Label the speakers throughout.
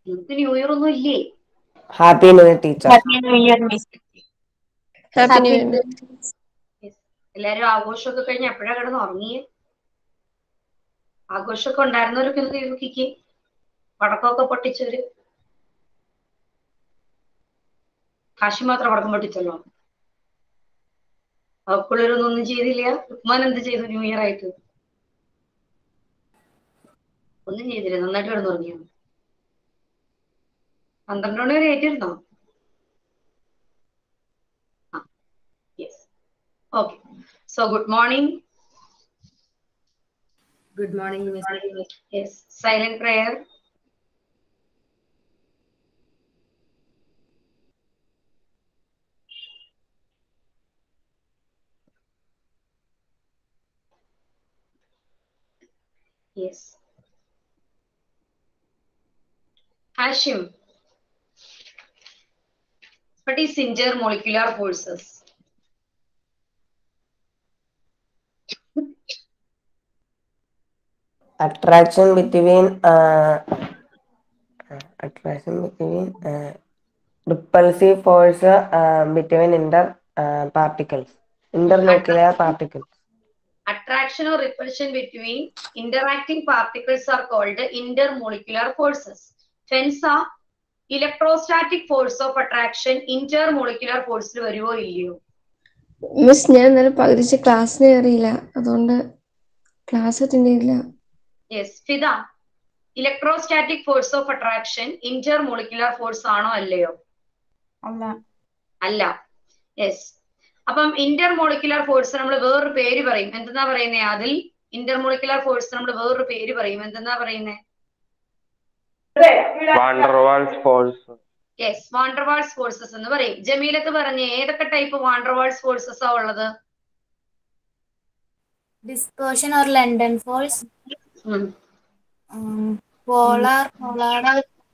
Speaker 1: നിങ്ങൾക്ക് new year ഒന്നും ഇല്ലേ
Speaker 2: happy new year teacher
Speaker 3: happy new year miss
Speaker 4: happy new year
Speaker 1: എല്ലാരും ആഘോഷമൊക്കെ കഴിഞ്ഞ് എപ്പോഴാ കിടന്ന് ഉറങ്ങിയേ ആഘോഷമൊക്കെ ഉണ്ടായിരുന്നവരൊക്കെ ഒന്ന് നോക്കിക്ക് പടക്കമൊക്കെ പൊട്ടിച്ചവര് കാശി മാത്രം പടക്കം പൊട്ടിച്ചല്ലോ അവക്കുള്ളവരൊന്നും ഒന്നും ചെയ്തില്ല ഉപ്മാൻ എന്ത് ചെയ്തു ന്യൂ ഇയർ ആയിട്ട് ഒന്നും ചെയ്തില്ല നന്നായിട്ട് കിടന്നുറങ്ങിയോ പന്ത്രണ്ട് മണി വരെ ഏറ്റിരുന്നോ yes okay so good morning
Speaker 5: Good morning, Miss.
Speaker 1: Yes silent prayer Yes. Hashim. What is intermolecular forces?
Speaker 2: attraction between uh, attraction between uh, repulsive force uh, between inter uh, particles internuclear particles
Speaker 1: Attraction or repulsion between interacting particles are called intermolecular forces. Hence, a electrostatic force of attraction intermolecular force ൽ വരുവോ ഇല്ലയോ
Speaker 4: miss ഞാൻ ഇന്നലെ പകുതിച്ച് ക്ലാസ്സിന് കയറിയില്ല അതുകൊണ്ട് class attend ചെയ്തില്ല
Speaker 1: yes Fida electrostatic force of attraction intermolecular force ആണോ അല്ലയോ
Speaker 3: അല്ല
Speaker 1: അല്ല യെസ് അപ്പം ഇന്റർമോളിക്കുലർ ഫോഴ്സ് നമ്മൾ വേറൊരു പേര് പറയും എന്തെന്നാ പറയുന്നേ അതിൽ ഇന്റർമോളിക്കുലർ ഫോഴ്സ് നമ്മൾ വേറൊരു പേര് പറയും എന്തെന്നാ പറയുന്നേ
Speaker 6: van der Waals force
Speaker 1: yes van der Waals forces എന്ന് പറയും ജമീലത്ത് പറഞ്ഞ ഏതൊക്കെ ടൈപ്പ് വാണ്ടർവാൾസ് ഫോഴ്സസ് ആ ഉള്ളത്
Speaker 7: dispersion or London force, um, polar, polar,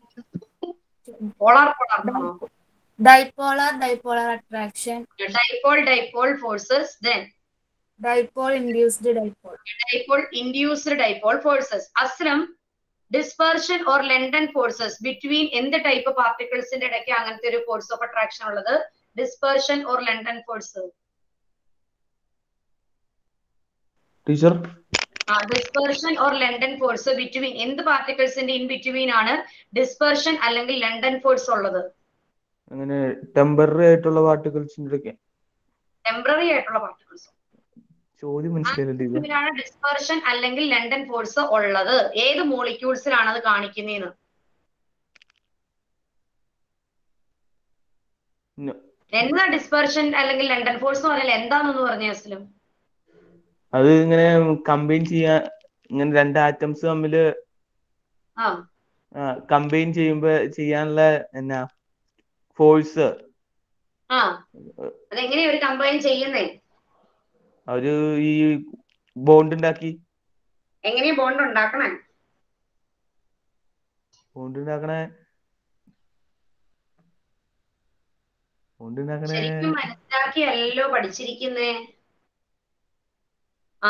Speaker 1: polar polar
Speaker 7: dipolar, dipolar attraction,
Speaker 1: dipole dipole forces then
Speaker 7: dipole induced dipole.
Speaker 1: dipole induced dipole forces Aslam dispersion or London forces between എന്ത് type പാർട്ടിക്കിൾസിന്റെ ഇടയ്ക്ക് അങ്ങനത്തെ ഒരു force of attraction ഉള്ളത് dispersion or London force
Speaker 6: teacher
Speaker 1: dispersion or London force between എന്ത് പാർട്ടിക്കിൾസിന്റെ in between ആണ് dispersion അല്ലെങ്കിൽ ലണ്ടൻ ഫോഴ്സ് ഉള്ളത്
Speaker 6: അങ്ങനെ ടെമ്പററി ആയിട്ടുള്ള പാർട്ടിക്കിൾസിന്റെ ഇടയ്ക്ക്
Speaker 1: ടെമ്പററി ആയിട്ടുള്ള പാർട്ടിക്കിൾസ്
Speaker 6: ചോദ്യം മനസ്സിലായില്ല ടീച്ചർ
Speaker 1: ഇതിനാണ് ഡിസ്പെർഷൻ അല്ലെങ്കിൽ ലണ്ടൻ ഫോഴ്സ് ഉള്ളത് ഏത് മോളിക്യൂൾസിലാണ് അത് കാണിക്കുന്നതെന്ന് എന്താ ഡിസ്പെർഷൻ അല്ലെങ്കിൽ ലണ്ടൻ ഫോഴ്സ് എന്ന് പറഞ്ഞാൽ എന്താണെന്ന് പറഞ്ഞ അസ്ലം
Speaker 6: അത് ഇങ്ങനെ കമ്പൈൻ ചെയ്യാൻ ഇങ്ങനെ രണ്ട് ആറ്റംസ് തമ്മില്
Speaker 1: ആ
Speaker 6: കമ്പൈൻ ചെയ്യുമ്പോ ചെയ്യാനുള്ള എന്നാ ഫോഴ്സ്
Speaker 1: ആ അതെങ്ങനെയാ ഒരു കമ്പൈൻ ചെയ്യുന്നേ
Speaker 6: അവര് ഈ ബോണ്ട് ഉണ്ടാക്കി
Speaker 1: എങ്ങനെയാ ബോണ്ട് ഉണ്ടാക്കണേ
Speaker 6: ബോണ്ട് ഉണ്ടാക്കണേ ബോണ്ട് ഉണ്ടാക്കണേ
Speaker 1: ശരിക്കും മനസ്സിലാക്കിയല്ലോ പഠിച്ചിരിക്കുന്നേ ആ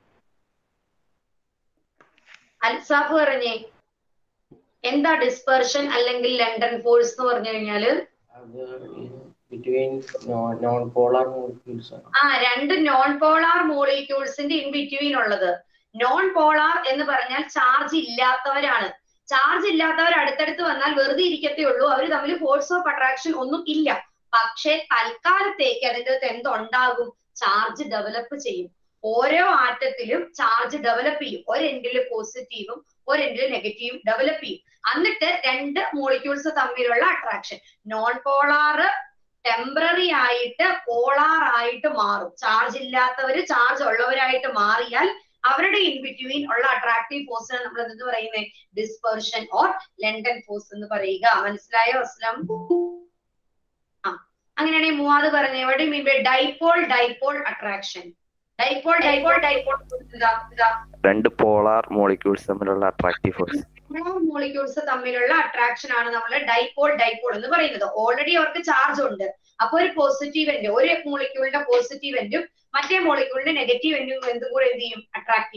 Speaker 1: അൽസാഫ് പറഞ്ഞേ എന്താ ഡിസ്പെർഷൻ അല്ലെങ്കിൽ ലണ്ടൻ ഫോഴ്സ് എന്ന് പറഞ്ഞു കഴിഞ്ഞാല്
Speaker 8: ബിറ്റ്വീൻ നോൺ പോളാർ മോളിക്യൂൾസ് ആണ്
Speaker 1: ആ രണ്ട് നോൺ പോളാർ മോളിക്യൂൾസിന്റെ ഇൻ ബിറ്റ്വീൻ ഉള്ളത് നോൺ പോളാർ എന്ന് പറഞ്ഞാൽ ചാർജ് ഇല്ലാത്തവരാണ് ചാർജ് ഇല്ലാത്തവർ അടുത്തടുത്ത് വന്നാൽ വെറുതെ ഇരിക്കത്തേ ഉള്ളൂ അവർ തമ്മിൽ ഫോഴ്സ് ഓഫ് അട്രാക്ഷൻ ഒന്നും ഇല്ല പക്ഷെ തൽക്കാലത്തേക്ക് അതിന്റെ അകത്ത് എന്തുണ്ടാകും ചാർജ് ഡെവലപ്പ് ചെയ്യും ഓരോ ആറ്റത്തിലും ചാർജ് ഡെവലപ്പ് ചെയ്യും ഒരെൻഡില് പോസിറ്റീവും ഒരെൻഡില് നെഗറ്റീവും ഡെവലപ്പ് ചെയ്യും എന്നിട്ട് രണ്ട് മോളിക്യൂൾസ് തമ്മിലുള്ള അട്രാക്ഷൻ നോൺ പോളാർ ടെമ്പററി ആയിട്ട് പോളാർ ആയിട്ട് മാറും ചാർജ് ഇല്ലാത്തവര് ചാർജ് ഉള്ളവരായിട്ട് മാറിയാൽ അവരുടെ ഇൻ ബിറ്റ്വീൻ ഉള്ള അട്രാക്റ്റീവ് ഫോഴ്സിനെ നമ്മൾ എന്ത് പറയുന്നത് ഡിസ്പെർഷൻ ഓർ ലണ്ടൻ ഫോഴ്സ് എന്ന് പറയുക മനസ്സിലായോ അസ്ലം ആ അങ്ങനെയാണെങ്കിൽ മൂവാത് പറഞ്ഞേ എവിടെ mean by dipole dipole attraction dipole dipole dipole ഇതാ ഇതാ
Speaker 9: രണ്ട് പോളാർ മോളിക്യൂൾസ് തമ്മിലുള്ള അട്രാക്റ്റീവ് ഫോഴ്സ്
Speaker 1: മോളിക്യൂൾസ് തമ്മിലുള്ള അട്രാക്ഷൻ ആണ് നമ്മൾ ഡൈപോൾ ഡൈപോൾ എന്ന് പറയുന്നത് ഓൾറെഡി അവർക്ക് ചാർജ് ഉണ്ട് അപ്പൊ ഒരു പോസിറ്റീവ് എൻഡ് ഒരു മോളിക്യൂളിന്റെ പോസിറ്റീവ് എൻഡും മറ്റേ മോളിക്യൂളിന്റെ നെഗറ്റീവ് എൻഡും എന്തും കൂടെ എന്ത് ചെയ്യും അട്രാക്ട് ചെയ്യും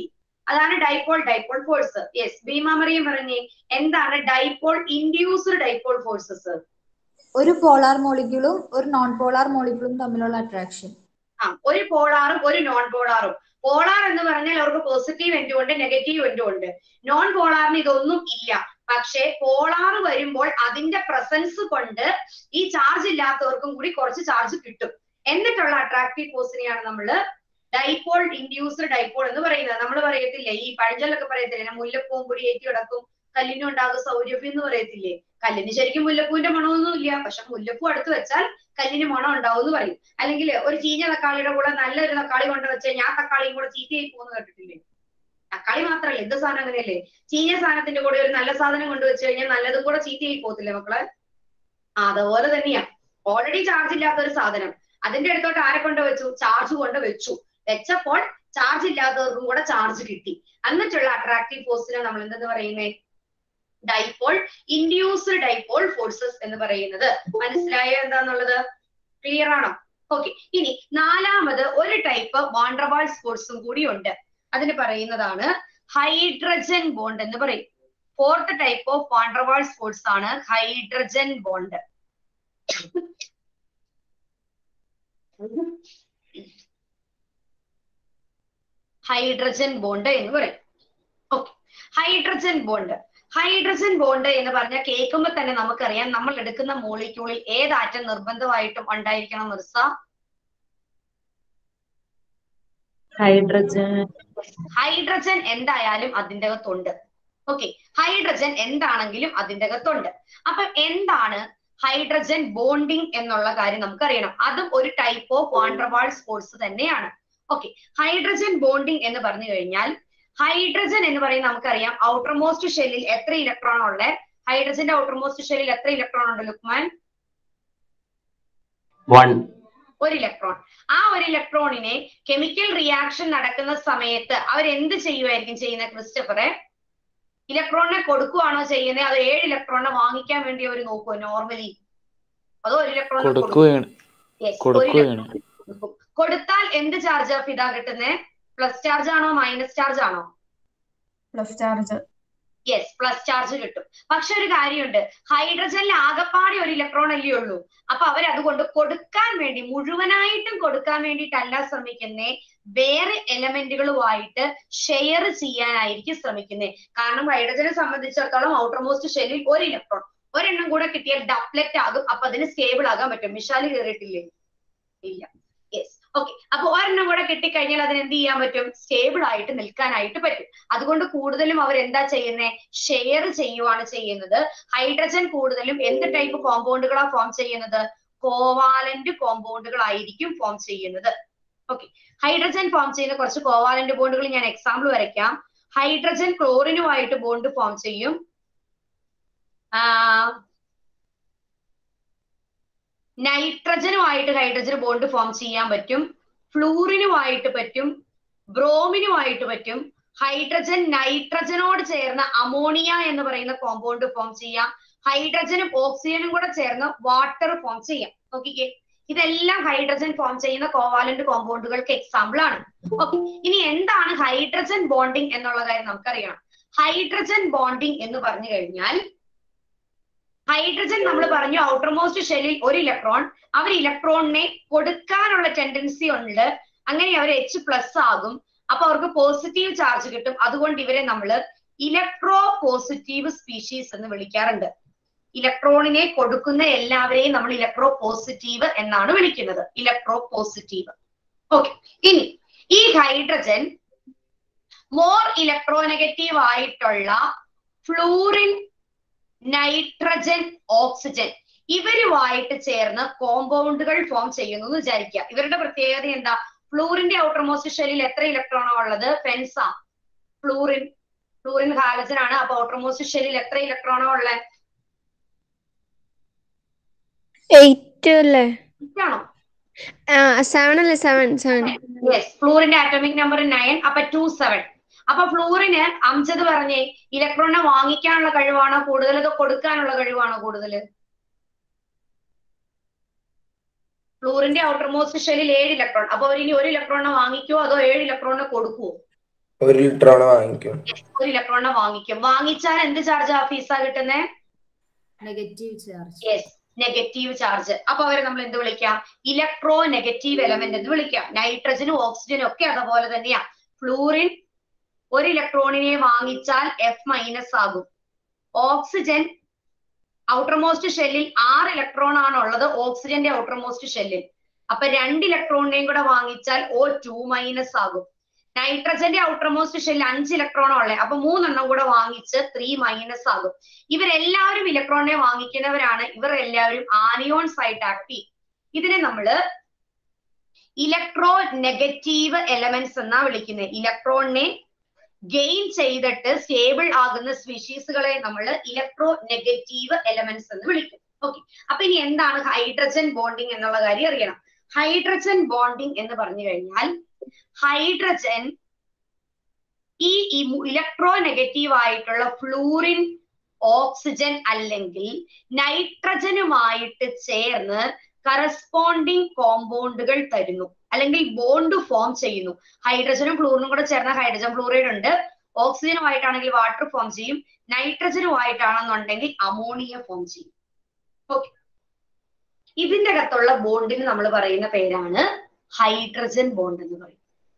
Speaker 1: അതാണ് ഡൈപോൾ ഡൈപോൾ ഫോഴ്സ് യെസ് ഭീമാമറിയും പറഞ്ഞേ എന്താണ് ഡൈപോൾ ഇൻഡ്യൂസ്ഡ് ഡൈപോൾ ഫോഴ്സസ്
Speaker 5: ഒരു പോളാർ മോളിക്യൂളും ഒരു നോൺ പോളാർ മോളിക്യൂളും തമ്മിലുള്ള അട്രാക്ഷൻ
Speaker 1: ആ ഒരു പോളാറും ഒരു നോൺ പോളാറും പോളാർ എന്ന് പറഞ്ഞാൽ അവർക്ക് പോസിറ്റീവ് എൻഡും ഉണ്ട് നെഗറ്റീവ് എൻഡും ഉണ്ട് നോൺ പോളാറിന് ഇതൊന്നും ഇല്ല പക്ഷേ പോളാർ വരുമ്പോൾ അതിന്റെ പ്രസൻസ് കൊണ്ട് ഈ ചാർജ് ഇല്ലാത്തവർക്കും കൂടി കുറച്ച് ചാർജ് കിട്ടും എന്നിട്ടുള്ള അട്രാക്റ്റീവ് ഫോഴ്സിനെയാണ് നമ്മൾ ഡൈപോൾ ഇൻഡ്യൂസ്ഡ് ഡൈപോൾ എന്ന് പറയുന്നത് നമ്മൾ പറയത്തില്ലേ ഈ പഴഞ്ചൊല്ലൊക്കെ പറയത്തില്ലേ മുല്ലപ്പൂവും കൂടി ഏറ്റി കിടക്കും കല്ലിനും ഉണ്ടാകും സൗരഭ്യം എന്ന് പറയത്തില്ലേ കല്ലിന് ശരിക്കും മുല്ലപ്പൂവിന്റെ മണമൊന്നും ഇല്ല പക്ഷെ മുല്ലപ്പൂ അടുത്ത് വെച്ചാൽ കല്ലിന് മണം ഉണ്ടാവും എന്ന് പറയും അല്ലെങ്കിൽ ഒരു ചീഞ്ഞ തക്കാളിയുടെ കൂടെ നല്ലൊരു തക്കാളി കൊണ്ട് വെച്ച് ഞാൻ തക്കാളിയും കൂടെ ചീത്തയായി പോകുന്നു കേട്ടിട്ടില്ലേ തക്കാളി മാത്രമല്ല എന്ത് സാധനം അങ്ങനെയല്ലേ ചീഞ്ഞ സാധനത്തിന്റെ കൂടെ ഒരു നല്ല സാധനം കൊണ്ട് വെച്ച് കഴിഞ്ഞാൽ നല്ലതും കൂടെ ചീത്തയായി പോകത്തില്ലേ മക്കളെ ആ, അതുപോലെ തന്നെയാ ഓൾറെഡി ചാർജ് ഇല്ലാത്ത ഒരു സാധനം അതിന്റെ അടുത്തോട്ട് ആരെ കൊണ്ട് വെച്ചു ചാർജ് കൊണ്ട് വെച്ചു വെച്ചപ്പോൾ ചാർജ് ഇല്ലാത്തവർക്കും കൂടെ ചാർജ് കിട്ടി എന്നിട്ടുള്ള അട്രാക്റ്റീവ് ഫോഴ്സിനെ നമ്മൾ എന്തെന്ന് പറയുന്നേ ഡൈപോൾ ഇൻഡ്യൂസ്ഡ് ഡൈപോൾ ഫോഴ്സസ് എന്ന് പറയുന്നത് മനസ്സിലായോ എന്താന്നുള്ളത് ക്ലിയർ ആണോ ഓക്കെ ഇനി നാലാമത് ഒരു ടൈപ്പ് വാണ്ടർവാൾസ് ഫോഴ്സും കൂടി ഉണ്ട് അതിന് പറയുന്നതാണ് ഹൈഡ്രജൻ ബോണ്ട് എന്ന് പറയും fourth type of van der Waals force ആണ് ഹൈഡ്രജൻ ബോണ്ട് ഹൈഡ്രജൻ ബോണ്ട് എന്ന് പറയും okay hydrogen bond hydrogen bond എന്ന് പറഞ്ഞാൽ കേൾക്കുമ്പോൾ തന്നെ നമുക്കറിയാം നമ്മൾ എടുക്കുന്ന മോളിക്യൂളിൽ ഏത് ആറ്റം നിർബന്ധമായിട്ടും ഉണ്ടായിരിക്കണം മിർസ
Speaker 3: ഹൈഡ്രജൻ
Speaker 1: ഹൈഡ്രജൻ എന്തായാലും അതിന്റെ അകത്തുണ്ട് ഓക്കെ ഹൈഡ്രജൻ എന്താണെങ്കിലും അതിന്റെ അകത്തുണ്ട് അപ്പൊ എന്താണ് ഹൈഡ്രജൻ ബോണ്ടിങ് എന്നുള്ള കാര്യം നമുക്കറിയണം അതും ഒരു ടൈപ്പ് ഓഫ് വാണ്ടർവാൾ സ്പോർട്സ് തന്നെയാണ് ഓക്കെ ഹൈഡ്രജൻ ബോണ്ടിങ് എന്ന് പറഞ്ഞു കഴിഞ്ഞാൽ ഹൈഡ്രജൻ എന്ന് പറയുന്നത് നമുക്കറിയാം ഔട്ടർ മോസ്റ്റ് ഷെല്ലിൽ എത്ര ഇലക്ട്രോൺ ഉള്ളത് ഹൈഡ്രജന്റെ ഔട്ടർ മോസ്റ്റ് ഷെല്ലിൽ എത്ര ഇലക്ട്രോൺ ഉണ്ട് ലുക്മാൻ
Speaker 8: വൺ
Speaker 1: ഒരു ഇലക്ട്രോൺ ആ ഒരു ഇലക്ട്രോണിനെ കെമിക്കൽ റിയാക്ഷൻ നടക്കുന്ന സമയത്ത് അവർ എന്ത് ചെയ്യുമായിരിക്കും ചെയ്യുന്നത് ക്രിസ്റ്റഫറെ ഇലക്ട്രോണിനെ കൊടുക്കുവാണോ ചെയ്യുന്നത് അത് ഏഴ് ഇലക്ട്രോണിനെ വാങ്ങിക്കാൻ വേണ്ടി അവർ നോക്കുമോ നോർമലി അതോ ഒരു ഇലക്ട്രോണിനെ കൊടുക്കും
Speaker 6: കൊടുക്കുകയാണ്
Speaker 1: Yes, ഒരു
Speaker 6: കൊടുക്കുകയാണ്
Speaker 1: electron കൊടുക്കും. കൊടുത്താൽ എന്ത് ചാർജ് ഓഫ് ഇതാ കിട്ടുന്നത് പ്ലസ് ചാർജ് ആണോ മൈനസ് ചാർജ് ആണോ
Speaker 3: plus charge
Speaker 1: yes plus charge കിട്ടും പക്ഷെ ഒരു കാര്യമുണ്ട് ഹൈഡ്രജനിൽ ആകപ്പാടെ ഒരു ഇലക്ട്രോൺ അല്ലേ ഉള്ളൂ അപ്പൊ അവർ അതുകൊണ്ട് കൊടുക്കാൻ വേണ്ടി മുഴുവനായിട്ടും കൊടുക്കാൻ വേണ്ടിയിട്ടല്ല ശ്രമിക്കുന്നേ വേറെ എലമെന്റുകളുമായിട്ട് ഷെയർ ചെയ്യാനായിരിക്കും ശ്രമിക്കുന്നത് കാരണം ഹൈഡ്രജനെ സംബന്ധിച്ചിടത്തോളം ഔട്ടർ മോസ്റ്റ് ഷെല്ലിൽ ഒരു ഇലക്ട്രോൺ ഒരെണ്ണം കൂടെ കിട്ടിയാൽ ഡപ്ലെറ്റ് ആകും അപ്പൊ അതിന് സ്റ്റേബിൾ ആകാൻ പറ്റും മിഷാല് കയറിയിട്ടില്ലേ ഇല്ല യെസ് ഓക്കെ അപ്പൊ ഒരെണ്ണം കൂടെ കിട്ടിക്കഴിഞ്ഞാൽ അതിന് എന്ത് ചെയ്യാൻ പറ്റും സ്റ്റേബിൾ ആയിട്ട് നിൽക്കാനായിട്ട് പറ്റും അതുകൊണ്ട് കൂടുതലും അവർ എന്താ ചെയ്യുന്നത് ഷെയർ ചെയ്യുവാണ് ചെയ്യുന്നത് ഹൈഡ്രജൻ കൂടുതലും എന്ത് ടൈപ്പ് കോമ്പൗണ്ടുകളാണ് ഫോം ചെയ്യുന്നത് കോവാലന്റ് കോമ്പൗണ്ടുകളായിരിക്കും ഫോം ചെയ്യുന്നത് ഓക്കെ ഹൈഡ്രജൻ ഫോം ചെയ്യുന്ന കുറച്ച് കോവാലന്റ് ബോണ്ടുകൾ ഞാൻ എക്സാമ്പിൾ വരയ്ക്കാം ഹൈഡ്രജൻ ക്ലോറിനുമായിട്ട് ബോണ്ട് ഫോം ചെയ്യും ആ നൈട്രജനുമായിട്ട് ഹൈഡ്രജൻ ബോണ്ട് ഫോം ചെയ്യാൻ പറ്റും ഫ്ലൂറിനുമായിട്ട് പറ്റും ബ്രോമിനുമായിട്ട് പറ്റും ഹൈഡ്രജൻ നൈട്രജനോട് ചേർന്ന് അമോണിയ എന്ന് പറയുന്ന കോമ്പൗണ്ട് ഫോം ചെയ്യാം ഹൈഡ്രജനും ഓക്സിജനും കൂടെ ചേർന്ന് വാട്ടർ ഫോം ചെയ്യാം നോക്കിക്കേ ഇതെല്ലാം ഹൈഡ്രജൻ ഫോം ചെയ്യുന്ന കോവാലന്റ് കോമ്പൗണ്ടുകൾക്ക് എക്സാമ്പിൾ ആണ് ഓക്കെ ഇനി എന്താണ് ഹൈഡ്രജൻ ബോണ്ടിങ് എന്നുള്ള കാര്യം നമുക്കറിയണം ഹൈഡ്രജൻ ബോണ്ടിങ് എന്ന് പറഞ്ഞു കഴിഞ്ഞാൽ ഹൈഡ്രജൻ നമ്മൾ പറഞ്ഞു ഔട്ടർ മോസ്റ്റ് ഷെല്ലിൽ ഒരു ഇലക്ട്രോൺ അവർ ഇലക്ട്രോണിനെ കൊടുക്കാനുള്ള ടെൻഡൻസി ഉണ്ട് അങ്ങനെ അവർ എച്ച് പ്ലസ് ആകും അപ്പൊ അവർക്ക് പോസിറ്റീവ് ചാർജ് കിട്ടും അതുകൊണ്ട് ഇവരെ നമ്മൾ ഇലക്ട്രോ പോസിറ്റീവ് സ്പീഷീസ് എന്ന് വിളിക്കാറുണ്ട് ഇലക്ട്രോണിനെ കൊടുക്കുന്ന എല്ലാവരെയും നമ്മൾ ഇലക്ട്രോ പോസിറ്റീവ് എന്നാണ് വിളിക്കുന്നത് ഇലക്ട്രോ പോസിറ്റീവ് ഓക്കെ ഇനി ഈ ഹൈഡ്രജൻ മോർ ഇലക്ട്രോനെഗറ്റീവ് ആയിട്ടുള്ള ഫ്ലൂറിൻ നൈട്രജൻ ഓക്സിജൻ ഇവരുമായിട്ട് ചേർന്ന് കോമ്പൗണ്ടുകൾ ഫോം ചെയ്യുന്നു എന്ന് വിചാരിക്കുക ഇവരുടെ പ്രത്യേകത എന്താ ഫ്ലൂറിന്റെ ഔട്ടർമോസ്റ്റ് ഷെല്ലിൽ എത്ര ഇലക്ട്രോണോ ഉള്ളത് ഫെൻസ ഫ്ലൂറിൻ ഫ്ലൂറിൻ ഹാലജൻ ആണ് അപ്പൊ ഔട്ടർമോസ്റ്റ് ഷെല്ലിൽ എത്ര ഇലക്ട്രോണോ ഉള്ളത്
Speaker 4: എയ്റ്റ് അല്ലേ
Speaker 1: ആണോ
Speaker 4: ആ സെവൻ അല്ലേ സെവൻ സെവൻ
Speaker 1: യെസ് ഫ്ലൂറിന്റെ ആറ്റോമിക് നമ്പർ നയൻ അപ്പൊ ടു സെവൻ അപ്പൊ ഫ്ലൂറിന് അംജദ് പറഞ്ഞേ ഇലക്ട്രോണിനെ വാങ്ങിക്കാനുള്ള കഴിവാണോ കൂടുതൽ അതോ കൊടുക്കാനുള്ള കഴിവാണോ കൂടുതൽ ഫ്ലൂറിന്റെ ഔട്ടർമോസ്റ്റ് ഷെല്ലിൽ ഏഴ് ഇലക്ട്രോൺ അപ്പൊ അവർ ഇനി ഒരു ഇലക്ട്രോണിനെ വാങ്ങിക്കുവോ അതോ ഏഴ് ഇലക്ട്രോണിനെ കൊടുക്കുവോ
Speaker 10: ഒരു ഇലക്ട്രോൺ വാങ്ങിക്കും
Speaker 1: ഒരു ഇലക്ട്രോണിനെ വാങ്ങിക്കും വാങ്ങിച്ചാൽ എന്ത് ചാർജ് ഫീസാ കിട്ടുന്നേ
Speaker 11: negative charge
Speaker 1: yes negative charge അപ്പൊ അവരെ നമ്മൾ എന്ത് വിളിക്കാം ഇലക്ട്രോ നെഗറ്റീവ് എലമെന്റ് എന്ന് വിളിക്കാം നൈട്രജനും ഓക്സിജനും ഒക്കെ അതുപോലെ തന്നെയാ ഫ്ലൂറിൻ ഒരു ഇലക്ട്രോണിനെ വാങ്ങിച്ചാൽ എഫ് മൈനസ് ആകും ഓക്സിജൻ ഔട്ടർമോസ്റ്റ് ഷെല്ലിൽ ആറ് ഇലക്ട്രോൺ ആണ് ഉള്ളത് ഓക്സിജന്റെ ഔട്ടർമോസ്റ്റ് ഷെല്ലിൽ അപ്പൊ രണ്ട് ഇലക്ട്രോണിനെയും കൂടെ വാങ്ങിച്ചാൽ ഓ ടു മൈനസ് ആകും നൈട്രജന്റെ ഔട്ടർമോസ്റ്റ് ഷെല്ലിൽ അഞ്ച് ഇലക്ട്രോൺ ഉള്ളത് അപ്പൊ മൂന്നെണ്ണം കൂടെ വാങ്ങിച്ച് ത്രീ മൈനസ് ആകും ഇവരെല്ലാവരും ഇലക്ട്രോണിനെ വാങ്ങിക്കുന്നവരാണ് ഇവർ എല്ലാവരും ആനിയോൺസ് ആയിട്ട് ആക്ട് ചെയ്യും ഇതിനെ നമ്മള് ഇലക്ട്രോ നെഗറ്റീവ് എലമെന്റ്സ് എന്നാ വിളിക്കുന്നത് ഇലക്ട്രോണിനെ ഗെയിൻ ചെയ്തിട്ട് സ്റ്റേബിൾ ആകുന്ന സ്പീഷീസുകളെ നമ്മൾ ഇലക്ട്രോ നെഗറ്റീവ് എലമെന്റ്സ് എന്ന് വിളിക്കും ഓക്കെ അപ്പൊ ഇനി എന്താണ് ഹൈഡ്രജൻ ബോണ്ടിങ് എന്നുള്ള കാര്യം അറിയണം ഹൈഡ്രജൻ ബോണ്ടിങ് എന്ന് പറഞ്ഞു കഴിഞ്ഞാൽ ഹൈഡ്രജൻ ഈ ഇലക്ട്രോ നെഗറ്റീവ് ആയിട്ടുള്ള ഫ്ലൂറിൻ ഓക്സിജൻ അല്ലെങ്കിൽ നൈട്രജനുമായിട്ട് ചേർന്ന് കറസ്പോണ്ടിങ് കോമ്പൗണ്ടുകൾ തരുന്നു അല്ലെങ്കിൽ ബോണ്ട് ഫോം ചെയ്യുന്നു ഹൈഡ്രജനും ഫ്ലൂറിനും കൂടെ ചേർന്ന ഹൈഡ്രജൻ ഫ്ലൂറൈഡ് ഉണ്ട് ഓക്സിജനുമായിട്ടാണെങ്കിൽ വാട്ടർ ഫോം ചെയ്യും നൈട്രജനുമായിട്ടാണെന്നുണ്ടെങ്കിൽ അമോണിയ ഫോം ചെയ്യും ഓക്കെ ഇതിന്റെ അകത്തുള്ള ബോണ്ടിന് നമ്മൾ പറയുന്ന പേരാണ് ഹൈഡ്രജൻ ബോണ്ട് എന്ന് പറയും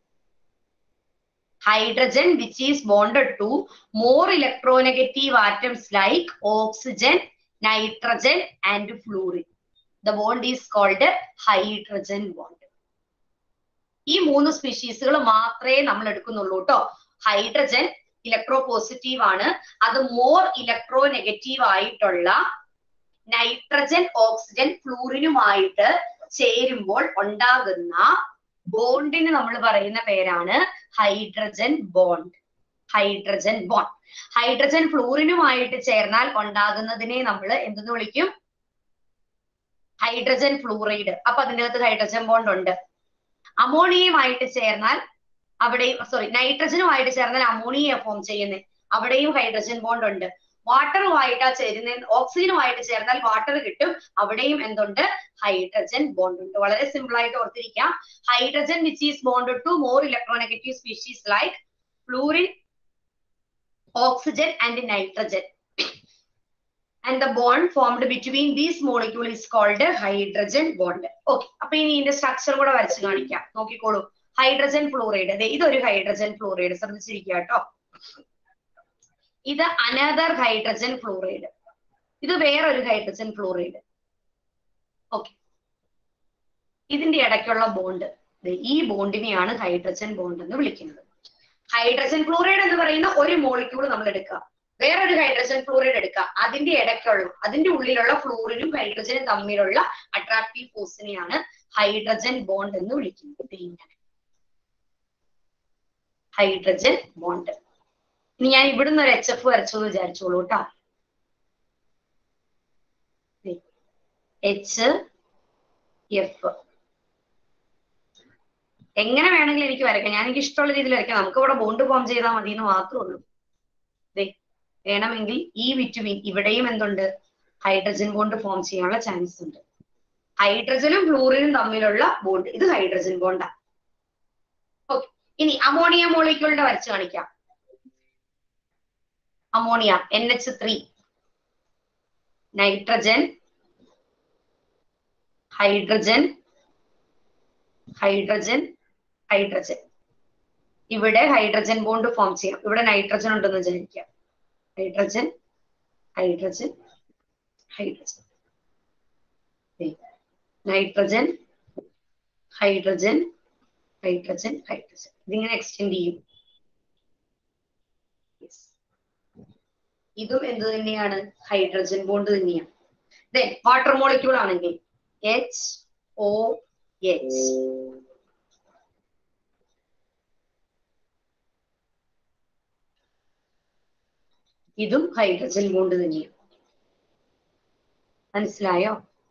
Speaker 1: hydrogen which is bonded to more electronegative atoms like oxygen, nitrogen and fluorine. The bond is called hydrogen bond. ഈ മൂന്ന് സ്പീഷീസുകൾ മാത്രമേ നമ്മൾ എടുക്കുന്നുള്ളൂ കേട്ടോ ഹൈഡ്രജൻ ഇലക്ട്രോ പോസിറ്റീവ് ആണ് അത് മോർ ഇലക്ട്രോ നെഗറ്റീവ് ആയിട്ടുള്ള നൈട്രജൻ ഓക്സിജൻ ഫ്ലൂറിനുമായിട്ട് ചേരുമ്പോൾ ഉണ്ടാകുന്ന ബോണ്ടിന് നമ്മൾ പറയുന്ന പേരാണ് hydrogen bond hydrogen bond hydrogen ഫ്ലൂറിനുമായിട്ട് ചേർന്നാൽ ഉണ്ടാകുന്നതിനെ നമ്മൾ എന്തെന്ന് വിളിക്കും ഹൈഡ്രജൻ ഫ്ലൂറൈഡ് അപ്പൊ അതിൻ്റെ അകത്ത് ഹൈഡ്രജൻ ബോണ്ട് ഉണ്ട് അമോണിയയുമായിട്ട് ചേർന്നാൽ അവിടെയും സോറി നൈട്രജനുമായിട്ട് ചേർന്നാൽ അമോണിയ ഫോം ചെയ്യുന്നത് അവിടെയും ഹൈഡ്രജൻ ബോണ്ട് ഉണ്ട് വാട്ടറുമായിട്ടാ ചേരുന്ന ഓക്സിജനുമായിട്ട് ചേർന്നാൽ വാട്ടർ കിട്ടും അവിടെയും എന്തുണ്ട് ഹൈഡ്രജൻ ബോണ്ട് ഉണ്ട് വളരെ സിമ്പിൾ ആയിട്ട് ഓർത്തിരിക്കാം hydrogen which is bonded to more electronegative species like fluorine oxygen and nitrogen and the bond formed between these molecule is called hydrogen bond okay അപ്പൊ ഇനി ഇതിന്റെ സ്ട്രക്ചർ കൂടെ വരച്ച് കാണിക്കാം നോക്കിക്കോളൂ ഹൈഡ്രജൻ ഫ്ലൂറൈഡ് ഇതൊരു ഹൈഡ്രജൻ ഫ്ലൂറൈഡ് ശ്രദ്ധിച്ചിരിക്കുക കേട്ടോ ഇത് അനദർ ഹൈഡ്രജൻ ഫ്ലൂറൈഡ് ഇത് വേറൊരു ഹൈഡ്രജൻ ഫ്ലൂറൈഡ് ഓക്കെ ഇതിന്റെ ഇടയ്ക്കുള്ള ബോണ്ട് ഈ ബോണ്ടിനെയാണ് ഹൈഡ്രജൻ ബോണ്ട് എന്ന് വിളിക്കുന്നത് ഹൈഡ്രജൻ ഫ്ലൂറൈഡ് എന്ന് പറയുന്ന ഒരു മോളിക്യൂൾ നമ്മൾ എടുക്കുക വേറൊരു ഹൈഡ്രജൻ ഫ്ലൂറൈഡ് എടുക്കുക അതിന്റെ ഇടയ്ക്കുള്ള അതിന്റെ ഉള്ളിലുള്ള ഫ്ലൂറിനും ഹൈഡ്രജനും തമ്മിലുള്ള അട്രാക്റ്റീവ് ഫോഴ്സിനെയാണ് ഹൈഡ്രജൻ ബോണ്ട് എന്ന് വിളിക്കുന്നത് ഇങ്ങനെ ഹൈഡ്രജൻ ബോണ്ട് ഇനി ഞാൻ ഇവിടുന്ന് ഒരു എച്ച് എഫ് വരച്ചു എന്ന് വിചാരിച്ചോളൂ കേട്ടോ എച്ച് എഫ് എങ്ങനെ വേണമെങ്കിലും എനിക്ക് വരയ്ക്കാം ഞാൻ എനിക്ക് ഇഷ്ടമുള്ള രീതിയിൽ വരയ്ക്കാം നമുക്ക് ഇവിടെ ബോണ്ട് ഫോം ചെയ്താൽ മതി എന്ന് മാത്രമേ ഉള്ളൂ ദേ വേണമെങ്കിൽ ഈ വിറ്റുവിൻ ഇവിടെയും എന്തുണ്ട് ഹൈഡ്രജൻ ബോണ്ട് ഫോം ചെയ്യാനുള്ള ചാൻസ് ഉണ്ട് ഹൈഡ്രജനും ഫ്ലൂറിനും തമ്മിലുള്ള ബോണ്ട് ഇത് ഹൈഡ്രജൻ ബോണ്ടാ ഓക്കെ ഇനി അമോണിയ മോളിക്യൂളിന്റെ വരച്ച് കാണിക്കാം ammonia N H three nitrogen hydrogen hydrogen hydrogen ഇവിടെ ഹൈഡ്രജൻ ബോണ്ട് ഫോം ചെയ്യാം ഇവിടെ നൈട്രജൻ ഉണ്ടെന്ന് വിചാരിക്കാം hydrogen hydrogen hydrogen nitrogen hydrogen hydrogen hydrogen ഇതിങ്ങനെ എക്സ്റ്റെൻഡ് ചെയ്യും ഇതും എന്ത് തന്നെയാണ് ഹൈഡ്രജൻ ബോണ്ട് തന്നെയാണ് ദെൻ വാട്ടർ മോളിക്യൂൾ ആണെങ്കിൽ എച്ച് ഒ എച്ച് ഇതും ഹൈഡ്രജൻ ബോണ്ട് തന്നെയാണ് മനസ്സിലായോ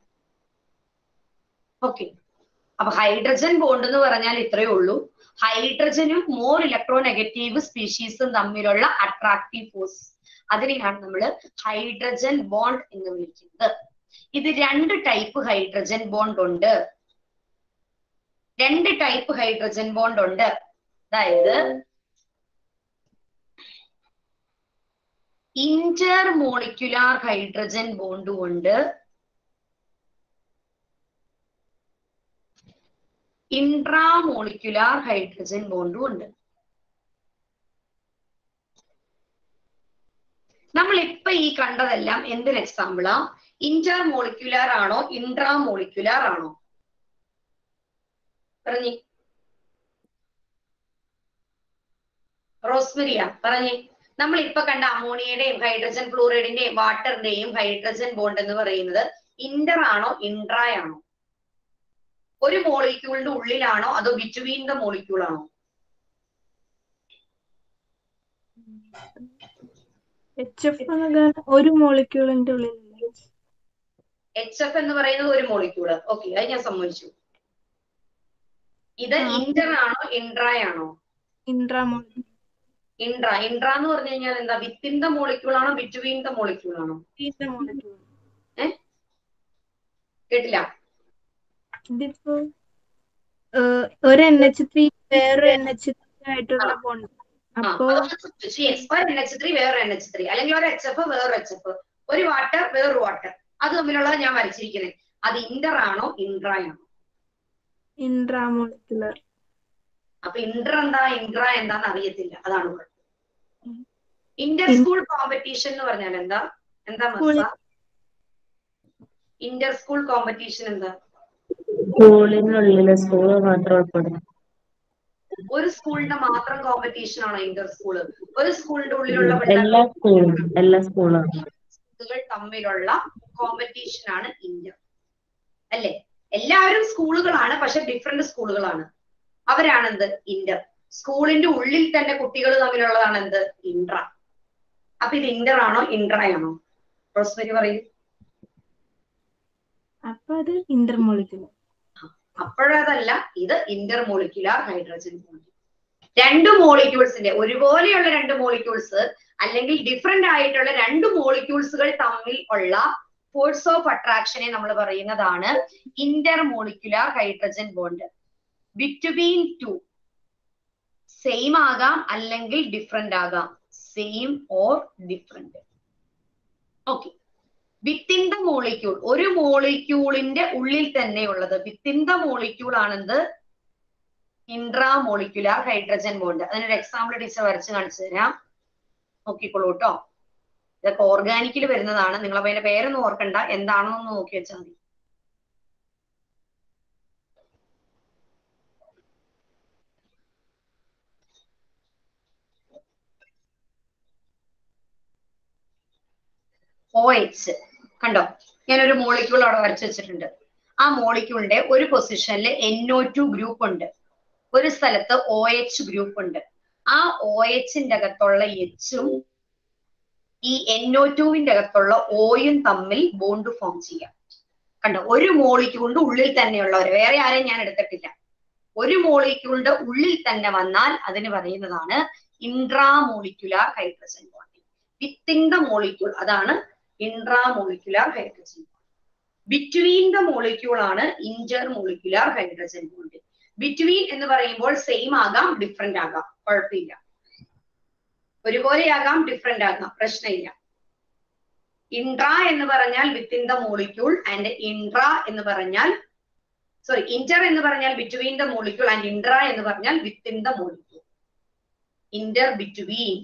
Speaker 1: ഓക്കെ അപ്പൊ ഹൈഡ്രജൻ ബോണ്ട് എന്ന് പറഞ്ഞാൽ ഇത്രയേ ഉള്ളൂ ഹൈഡ്രജനും മോർ ഇലക്ട്രോ നെഗറ്റീവ് സ്പീഷീസും തമ്മിലുള്ള അട്രാക്റ്റീവ് ഫോഴ്സ് അതിനെയാണ് നമ്മൾ ഹൈഡ്രജൻ ബോണ്ട് എന്ന് വിളിക്കുന്നത് ഇത് രണ്ട് ടൈപ്പ് ഹൈഡ്രജൻ ബോണ്ട് ഉണ്ട് രണ്ട് ടൈപ്പ് ഹൈഡ്രജൻ ബോണ്ട് ഉണ്ട് അതായത് ഇന്റർ മോളിക്യുലാർ ഹൈഡ്രജൻ ബോണ്ട് കൊണ്ട് ഇൻട്രാമോളിക്യുലാർ ഹൈഡ്രജൻ ബോണ്ടും ഉണ്ട് നമ്മൾ ഇപ്പൊ ഈ കണ്ടതെല്ലാം എന്തിന് എക്സാമ്പിളാ ഇന്റർ മോളിക്യുലാർ ആണോ ഇൻട്രാമോളിക്യുലാർ ആണോ പറഞ്ഞി റോസ്മരിയ പറഞ്ഞേ നമ്മൾ ഇപ്പൊ കണ്ട അമോണിയയുടെയും ഹൈഡ്രജൻ ഫ്ലൂറൈഡിന്റെയും വാട്ടറിന്റെയും ഹൈഡ്രജൻ ബോണ്ട് എന്ന് പറയുന്നത് ഇന്റർ ആണോ ഇൻട്രാ ആണോ ഒരു മോളിക്യൂളിന്റെ ഉള്ളിലാണോ അതോ ബിറ്റ്വീൻ ദ മോളിക്യൂൾ ആണോ
Speaker 3: എച്ച് എഫ് എന്നൊക്കെ ഒരു മോളിക്യൂളിന്റെ ഉള്ളിൽ
Speaker 1: എച്ച് എഫ് എന്ന് പറയുന്നത് ഒരു മോളിക്യൂള് ഓക്കെ അത് ഞാൻ സമ്മതിച്ചു ഇത്
Speaker 3: ആ.
Speaker 1: ഇന്റർ ആണോ ഇൻട്രാ ആണോ
Speaker 3: ഇൻട്രാമോളിക്യൂൾ
Speaker 1: ഇൻട്രാ ഇൻട്രാ എന്ന് പറഞ്ഞു കഴിഞ്ഞാൽ എന്താ വിത്തിൻ ദ മോളിക്യൂൾ ആണോ ബിറ്റ്വീൻ ദ മോളിക്യൂൾ ആണോ
Speaker 3: മോളിക്യൂൾ
Speaker 1: കേട്ടില്ല
Speaker 3: ഇതിപ്പോ ഏഹ്, ഒരു എൻ എച്ച് ത്രീ വേറൊരു എൻ എച്ച് ത്രീ ആയിട്ടുള്ള ബോണ്ട്
Speaker 1: ആ,
Speaker 3: അപ്പോ
Speaker 1: അതൊന്ന് ശ്രദ്ധിച്ചു. Yes, ഒരു എൻ എച്ച് ത്രീ വേറൊരു എൻ എച്ച് ത്രീ അല്ലെങ്കിൽ ഒരു എച്ച് എഫ് വേറൊരു എച്ച് എഫ് ഒരു വാട്ടർ വേറൊരു വാട്ടർ അത് തമ്മിലുള്ളത് ഞാൻ വരച്ചിരിക്കുന്നത് അത് ഇന്റർ ആണോ ഇൻട്രാ ആണോ
Speaker 3: ഇൻട്രാമോളിക്യുലർ
Speaker 1: അപ്പൊ ഇന്റർ എന്താ ഇൻട്രാ എന്താന്ന് അറിയത്തില്ല അതാണ് കുഴപ്പം
Speaker 3: ഉം.
Speaker 1: ഇന്റർ സ്കൂൾ കോമ്പറ്റീഷൻ എന്ന് പറഞ്ഞാൽ എന്താ എന്താ
Speaker 3: School-
Speaker 1: മസ്സ ഇന്റർ സ്കൂൾ കോമ്പറ്റീഷൻ എന്താ
Speaker 10: സ്കൂളിനുള്ളില് സ്കൂള് മാത്രം ഉൾപ്പെടും
Speaker 1: ഒരു സ്കൂളിന്റെ മാത്രം കോമ്പറ്റീഷൻ ആണോ ഇന്റർ സ്കൂള് ഒരു സ്കൂളിന്റെ ഉള്ളിലുള്ള
Speaker 10: എല്ലാ സ്കൂളും എല്ലാ സ്കൂളും
Speaker 1: സ്കൂളുകൾ തമ്മിലുള്ള കോമ്പറ്റീഷൻ ആണ് ഇന്റർ അല്ലെ എല്ലാവരും സ്കൂളുകളാണ് പക്ഷെ ഡിഫറെന്റ് സ്കൂളുകളാണ് അവരാണ് എന്ത് ഇന്റർ സ്കൂളിന്റെ ഉള്ളിൽ തന്നെ കുട്ടികൾ തമ്മിലുള്ളതാണ് എന്ത് ഇൻട്ര അപ്പൊ ഇത് ഇന്റർ ആണോ ഇൻട്ര ആണോ റോസ്മരി പറയൂ
Speaker 3: അപ്പൊ അത് ഇന്റർമോളിക്യുലർ
Speaker 1: അപ്പോഴതല്ല ഇത് ഇന്റർ മോളിക്യുലാർ ഹൈഡ്രജൻ ബോണ്ട് രണ്ട് മോളിക്യൂൾസിന്റെ ഒരുപോലെയുള്ള രണ്ട് മോളിക്യൂൾസ് അല്ലെങ്കിൽ ഡിഫറെന്റ് ആയിട്ടുള്ള രണ്ട് മോളിക്യൂൾസുകൾ തമ്മിൽ ഉള്ള ഫോഴ്സ് ഓഫ് അട്രാക്ഷനെ നമ്മൾ പറയുന്നതാണ് inter molecular hydrogen bond between two same ആകാം അല്ലെങ്കിൽ ഡിഫറെന്റ് ആകാം same or different okay within the molecule ഒരു മോളിക്യൂളിന്റെ ഉള്ളിൽ തന്നെയുള്ളത് വിത്തിൻ ദ മോളിക്യൂൾ ആണെന്ത് ഇൻട്രാ മോളിക്യുലാർ ഹൈഡ്രജൻ ബോണ്ട് അതിനൊരു എക്സാമ്പിൾ ടീച്ചർ വരച്ച് കാണിച്ചു തരാം നോക്കിക്കോളൂ കേട്ടോ ഇതൊക്കെ ഓർഗാനിക്കിൽ വരുന്നതാണ് നിങ്ങൾ അപ്പൊ അതിന്റെ പേരൊന്നും ഓർക്കണ്ട എന്താണെന്നൊന്ന് നോക്കി വെച്ചാൽ മതി ഒ എച്ച് കണ്ടോ ഞാനൊരു മോളിക്യൂൾ അവിടെ വരച്ചു വെച്ചിട്ടുണ്ട് ആ മോളിക്യൂളിന്റെ ഒരു പൊസിഷനിൽ എൻഒ ടു ഗ്രൂപ്പ് ഉണ്ട് ഒരു സ്ഥലത്ത് ഒ എച്ച് ഗ്രൂപ്പ് ഉണ്ട് ആ ഒ എച്ചിന്റെ അകത്തുള്ള എച്ചും ഈ എൻഒ ടുവിന്റെ അകത്തുള്ള ഓയും തമ്മിൽ ബോണ്ട് ഫോം ചെയ്യാം കണ്ടോ ഒരു മോളിക്യൂളിന്റെ ഉള്ളിൽ തന്നെയുള്ളവർ വേറെ ആരെയും ഞാൻ എടുത്തിട്ടില്ല ഒരു മോളിക്യൂളിന്റെ ഉള്ളിൽ തന്നെ വന്നാൽ അതിന് പറയുന്നതാണ് intramolecular hydrogen bonding within the molecule അതാണ് intramolecular hydrogen between the molecule ആണ് inter molecular hydrogen bond between എന്ന് പറയുമ്പോൾ സെയിം ആകാം ഡിഫറെന്റ് ആകാം കുഴപ്പമില്ല ഒരുപോലെയാകാം ഡിഫറെന്റ് ആകാം പ്രശ്നമില്ല ഇൻട്രാ എന്ന് പറഞ്ഞാൽ within the molecule and intra എന്ന് പറഞ്ഞാൽ സോറി ഇന്റർ എന്ന് പറഞ്ഞാൽ between the molecule and intra എന്ന് പറഞ്ഞാൽ within the molecule inter between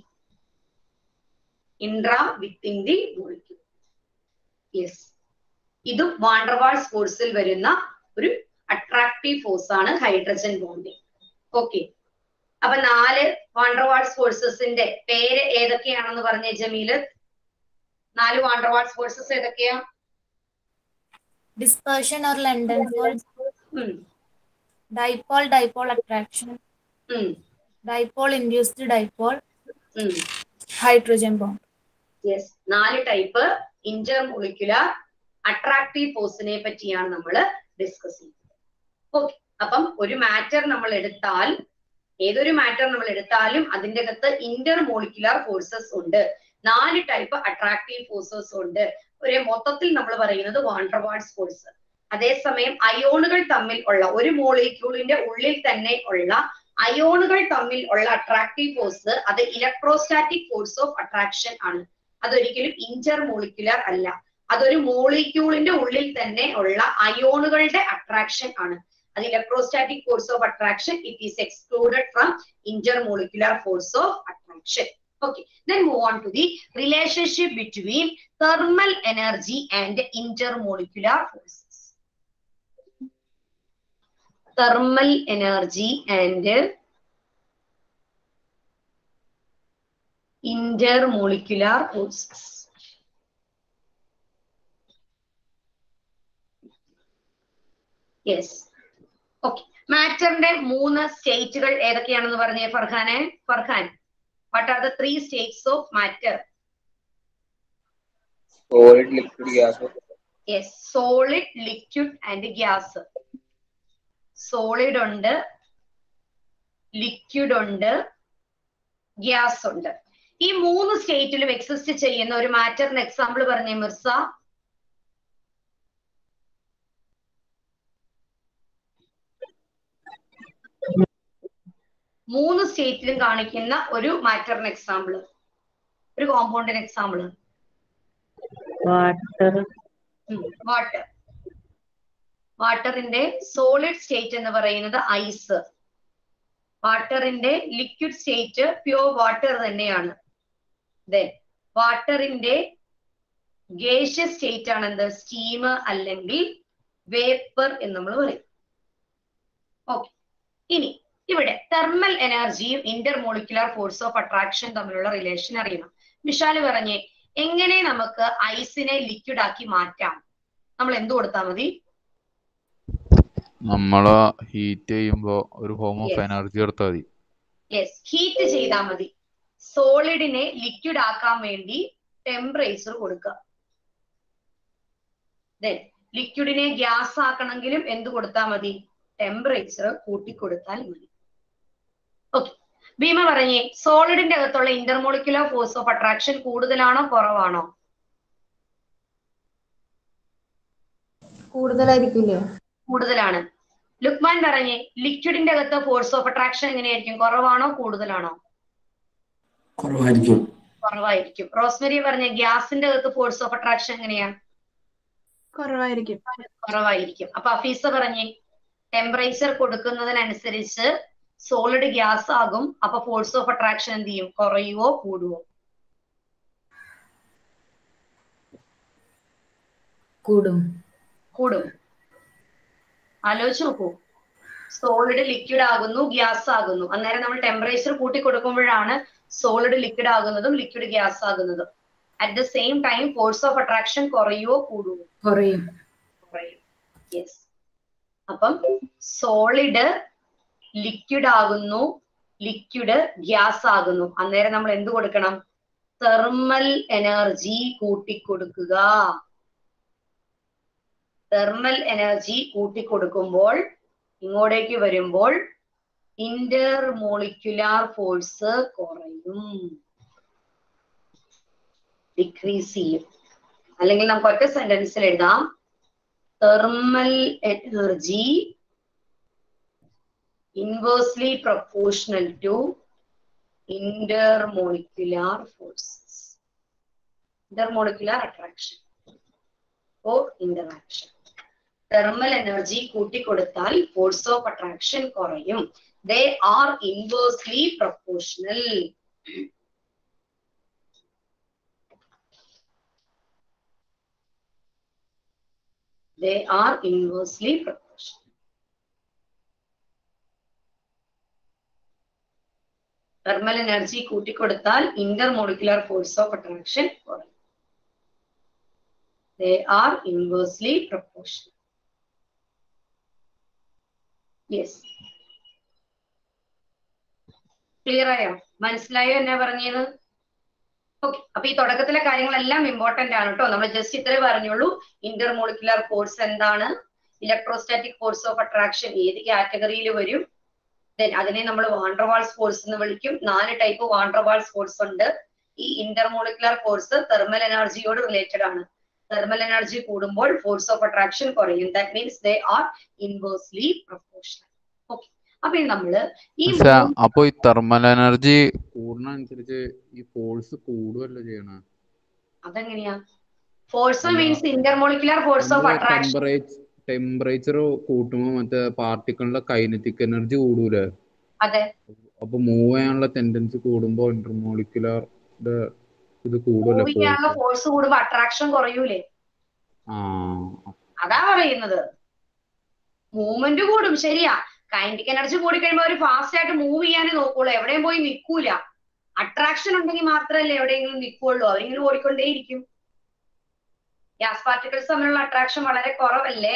Speaker 1: intra within the molecule yes ഇതും വാണ്ടർവാൾസ് ഫോഴ്സിൽ വരുന്ന ഒരു അട്രാക്റ്റീവ് ഫോഴ്സ് ആണ് ഹൈഡ്രജൻ ബോണ്ടിങ് ഓക്കെ അപ്പൊ നാല് വാണ്ടർവാൾസ് ഫോഴ്സസിന്റെ പേര് ഏതൊക്കെയാണെന്ന് പറഞ്ഞേ ജമീല് നാല് വാണ്ടർവാൾസ് ഫോഴ്സസ് ഏതൊക്കെയാ
Speaker 7: dispersion or London force,
Speaker 1: ഉം,
Speaker 7: dipole dipole attraction,
Speaker 1: ഉം,
Speaker 7: dipole induced dipole,
Speaker 1: um.
Speaker 7: hydrogen bond.
Speaker 1: Yes നാല് ടൈപ്പ് ഇന്റർ മോളിക്യുലർ അട്രാക്റ്റീവ് ഫോഴ്സിനെ പറ്റിയാണ് നമ്മൾ ഡിസ്കസ് ചെയ്യുന്നത് ഓക്കെ അപ്പം ഒരു മാറ്റർ നമ്മൾ എടുത്താൽ ഏതൊരു മാറ്റർ നമ്മൾ എടുത്താലും അതിന്റെ അകത്ത് ഇന്റർ മോളിക്യുലർ ഫോഴ്സസ് ഉണ്ട് നാല് ടൈപ്പ് അട്രാക്റ്റീവ് ഫോഴ്സസ് ഉണ്ട് ഒരു മൊത്തത്തിൽ നമ്മൾ പറയുന്നത് വാണ്ടർവാൾസ് ഫോഴ്സ് അതേസമയം അയോണുകൾ തമ്മിൽ ഉള്ള ഒരു മോളിക്യൂളിന്റെ ഉള്ളിൽ തന്നെ ഉള്ള അയോണുകൾ തമ്മിൽ ഉള്ള അട്രാക്റ്റീവ് ഫോഴ്സ് അത് ഇലക്ട്രോസ്റ്റാറ്റിക് ഫോഴ്സ് ഓഫ് അട്രാക്ഷൻ ആണ് അതൊരിക്കലും ഇന്റർ മോളിക്കുലർ അല്ല അതൊരു മോളിക്യൂളിന്റെ ഉള്ളിൽ തന്നെ ഉള്ള അയോണുകളുടെ അട്രാക്ഷൻ ആണ് അത് electrostatic force of attraction it is excluded from inter molecular force of attraction okay then move on to the relationship between thermal energy and intermolecular forces thermal energy and intermolecular forces yes okay മാറ്ററിന്റെ മൂന്ന് സ്റ്റേറ്റുകൾ ഏതൊക്കെയാണെന്ന് പറഞ്ഞേ ഫർഹാനെ Farhan what are the three states of matter
Speaker 8: solid liquid gas
Speaker 1: yes solid liquid and gas solid ഉണ്ട് liquid ഉണ്ട് gas ഉണ്ട് ഈ മൂന്ന് സ്റ്റേറ്റിലും എക്സിസ്റ്റ് ചെയ്യുന്ന ഒരു മാറ്ററിന് എക്സാമ്പിൾ പറഞ്ഞേ മിർസ മൂന്ന് സ്റ്റേറ്റിലും കാണിക്കുന്ന ഒരു മാറ്ററിന് എക്സാമ്പിൾ ഒരു കോമ്പൗണ്ടിന് എക്സാമ്പിൾ
Speaker 10: വാട്ടർ
Speaker 1: വാട്ടർ വാട്ടറിന്റെ സോളിഡ് സ്റ്റേറ്റ് എന്ന് പറയുന്നത് ഐസ് വാട്ടറിന്റെ ലിക്വിഡ് സ്റ്റേറ്റ് പ്യൂർ വാട്ടർ തന്നെയാണ് ദെൻ വാട്ടറിന്റെ ഗേഷ്യസ് സ്റ്റേറ്റ് ആണ് എന്ത് സ്റ്റീം അല്ലെങ്കിൽ വേപ്പർ എന്ന് നമ്മൾ പറയും ഓക്കെ ഇനി ഇവിടെ തെർമൽ എനർജിയും ഇന്റർമോളിക്കുലർ ഫോഴ്സ് ഓഫ് അട്രാക്ഷൻ തമ്മിലുള്ള റിലേഷൻ അറിയണം വിശാല് പറഞ്ഞേ എങ്ങനെ നമുക്ക് ഐസിനെ ലിക്വിഡ് ആക്കി മാറ്റാം നമ്മൾ എന്ത് കൊടുത്താൽ മതി
Speaker 12: നമ്മള് ഹീറ്റ് ചെയ്യുമ്പോ ഒരു ഫോം ഓഫ്
Speaker 1: Yes.
Speaker 12: എനർജി കൊടുത്താൽ മതി
Speaker 1: യെസ് ഹീറ്റ് ചെയ്താൽ മതി സോളിഡിനെ ലിക്വിഡ് ആക്കാൻ വേണ്ടി ടെമ്പറേച്ചർ കൊടുക്കുക ദെൻ ലിക്വിഡിനെ ഗ്യാസ് ആക്കണമെങ്കിലും എന്ത് കൊടുത്താൽ മതി ടെമ്പറേച്ചർ കൂട്ടിക്കൊടുത്താൽ മതി ഓക്കെ ഭീമ പറഞ്ഞേ സോളിഡിന്റെ അകത്തുള്ള ഇന്റർമോളിക്കുലർ ഫോഴ്സ് ഓഫ് അട്രാക്ഷൻ കൂടുതലാണോ കുറവാണോ
Speaker 5: കൂടുതലായിരിക്കില്ലേ
Speaker 1: കൂടുതലാണ് ലുക്മാൻ പറഞ്ഞേ ലിക്വിഡിന്റെ അകത്ത് ഫോഴ്സ് ഓഫ് അട്രാക്ഷൻ എങ്ങനെയായിരിക്കും കുറവാണോ കൂടുതലാണോ
Speaker 13: കുറവായിരിക്കും
Speaker 1: കുറവായിരിക്കും റോസ്മെരി പറഞ്ഞ ഗ്യാസിന്റെ അകത്ത് ഫോഴ്സ് ഓഫ് അട്രാക്ഷൻ എങ്ങനെയാ
Speaker 3: കുറവായിരിക്കും
Speaker 1: കുറവായിരിക്കും അപ്പൊ അഫീസ പറഞ്ഞേ ടെമ്പറേച്ചർ കൊടുക്കുന്നതിനനുസരിച്ച് സോളിഡ് ഗ്യാസ് ആകും അപ്പൊ ഫോഴ്സ് ഓഫ് അട്രാക്ഷൻ എന്ത് ചെയ്യും കുറയുവോ കൂടുവോ
Speaker 11: കൂടും
Speaker 1: കൂടും ആലോചിച്ച് നോക്കൂ സോളിഡ് ലിക്വിഡ് ആകുന്നു ഗ്യാസ് ആകുന്നു അന്നേരം നമ്മൾ ടെമ്പറേച്ചർ കൂട്ടി കൊടുക്കുമ്പോഴാണ് സോളിഡ് ലിക്വിഡ് ആകുന്നതും ലിക്വിഡ് ഗ്യാസ് ആകുന്നതും at the same time force of attraction കുറയുവോ കൂടുവോ
Speaker 11: കുറയും
Speaker 1: കുറയും യെസ് അപ്പം സോളിഡ് ലിക്വിഡ് ആകുന്നു ലിക്വിഡ് ഗ്യാസ് ആകുന്നു അന്നേരം നമ്മൾ എന്ത് കൊടുക്കണം തെർമൽ എനർജി കൂട്ടിക്കൊടുക്കുക തെർമൽ എനർജി കൂട്ടിക്കൊടുക്കുമ്പോൾ ഇങ്ങോട്ടേക്ക് വരുമ്പോൾ ഇന്റർ മോളിക്കുലാർ ഫോഴ്സ് കുറയും ഡിക്രീസ് ചെയ്യും അല്ലെങ്കിൽ നമുക്ക് ഒറ്റ സെന്റൻസിൽ എഴുതാം thermal energy inversely proportional to intermolecular forces intermolecular attraction or interaction thermal energy കൂട്ടിക്കൊടുത്താൽ ഫോഴ്സ് ഓഫ് അട്രാക്ഷൻ കുറയും they are inversely proportional they are inversely proportional thermal energy കൂട്ടിക്കൊടുത്താൽ ഇന്റർമോളിക്കുലർ ഫോഴ്സ് ഓഫ് അട്രാക്ഷൻ കുറയും they are inversely proportional yes clear ആയോ മനസ്സിലായോ എന്നാ പറഞ്ഞത് okay അപ്പൊ ഈ തുടക്കത്തിലെ കാര്യങ്ങളെല്ലാം ഇമ്പോർട്ടന്റ് ആണ് കേട്ടോ നമ്മൾ ജസ്റ്റ് ഇത്രേ പറഞ്ഞുള്ളൂ ഇന്റർമോളിക്കുലർ ഫോഴ്സ് എന്താണ് ഇലക്ട്രോസ്റ്റാറ്റിക് ഫോഴ്സ് ഓഫ് അട്രാക്ഷൻ ഏത് കാറ്റഗറിയിൽ വരും ദെൻ അതിനെ നമ്മൾ വാണ്ടർവാൾസ് ഫോഴ്സ് എന്ന് വിളിക്കും നാല് ടൈപ്പ് വാണ്ടർവാൾസ് ഫോഴ്സ് ഉണ്ട് ഈ ഇന്റർമോളിക്കുലർ ഫോഴ്സ് തെർമൽ എനർജിയോട് റിലേറ്റഡ് ആണ് തെർമൽ എനർജി കൂടുമ്പോൾ ഫോഴ്സ് ഓഫ് അട്രാക്ഷൻ കുറയും that means they are inversely proportional okay അപ്പൊ ഇനി നമ്മള് ഈ
Speaker 12: പക്ഷെ
Speaker 1: മൂന്ന്
Speaker 12: അപ്പൊ ഈ തെർമൽ എനർജി കൂടുന്നതനുസരിച്ച് ഈ ഫോഴ്സ് കൂടുവല്ലോ ചെയ്യണേ
Speaker 1: അതെങ്ങനെയാ force means intermolecular force of attraction
Speaker 12: temperature temperature കൂട്ടുമ്പോ മറ്റേ പാർട്ടിക്കിളിന്റെ കൈനറ്റിക് എനർജി കൂടൂലേ
Speaker 1: അതെ
Speaker 12: അപ്പൊ മൂവ് ചെയ്യാനുള്ള ടെൻഡൻസി കൂടുമ്പോ ഇന്റർമോളിക്കുലർ ഇത് കൂടൂലേ
Speaker 1: മൂവ് ചെയ്യാനുള്ള
Speaker 12: ഫോഴ്സ്
Speaker 1: ഫോഴ്സ് കൂടുമ്പോ അട്രാക്ഷൻ കുറയൂലേ
Speaker 12: ആ
Speaker 1: അതാ പറയുന്നത് മൂവ്മെന്റ് കൂടും ശരിയാ കൈനറ്റിക് എനർജി കൂടി കഴിയുമ്പോൾ അവർ ഫാസ്റ്റ് ആയിട്ട് മൂവ് ചെയ്യാനേ നോക്കുള്ളൂ എവിടെയും പോയി നിൽക്കൂല അട്രാക്ഷൻ ഉണ്ടെങ്കിൽ മാത്രമല്ലേ എവിടെയെങ്കിലും നിൽക്കുള്ളൂ അവരിങ്ങനെ ഓടിക്കൊണ്ടേയിരിക്കും ഗ്യാസ് പാർട്ടിക്കിൾസ് തമ്മിലുള്ള അട്രാക്ഷൻ വളരെ കുറവല്ലേ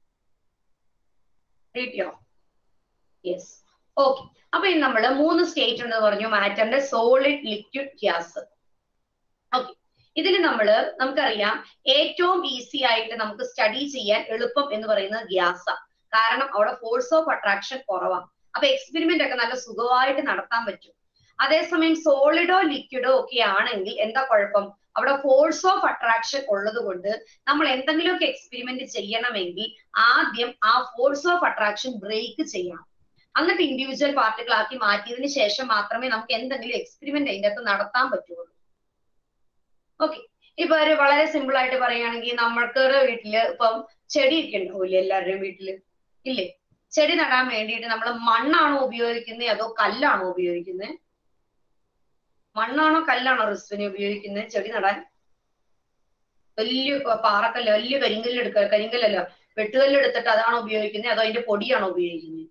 Speaker 1: കിട്ടിയോ യെസ് ഓക്കെ അപ്പൊ ഇനി നമ്മള് മൂന്ന് സ്റ്റേറ്റ് ഉണ്ടെന്ന് പറഞ്ഞു മാറ്ററിന്റെ സോളിഡ് ലിക്വിഡ് ഗ്യാസ് ഓക്കെ ഇതിൽ നമ്മള് നമുക്കറിയാം ഏറ്റവും ഈസി ആയിട്ട് നമുക്ക് സ്റ്റഡി ചെയ്യാൻ എളുപ്പം എന്ന് പറയുന്നത് ഗ്യാസാ കാരണം അവിടെ ഫോഴ്സ് ഓഫ് അട്രാക്ഷൻ കുറവാണ് അപ്പൊ എക്സ്പെരിമെന്റ് ഒക്കെ നല്ല സുഖമായിട്ട് നടത്താൻ പറ്റും അതേസമയം സോളിഡോ ലിക്വിഡോ ഒക്കെ ആണെങ്കിൽ എന്താ കുഴപ്പം അവിടെ ഫോഴ്സ് ഓഫ് അട്രാക്ഷൻ ഉള്ളത് കൊണ്ട് നമ്മൾ എന്തെങ്കിലുമൊക്കെ എക്സ്പെരിമെന്റ് ചെയ്യണമെങ്കിൽ ആദ്യം ആ ഫോഴ്സ് ഓഫ് അട്രാക്ഷൻ ബ്രേക്ക് ചെയ്യണം എന്നിട്ട് ഇൻഡിവിജ്വൽ പാർട്ടികൾ ആക്കി മാറ്റിയതിന് ശേഷം മാത്രമേ നമുക്ക് എന്തെങ്കിലും എക്സ്പെരിമെന്റ് അതിന്റെ അകത്ത് നടത്താൻ പറ്റുള്ളൂ ഓക്കെ ഇപ്പൊ ഒരു വളരെ സിമ്പിൾ ആയിട്ട് പറയുകയാണെങ്കിൽ നമ്മൾക്ക് വീട്ടില് ഇപ്പം ചെടിയൊക്കെ ഉണ്ടാവില്ലേ എല്ലാവരുടെയും വീട്ടില് ഇല്ലേ ചെടി നടാൻ വേണ്ടിയിട്ട് നമ്മൾ മണ്ണാണോ ഉപയോഗിക്കുന്നത് അതോ കല്ലാണോ ഉപയോഗിക്കുന്നത് മണ്ണാണോ കല്ലാണോ റിസ്വിനെ ഉപയോഗിക്കുന്നത് ചെടി നടാൻ വലിയ പാറക്കല്ല് വലിയ കരിങ്കല്ല് എടുക്കുക കരിങ്കല്ലല്ല വെട്ടുകല്ല് എടുത്തിട്ട് അതാണോ ഉപയോഗിക്കുന്നത് അതോ അതിന്റെ പൊടിയാണോ ഉപയോഗിക്കുന്നത്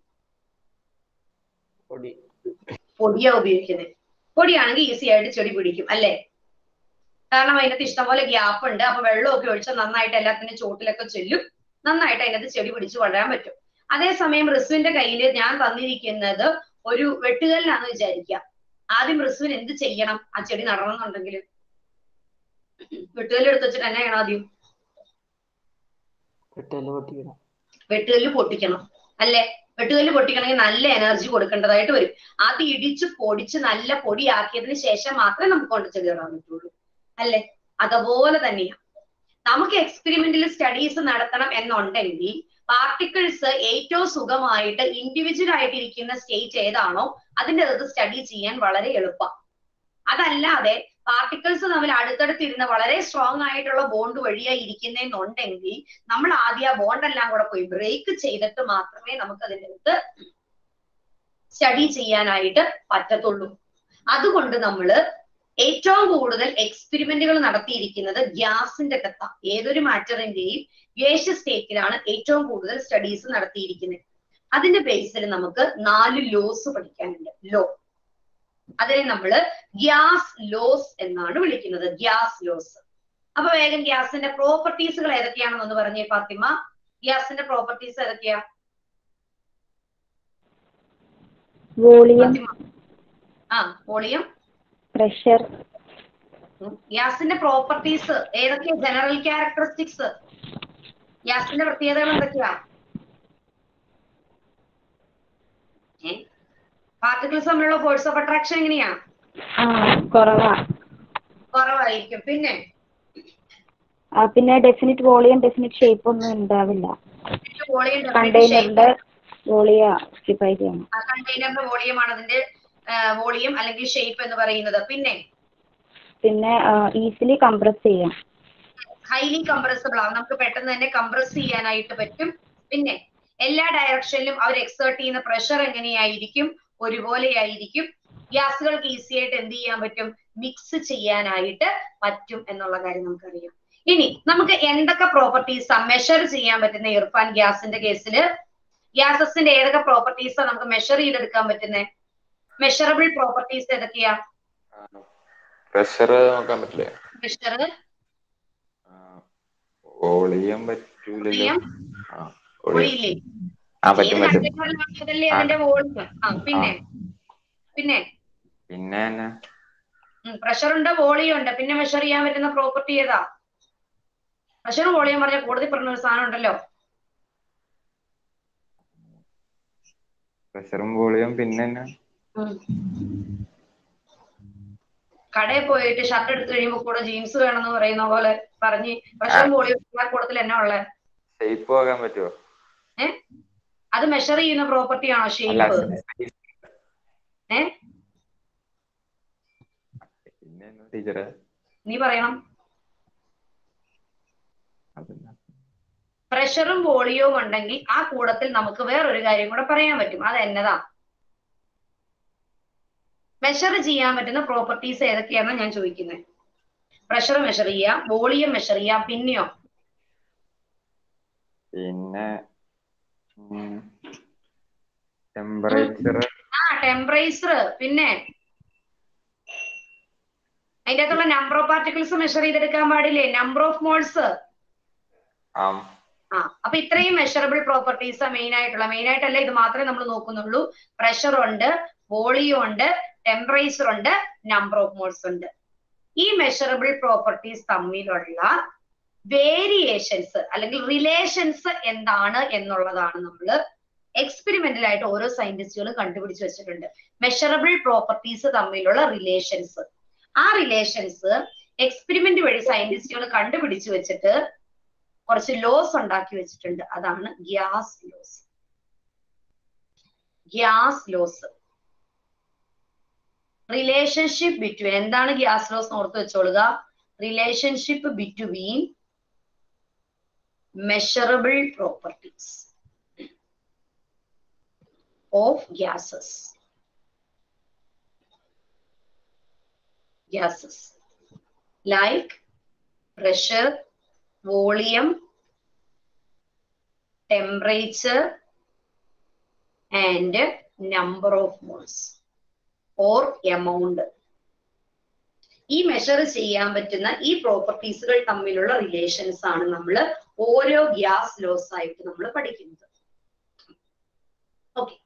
Speaker 6: പൊടി
Speaker 1: പൊടിയാ ഉപയോഗിക്കുന്നത് പൊടിയാണെങ്കിൽ ഈസി ആയിട്ട് ചെടി പിടിക്കും അല്ലേ കാരണം അതിനകത്ത് ഇഷ്ടംപോലെ ഗ്യാപ്പ് ഉണ്ട് അപ്പൊ വെള്ളമൊക്കെ ഒഴിച്ചാൽ നന്നായിട്ട് എല്ലാത്തിന്റെ ചോട്ടിലൊക്കെ ചെല്ലും നന്നായിട്ട് അതിനകത്ത് ചെടി പിടിച്ച് വളരാൻ പറ്റും അതേസമയം റിസുവിന്റെ കയ്യിൽ ഞാൻ തന്നിരിക്കുന്നത് ഒരു വെട്ടുകല്ലാന്ന് വിചാരിക്കുക ആദ്യം റിസുവിന് എന്ത് ചെയ്യണം ആ ചെടി നടണം എന്നുണ്ടെങ്കിൽ വെട്ടുകല്ല് എടുത്ത് വെച്ചിട്ട് എന്നാ ചെയ്യണം ആദ്യം
Speaker 6: വെട്ടല് പൊട്ടിക്കണം
Speaker 1: വെട്ടുകല്ല് പൊട്ടിക്കണം അല്ലേ വെട്ടുകല്ല് പൊട്ടിക്കണമെങ്കിൽ നല്ല എനർജി കൊടുക്കേണ്ടതായിട്ട് വരും അത് ഇടിച്ച് പൊടിച്ച് നല്ല പൊടിയാക്കിയതിന് ശേഷം മാത്രമേ നമുക്ക് കൊണ്ട് ചെടി നടാൻ പറ്റുള്ളൂ അല്ലേ അതുപോലെ തന്നെയാണ് നമുക്ക് എക്സ്പെരിമെന്റിൽ സ്റ്റഡീസ് നടത്തണം എന്നുണ്ടെങ്കിൽ പാർട്ടിക്കിൾസ് ഏറ്റവും സുഖമായിട്ട് ഇൻഡിവിജ്വൽ ആയിട്ടിരിക്കുന്ന സ്റ്റേറ്റ് ഏതാണോ അതിന്റെ അകത്ത് സ്റ്റഡി ചെയ്യാൻ വളരെ എളുപ്പം അതല്ലാതെ പാർട്ടിക്കിൾസ് തമ്മിൽ അടുത്തടുത്തിരുന്ന് വളരെ സ്ട്രോങ് ആയിട്ടുള്ള ബോണ്ട് വഴിയായി ഇരിക്കുന്നെന്നുണ്ടെങ്കിൽ നമ്മൾ ആദ്യം ആ ബോണ്ട് എല്ലാം കൂടെ പോയി ബ്രേക്ക് ചെയ്തിട്ട് മാത്രമേ നമുക്ക് അതിൻ്റെ അകത്ത് സ്റ്റഡി ചെയ്യാനായിട്ട് പറ്റത്തുള്ളൂ അതുകൊണ്ട് നമ്മള് ഏറ്റവും കൂടുതൽ എക്സ്പെരിമെന്റുകൾ നടത്തിയിരിക്കുന്നത് ഗ്യാസിന്റെ കത്ത ഏതൊരു മാറ്ററിന്റെയും ഗ്യാസ് സ്റ്റേറ്റിലാണ് ഏറ്റവും കൂടുതൽ സ്റ്റഡീസ് നടത്തിയിരിക്കുന്നത് അതിന്റെ ബേസിൽ നമുക്ക് നാല് ലോസ് പഠിക്കാനുണ്ട് ലോ അതിനെ നമ്മൾ ഗ്യാസ് ലോസ് എന്നാണ് വിളിക്കുന്നത് ഗ്യാസ് ലോസ് അപ്പൊ വേഗം ഗ്യാസിന്റെ പ്രോപ്പർട്ടീസുകൾ ഏതൊക്കെയാണെന്നൊന്ന് പറഞ്ഞേ ഫാത്തിമ ഗ്യാസിന്റെ പ്രോപ്പർട്ടീസ് ഏതൊക്കെയാ
Speaker 14: വോളിയം
Speaker 1: ഫാത്തിമ ആ വോളിയം
Speaker 14: പ്രഷർ
Speaker 1: ഗ്യാസിന്റെ പ്രോപ്പർട്ടീസ് ഏതൊക്കെയാ ജനറൽ ക്യാരക്ടറിസ്റ്റിക്സ് ഗ്യാസിന്റെ പ്രത്യേകതകൾ എന്തൊക്കെയാ പാർട്ടിക്കിൾസ് തമ്മിലുള്ള ഫോഴ്സ് ഓഫ് അട്രാക്ഷൻ എങ്ങനെയാ
Speaker 14: ആ കുറവാ
Speaker 1: കുറവായിരിക്കും പിന്നെ
Speaker 14: ആ, പിന്നെ ഡെഫിനിറ്റ് വോളിയം ഡെഫിനിറ്റ് ഷേപ്പ് ഒന്നും ഉണ്ടാവില്ല
Speaker 1: വോളിയം
Speaker 14: കണ്ടെയ്നറിന്റെ വോളിയ സ്റ്റിഫൈ ചെയ്യണം
Speaker 1: കണ്ടെയ്നറിന്റെ വോളിയം ആണ് അതിന്റെ വോളിയം അല്ലെങ്കിൽ ഷേപ്പ് എന്ന് പറയുന്നത് പിന്നെ
Speaker 14: പിന്നെ ഈസിലി കംപ്രസ് ചെയ്യാം
Speaker 1: ഹൈലി കംപ്രസിബിൾ ആണ് നമുക്ക് പെട്ടെന്ന് തന്നെ കംപ്രസ് ചെയ്യാനായിട്ട് പറ്റും പിന്നെ എല്ലാ ഡയറക്ഷനിലും അവർ എക്സേർട്ട് ചെയ്യുന്ന പ്രഷർ എങ്ങനെയായിരിക്കും ഒരുപോലെയായിരിക്കും ഗ്യാസുകൾക്ക് ഈസി ആയിട്ട് എന്ത് ചെയ്യാൻ പറ്റും മിക്സ് ചെയ്യാനായിട്ട് പറ്റും എന്നുള്ള കാര്യം നമുക്കറിയാം ഇനി നമുക്ക് എന്തൊക്കെ പ്രോപ്പർട്ടീസ് മെഷർ ചെയ്യാൻ പറ്റുന്ന ഇർഫാൻ ഗ്യാസിന്റെ കേസിൽ ഗ്യാസസിന്റെ ഏതൊക്കെ പ്രോപ്പർട്ടീസാണ് നമുക്ക് മെഷർ ചെയ്തെടുക്കാൻ പറ്റുന്നത് മെഷറബിൾ പ്രോപ്പർട്ടീസ് ഏതൊക്കെയാ
Speaker 8: പ്രഷർ നോക്കാൻ പറ്റില്ലേ
Speaker 1: മെഷർ
Speaker 8: വോളിയം പറ്റൂലല്ലോ
Speaker 1: വോളിയം
Speaker 8: ആ വോളിയം
Speaker 1: ഒഴിയില്ലേ
Speaker 8: ആ പറ്റും
Speaker 1: ഏത്
Speaker 8: പറ്റും
Speaker 1: കണ്ടെയ്നറിലാണല്ലേ
Speaker 8: ആ.
Speaker 1: അതിന്റെ വോളിയം ആ പിന്നെ പിന്നെ
Speaker 8: പിന്നെ എന്നാ
Speaker 1: പ്രഷർ ഉണ്ട് വോളിയം ഉണ്ട് പിന്നെ മെഷർ ചെയ്യാൻ പറ്റുന്ന പ്രോപ്പർട്ടി ഏതാ പ്രഷർ വോളിയം പറഞ്ഞ കൂടുതൽ പറഞ്ഞ ഒരു സാധനം ഉണ്ടല്ലോ
Speaker 8: പ്രഷറും വോളിയം പിന്നെ എന്നാ
Speaker 1: ഉം. കടയിൽ പോയിട്ട് ഷർട്ട് എടുത്തു കഴിയുമ്പോൾ കൂടെ ജീൻസ് വേണമെന്ന് പറയുന്ന പോലെ പറഞ്ഞ് പ്രഷറും വോളിയം കൂടുതൽ എന്നാ ഉള്ളത്
Speaker 8: ഷേപ്പ് ആകാൻ പറ്റുമോ
Speaker 1: ഏ അത് മെഷർ ചെയ്യുന്ന പ്രോപ്പർട്ടി ആണോ
Speaker 8: അല്ല
Speaker 1: ഷേപ്പ് ഏ
Speaker 8: പിന്നെ ടീച്ചറെ
Speaker 1: നീ പറയണം പ്രഷറും വോളിയവും ഉണ്ടെങ്കിൽ ആ കൂടത്തിൽ നമുക്ക് വേറൊരു കാര്യം കൂടെ പറയാൻ പറ്റും അത് എന്നതാ മെഷർ ചെയ്യാൻ പറ്റുന്ന പ്രോപ്പർട്ടീസ് ഏതൊക്കെയാണെന്ന് ഞാൻ ചോദിക്കുന്നത് പ്രഷർ മെഷർ ചെയ്യാം വോളിയം മെഷർ ചെയ്യാം പിന്നെയോ
Speaker 8: പിന്നെ ടെമ്പറേച്ചർ
Speaker 1: ആ ടെമ്പറേച്ചർ പിന്നെ അതിന്റെ അകത്തുള്ള നമ്പർ ഓഫ് പാർട്ടിക്കിൾസ് മെഷർ ചെയ്തെടുക്കാൻ പാടില്ലേ നമ്പർ ഓഫ് മോൾസ്
Speaker 8: ആം
Speaker 1: ആ അപ്പൊ ഇത്രയും മെഷറബിൾ പ്രോപ്പർട്ടീസ് മെയിൻ ആയിട്ടുള്ള മെയിൻ ആയിട്ടല്ല ഇത് മാത്രമേ നമ്മൾ നോക്കുന്നുള്ളൂ പ്രഷർ ഉണ്ട് വോളിയം ഉണ്ട് ടെമ്പറേച്ചർ ഉണ്ട് നമ്പർ ഓഫ് മോൾസ് ഉണ്ട് ഈ മെഷറബിൾ പ്രോപ്പർട്ടീസ് തമ്മിലുള്ള വേരിയേഷൻസ് അല്ലെങ്കിൽ റിലേഷൻസ് എന്താണ് എന്നുള്ളതാണ് നമ്മൾ എക്സ്പെരിമെന്റലായിട്ട് ഓരോ സയന്റിസ്റ്റുകളും കണ്ടുപിടിച്ച് വെച്ചിട്ടുണ്ട് മെഷറബിൾ പ്രോപ്പർട്ടീസ് തമ്മിലുള്ള റിലേഷൻസ് ആ റിലേഷൻസ് എക്സ്പെരിമെന്റ് വഴി സയന്റിസ്റ്റുകൾ കണ്ടുപിടിച്ച് വെച്ചിട്ട് കുറച്ച് ലോസ് ഉണ്ടാക്കി വെച്ചിട്ടുണ്ട് അതാണ് gas laws gas laws relationship between എന്താണ് ഗ്യാസ് ലോസ് ഓർത്ത് വെച്ചോളുക relationship between measurable properties of gases gases like pressure, volume, temperature, and number of moles or amount. ഈ മെഷർ ചെയ്യാൻ പറ്റുന്ന ഈ പ്രോപ്പർട്ടീസുകൾ തമ്മിലുള്ള റിലേഷൻസ് ആണ് നമ്മൾ ഓരോ ഗ്യാസ് ലോസ് ആയിട്ട് നമ്മൾ പഠിക്കുന്നത് ഓക്കെ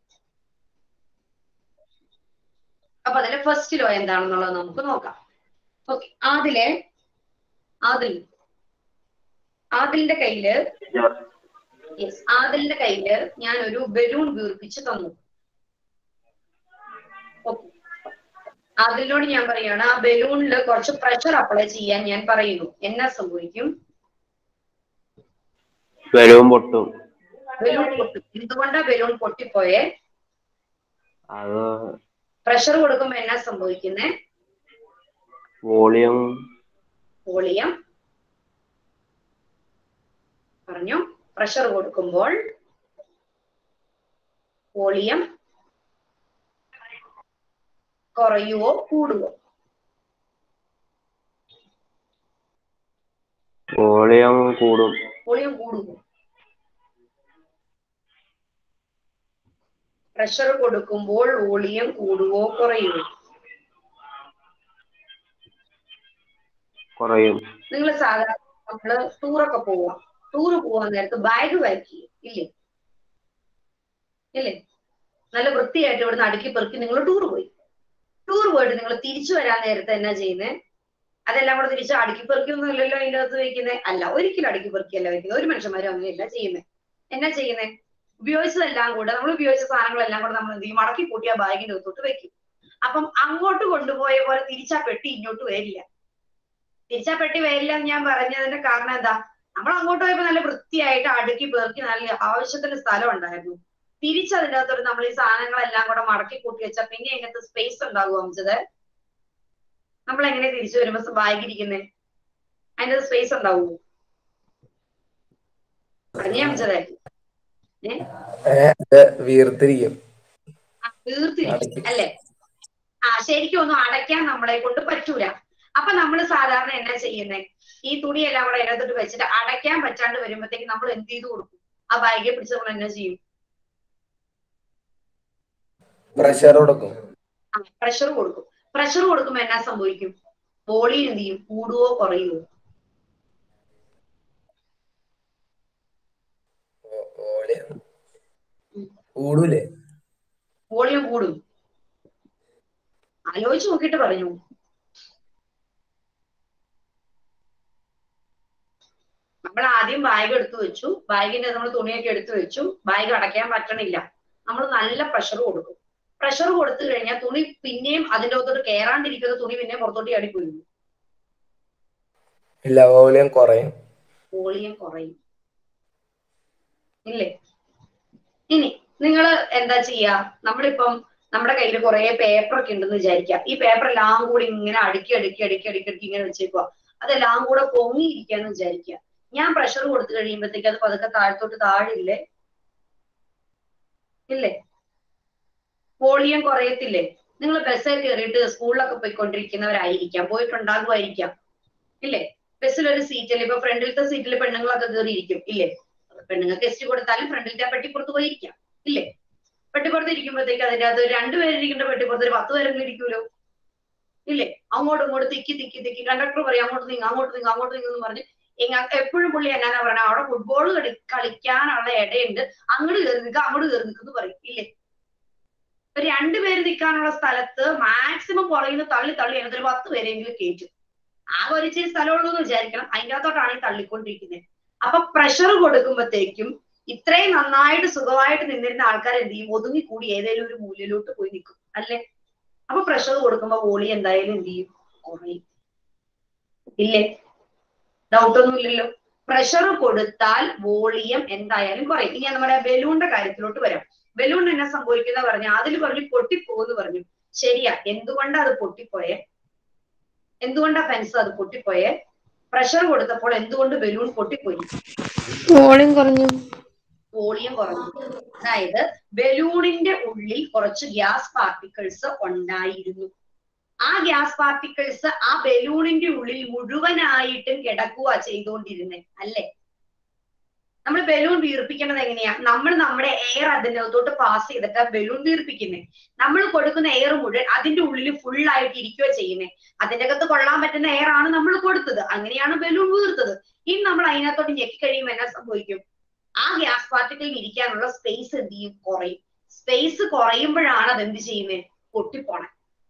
Speaker 1: അപ്പൊ അതിലെ ഫസ്റ്റ് ലോ എന്താണെന്നുള്ളത് നമുക്ക് നോക്കാം ഓക്കെ ആദിലെ ആദിൽ ആദിലിന്റെ കയ്യില് യെസ് ആദിലിന്റെ കയ്യില് ഞാൻ ഒരു ബലൂൺ വീർപ്പിച്ച് തന്നു ഓക്കെ ആദിലിനോട് ഞാൻ പറയാണ് ആ ബലൂണിൽ കുറച്ച് പ്രഷർ അപ്ലൈ ചെയ്യാൻ ഞാൻ പറയുന്നു എന്നാ സംഭവിക്കും
Speaker 9: ബലൂൺ പൊട്ടും
Speaker 1: ബലൂൺ പൊട്ടും എന്തുകൊണ്ടാ ബലൂൺ പൊട്ടിപ്പോയേ
Speaker 9: അത്
Speaker 1: പ്രഷർ കൊടുക്കുമ്പോ എന്നാ സംഭവിക്കുന്നേ
Speaker 9: വോളിയം
Speaker 1: വോളിയം പറഞ്ഞു പ്രഷർ കൊടുക്കുമ്പോൾ വോളിയം കുറയുവോ കൂടുവോ
Speaker 9: വോളിയം കൂടും
Speaker 1: വോളിയം കൂടുവോ പ്രഷർ കൊടുക്കുമ്പോൾ വോളിയം കൂടുവോ കുറയുവോ
Speaker 9: കുറയും
Speaker 1: നിങ്ങൾ സാധാരണ നമ്മള് ടൂറൊക്കെ പോവാം ടൂർ പോവാൻ നേരത്ത് ബാഗ് പാക്ക് ചെയ്യും ഇല്ലേ ഇല്ലേ നല്ല വൃത്തിയായിട്ട് ഇവിടുന്ന് അടുക്കി പെറുക്കി നിങ്ങൾ ടൂർ പോയി ടൂർ പോയിട്ട് നിങ്ങൾ തിരിച്ചു വരാൻ നേരത്ത് എന്നാ ചെയ്യുന്നത് അതെല്ലാം കൂടെ തിരിച്ച് അടുക്കി പെറുക്കിയൊന്നും ഇല്ലല്ലോ അതിന്റെ അകത്ത് വെക്കുന്നത് അല്ല ഒരിക്കലും അടുക്കി പെറുക്കിയല്ല വെക്കുന്നത് ഒരു മനുഷ്യന്മാരും അങ്ങനെയല്ല ചെയ്യുന്നത് എന്നാ ചെയ്യുന്നത് ഉപയോഗിച്ചതെല്ലാം കൂടെ നമ്മൾ ഉപയോഗിച്ച സാധനങ്ങളെല്ലാം കൂടെ നമ്മൾ എന്ത് ചെയ്യും മടക്കി കൂട്ടി ആ ബാഗിന്റെ അകത്തോട്ട് വെക്കും അപ്പം അങ്ങോട്ട് കൊണ്ടുപോയ പോലെ തിരിച്ചാ പെട്ടി ഇങ്ങോട്ട് വരില്ല തിരിച്ചാ പെട്ടി വരില്ല എന്ന് ഞാൻ പറഞ്ഞതിന്റെ കാരണം എന്താ നമ്മൾ അങ്ങോട്ട് പോയപ്പോ നല്ല വൃത്തിയായിട്ട് അടുക്കി പേർക്കി നല്ല ആവശ്യത്തിന് സ്ഥലം ഉണ്ടായിരുന്നു തിരിച്ചതിൻ്റെ അകത്തോട്ട് നമ്മൾ ഈ സാധനങ്ങളെല്ലാം കൂടെ മടക്കി കൂട്ടി വെച്ചാൽ പിന്നെ അതിനകത്ത് സ്പേസ് ഉണ്ടാകുമോ അമിച്ചത് നമ്മൾ എങ്ങനെ തിരിച്ചു വരുമ്പോ ബാഗിരിക്കുന്നേ അതിന്റെ സ്പേസ് ഉണ്ടാവുമോ പറഞ്ഞേ അമിച്ചതേ
Speaker 15: വീർത്തിരിക്കും
Speaker 1: തീർത്തിരിക്കും അല്ലേ ആ ശരിക്കും ഒന്നും അടയ്ക്കാൻ നമ്മളെ കൊണ്ട് പറ്റൂല അപ്പൊ നമ്മൾ സാധാരണ എന്നാ ചെയ്യുന്നേ ഈ തുണിയെല്ലാം കൂടെ അതിനകത്തോട്ട് വെച്ചിട്ട് അടയ്ക്കാൻ പറ്റാണ്ട് വരുമ്പോഴത്തേക്ക് നമ്മൾ എന്ത് ചെയ്ത് കൊടുക്കും ആ ബാഗെ പിടിച്ച് നമ്മൾ എന്നാ ചെയ്യും
Speaker 15: പ്രഷർ കൊടുക്കും
Speaker 1: പ്രഷർ കൊടുക്കും പ്രഷർ കൊടുക്കുമ്പോ എന്നാ സംഭവിക്കും വോളിയം എന്ത് ചെയ്യും കൂടുവോ കുറയുവോ
Speaker 15: വോളിയം കൂടൂലേ
Speaker 1: വോളിയം കൂടും ആലോചിച്ച് നോക്കിയിട്ട് പറഞ്ഞു നമ്മൾ ആദ്യം ബാഗ് എടുത്തു വെച്ചു ബാഗിന്റെ നമ്മൾ തുണിയൊക്കെ എടുത്തു വെച്ചു ബാഗ് അടയ്ക്കാൻ പറ്റണില്ല നമ്മൾ നല്ല പ്രഷർ കൊടുക്കും പ്രഷർ കൊടുത്തു കഴിഞ്ഞാൽ തുണി പിന്നെയും അതിന്റെ അകത്തോട്ട് കയറാണ്ടിരിക്കുന്ന തുണി പിന്നെ പുറത്തോട്ട് ചാടിപ്പോയി
Speaker 15: ഇല്ല വോളിയം കുറയും
Speaker 1: വോളിയം കുറയും ഇല്ലേ ഇനി നിങ്ങൾ എന്താ ചെയ്യാ നമ്മളിപ്പം നമ്മുടെ കയ്യിൽ കുറെ പേപ്പർ ഒക്കെ ഉണ്ടെന്ന് വിചാരിക്കാം ഈ പേപ്പർ എല്ലാം കൂടി ഇങ്ങനെ അടുക്കി അടുക്കി അടുക്കി അടുക്കി അടുക്കി ഇങ്ങനെ വെച്ചേക്കുക അതെല്ലാം കൂടെ പൊങ്ങിയിരിക്കാന്ന് വിചാരിക്കുക ഞാൻ പ്രഷർ കൊടുത്തു കഴിയുമ്പോഴത്തേക്ക് അത് പതുക്കെ താഴത്തോട്ട് താഴില്ലേ ഇല്ലേ വോളിയം കുറയത്തില്ലേ നിങ്ങൾ ബസ്സിൽ കയറിയിട്ട് സ്കൂളിലൊക്കെ പോയിക്കൊണ്ടിരിക്കുന്നവരായിരിക്കാം പോയിട്ടുണ്ടാകുമായിരിക്കാം ഇല്ലേ ബസ്സിൽ ഒരു സീറ്റിൽ ഇപ്പൊ ഫ്രണ്ടിലത്തെ സീറ്റിൽ പെണ്ണുങ്ങളൊക്കെ കയറിയിരിക്കും ഇല്ലേ പെണ്ണുങ്ങൾക്ക് എസ്റ്റ് കൊടുത്താലും ഫ്രണ്ടിലത്തെ പെട്ടിപ്പുറത്ത് പോയിരിക്കാം ഇല്ലേ പെട്ടിപ്പുറത്ത് ഇരിക്കുമ്പോഴത്തേക്ക് അതിന്റെ അകത്ത് രണ്ടുപേര് ഇരിക്കേണ്ട പെട്ടിപ്പുറത്ത് ഒരു പത്ത് പേരെങ്കിലും ഇരിക്കുമല്ലോ ഇല്ലേ അങ്ങോട്ടും ഇങ്ങോട്ടും തിക്കി തിക്കി തിക്കി കണ്ടക്ടർ പറയും അങ്ങോട്ട് നീങ്ങ അങ്ങോട്ട് നീങ്ങ അങ്ങോട്ട് നീങ്ങുന്നു പറഞ്ഞ് എങ്ങ എപ്പോഴും പുള്ളി എങ്ങനെയാ പറയണ അവിടെ ഫുട്ബോൾ കളി കളിക്കാനുള്ള ഇടയുണ്ട് അങ്ങോട്ട് കയറി നിൽക്കുക അങ്ങോട്ട് കയറി നിൽക്കുന്നു പറയും ഇല്ലേ ഇപ്പൊ രണ്ടുപേര് നിൽക്കാനുള്ള സ്ഥലത്ത് മാക്സിമം പുറകിൽ നിന്ന് തള്ളി തള്ളി അതിനകത്ത് ഒരു പത്ത് പേരെങ്കിലും കയറ്റും ആകെ ഒരു ഇച്ചിരി സ്ഥലമുള്ളൂ എന്ന് വിചാരിക്കണം അതിൻ്റെ അകത്തോട്ടാണ് ഈ തള്ളിക്കൊണ്ടിരിക്കുന്നത് അപ്പൊ പ്രഷർ കൊടുക്കുമ്പോഴത്തേക്കും ഇത്രയും നന്നായിട്ട് സുഖമായിട്ട് നിന്നിരുന്ന ആൾക്കാർ എന്ത് ചെയ്യും ഒതുങ്ങി കൂടി ഏതെങ്കിലും ഒരു മൂലയിലോട്ട് പോയി നിൽക്കും അല്ലേ അപ്പൊ പ്രഷർ കൊടുക്കുമ്പോ വോളി എന്തായാലും എന്ത് ചെയ്യും കുറയും ഇല്ലേ ഡൗട്ട് ഒന്നും ഇല്ലല്ലോ പ്രഷർ കൊടുത്താൽ വോളിയം എന്തായാലും കുറയും ഇനി നമ്മുടെ ബലൂണിന്റെ കാര്യത്തിലോട്ട് വരാം ബലൂൺ എന്നാ സംഭവിക്കുന്ന പറഞ്ഞു അതിൽ പറഞ്ഞു പൊട്ടിപ്പോന്ന് പറഞ്ഞു ശരിയാ എന്തുകൊണ്ടാ അത് പൊട്ടിപ്പോയേ എന്തുകൊണ്ടാ ഫെൻസ് അത് പൊട്ടിപ്പോയേ പ്രഷർ കൊടുത്തപ്പോൾ എന്തുകൊണ്ട് ബലൂൺ പൊട്ടിപ്പോയി
Speaker 4: വോളിയം കുറഞ്ഞു
Speaker 1: വോളിയം കുറഞ്ഞു അതായത് ബലൂണിന്റെ ഉള്ളിൽ കുറച്ച് ഗ്യാസ് പാർട്ടിക്കിൾസ് ഉണ്ടായിരുന്നു ആ ഗ്യാസ് പാർട്ടിക്കിൾസ് ആ ബലൂണിന്റെ ഉള്ളിൽ മുഴുവനായിട്ടും കിടക്കുക ചെയ്തുകൊണ്ടിരുന്നേ അല്ലേ നമ്മൾ ബലൂൺ വീർപ്പിക്കേണ്ടത് എങ്ങനെയാ നമ്മൾ നമ്മുടെ എയർ അതിന്റെ അകത്തോട്ട് പാസ് ചെയ്തിട്ട് ബലൂൺ വീർപ്പിക്കുന്നത് നമ്മൾ കൊടുക്കുന്ന എയർ മുഴുവൻ അതിന്റെ ഉള്ളിൽ ഫുൾ ആയിട്ട് ഇരിക്കുക ചെയ്യുന്നത് അതിന്റെ അകത്ത് കൊള്ളാൻ പറ്റുന്ന എയർ ആണ് നമ്മൾ കൊടുത്തത് അങ്ങനെയാണ് ബലൂൺ വീർത്തത് ഇനി നമ്മൾ അതിനകത്തോട്ട് ഞെക്കി കഴിയുമ്പോൾ എന്നാ സംഭവിക്കും ആ ഗ്യാസ് പാർട്ടിക്കിളിന് ഇരിക്കാനുള്ള സ്പേസ് എന്ത് ചെയ്യും കുറയും സ്പേസ് കുറയുമ്പോഴാണ് അത് എന്ത് ചെയ്യുന്നത് പൊട്ടിപ്പോണേ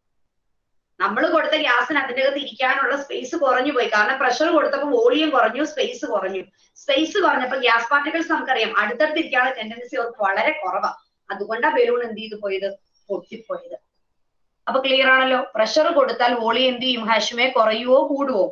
Speaker 1: നമ്മൾ കൊടുത്ത ഗ്യാസിന് അതിന്റെ അകത്ത് ഇരിക്കാനുള്ള സ്പേസ് കുറഞ്ഞു പോയി കാരണം പ്രഷർ കൊടുത്തപ്പോൾ വോളിയം കുറഞ്ഞു സ്പേസ് കുറഞ്ഞു സ്പേസ് കുറഞ്ഞപ്പോൾ ഗ്യാസ് പാർട്ടിക്കിൾസ് നമുക്കറിയാം അടുത്തടുത്ത് ഇരിക്കാനുള്ള ടെൻഡൻസി അവർക്ക് വളരെ കുറവാണ് അതുകൊണ്ടാണ് ബലൂൺ എന്ത് ചെയ്തു പോയത് പൊട്ടിപ്പോയത് അപ്പൊ ക്ലിയർ ആണല്ലോ പ്രഷർ കൊടുത്താൽ വോളിയം എന്ത് ചെയ്യും ഹാഷ്മേ കുറയുവോ കൂടുവോ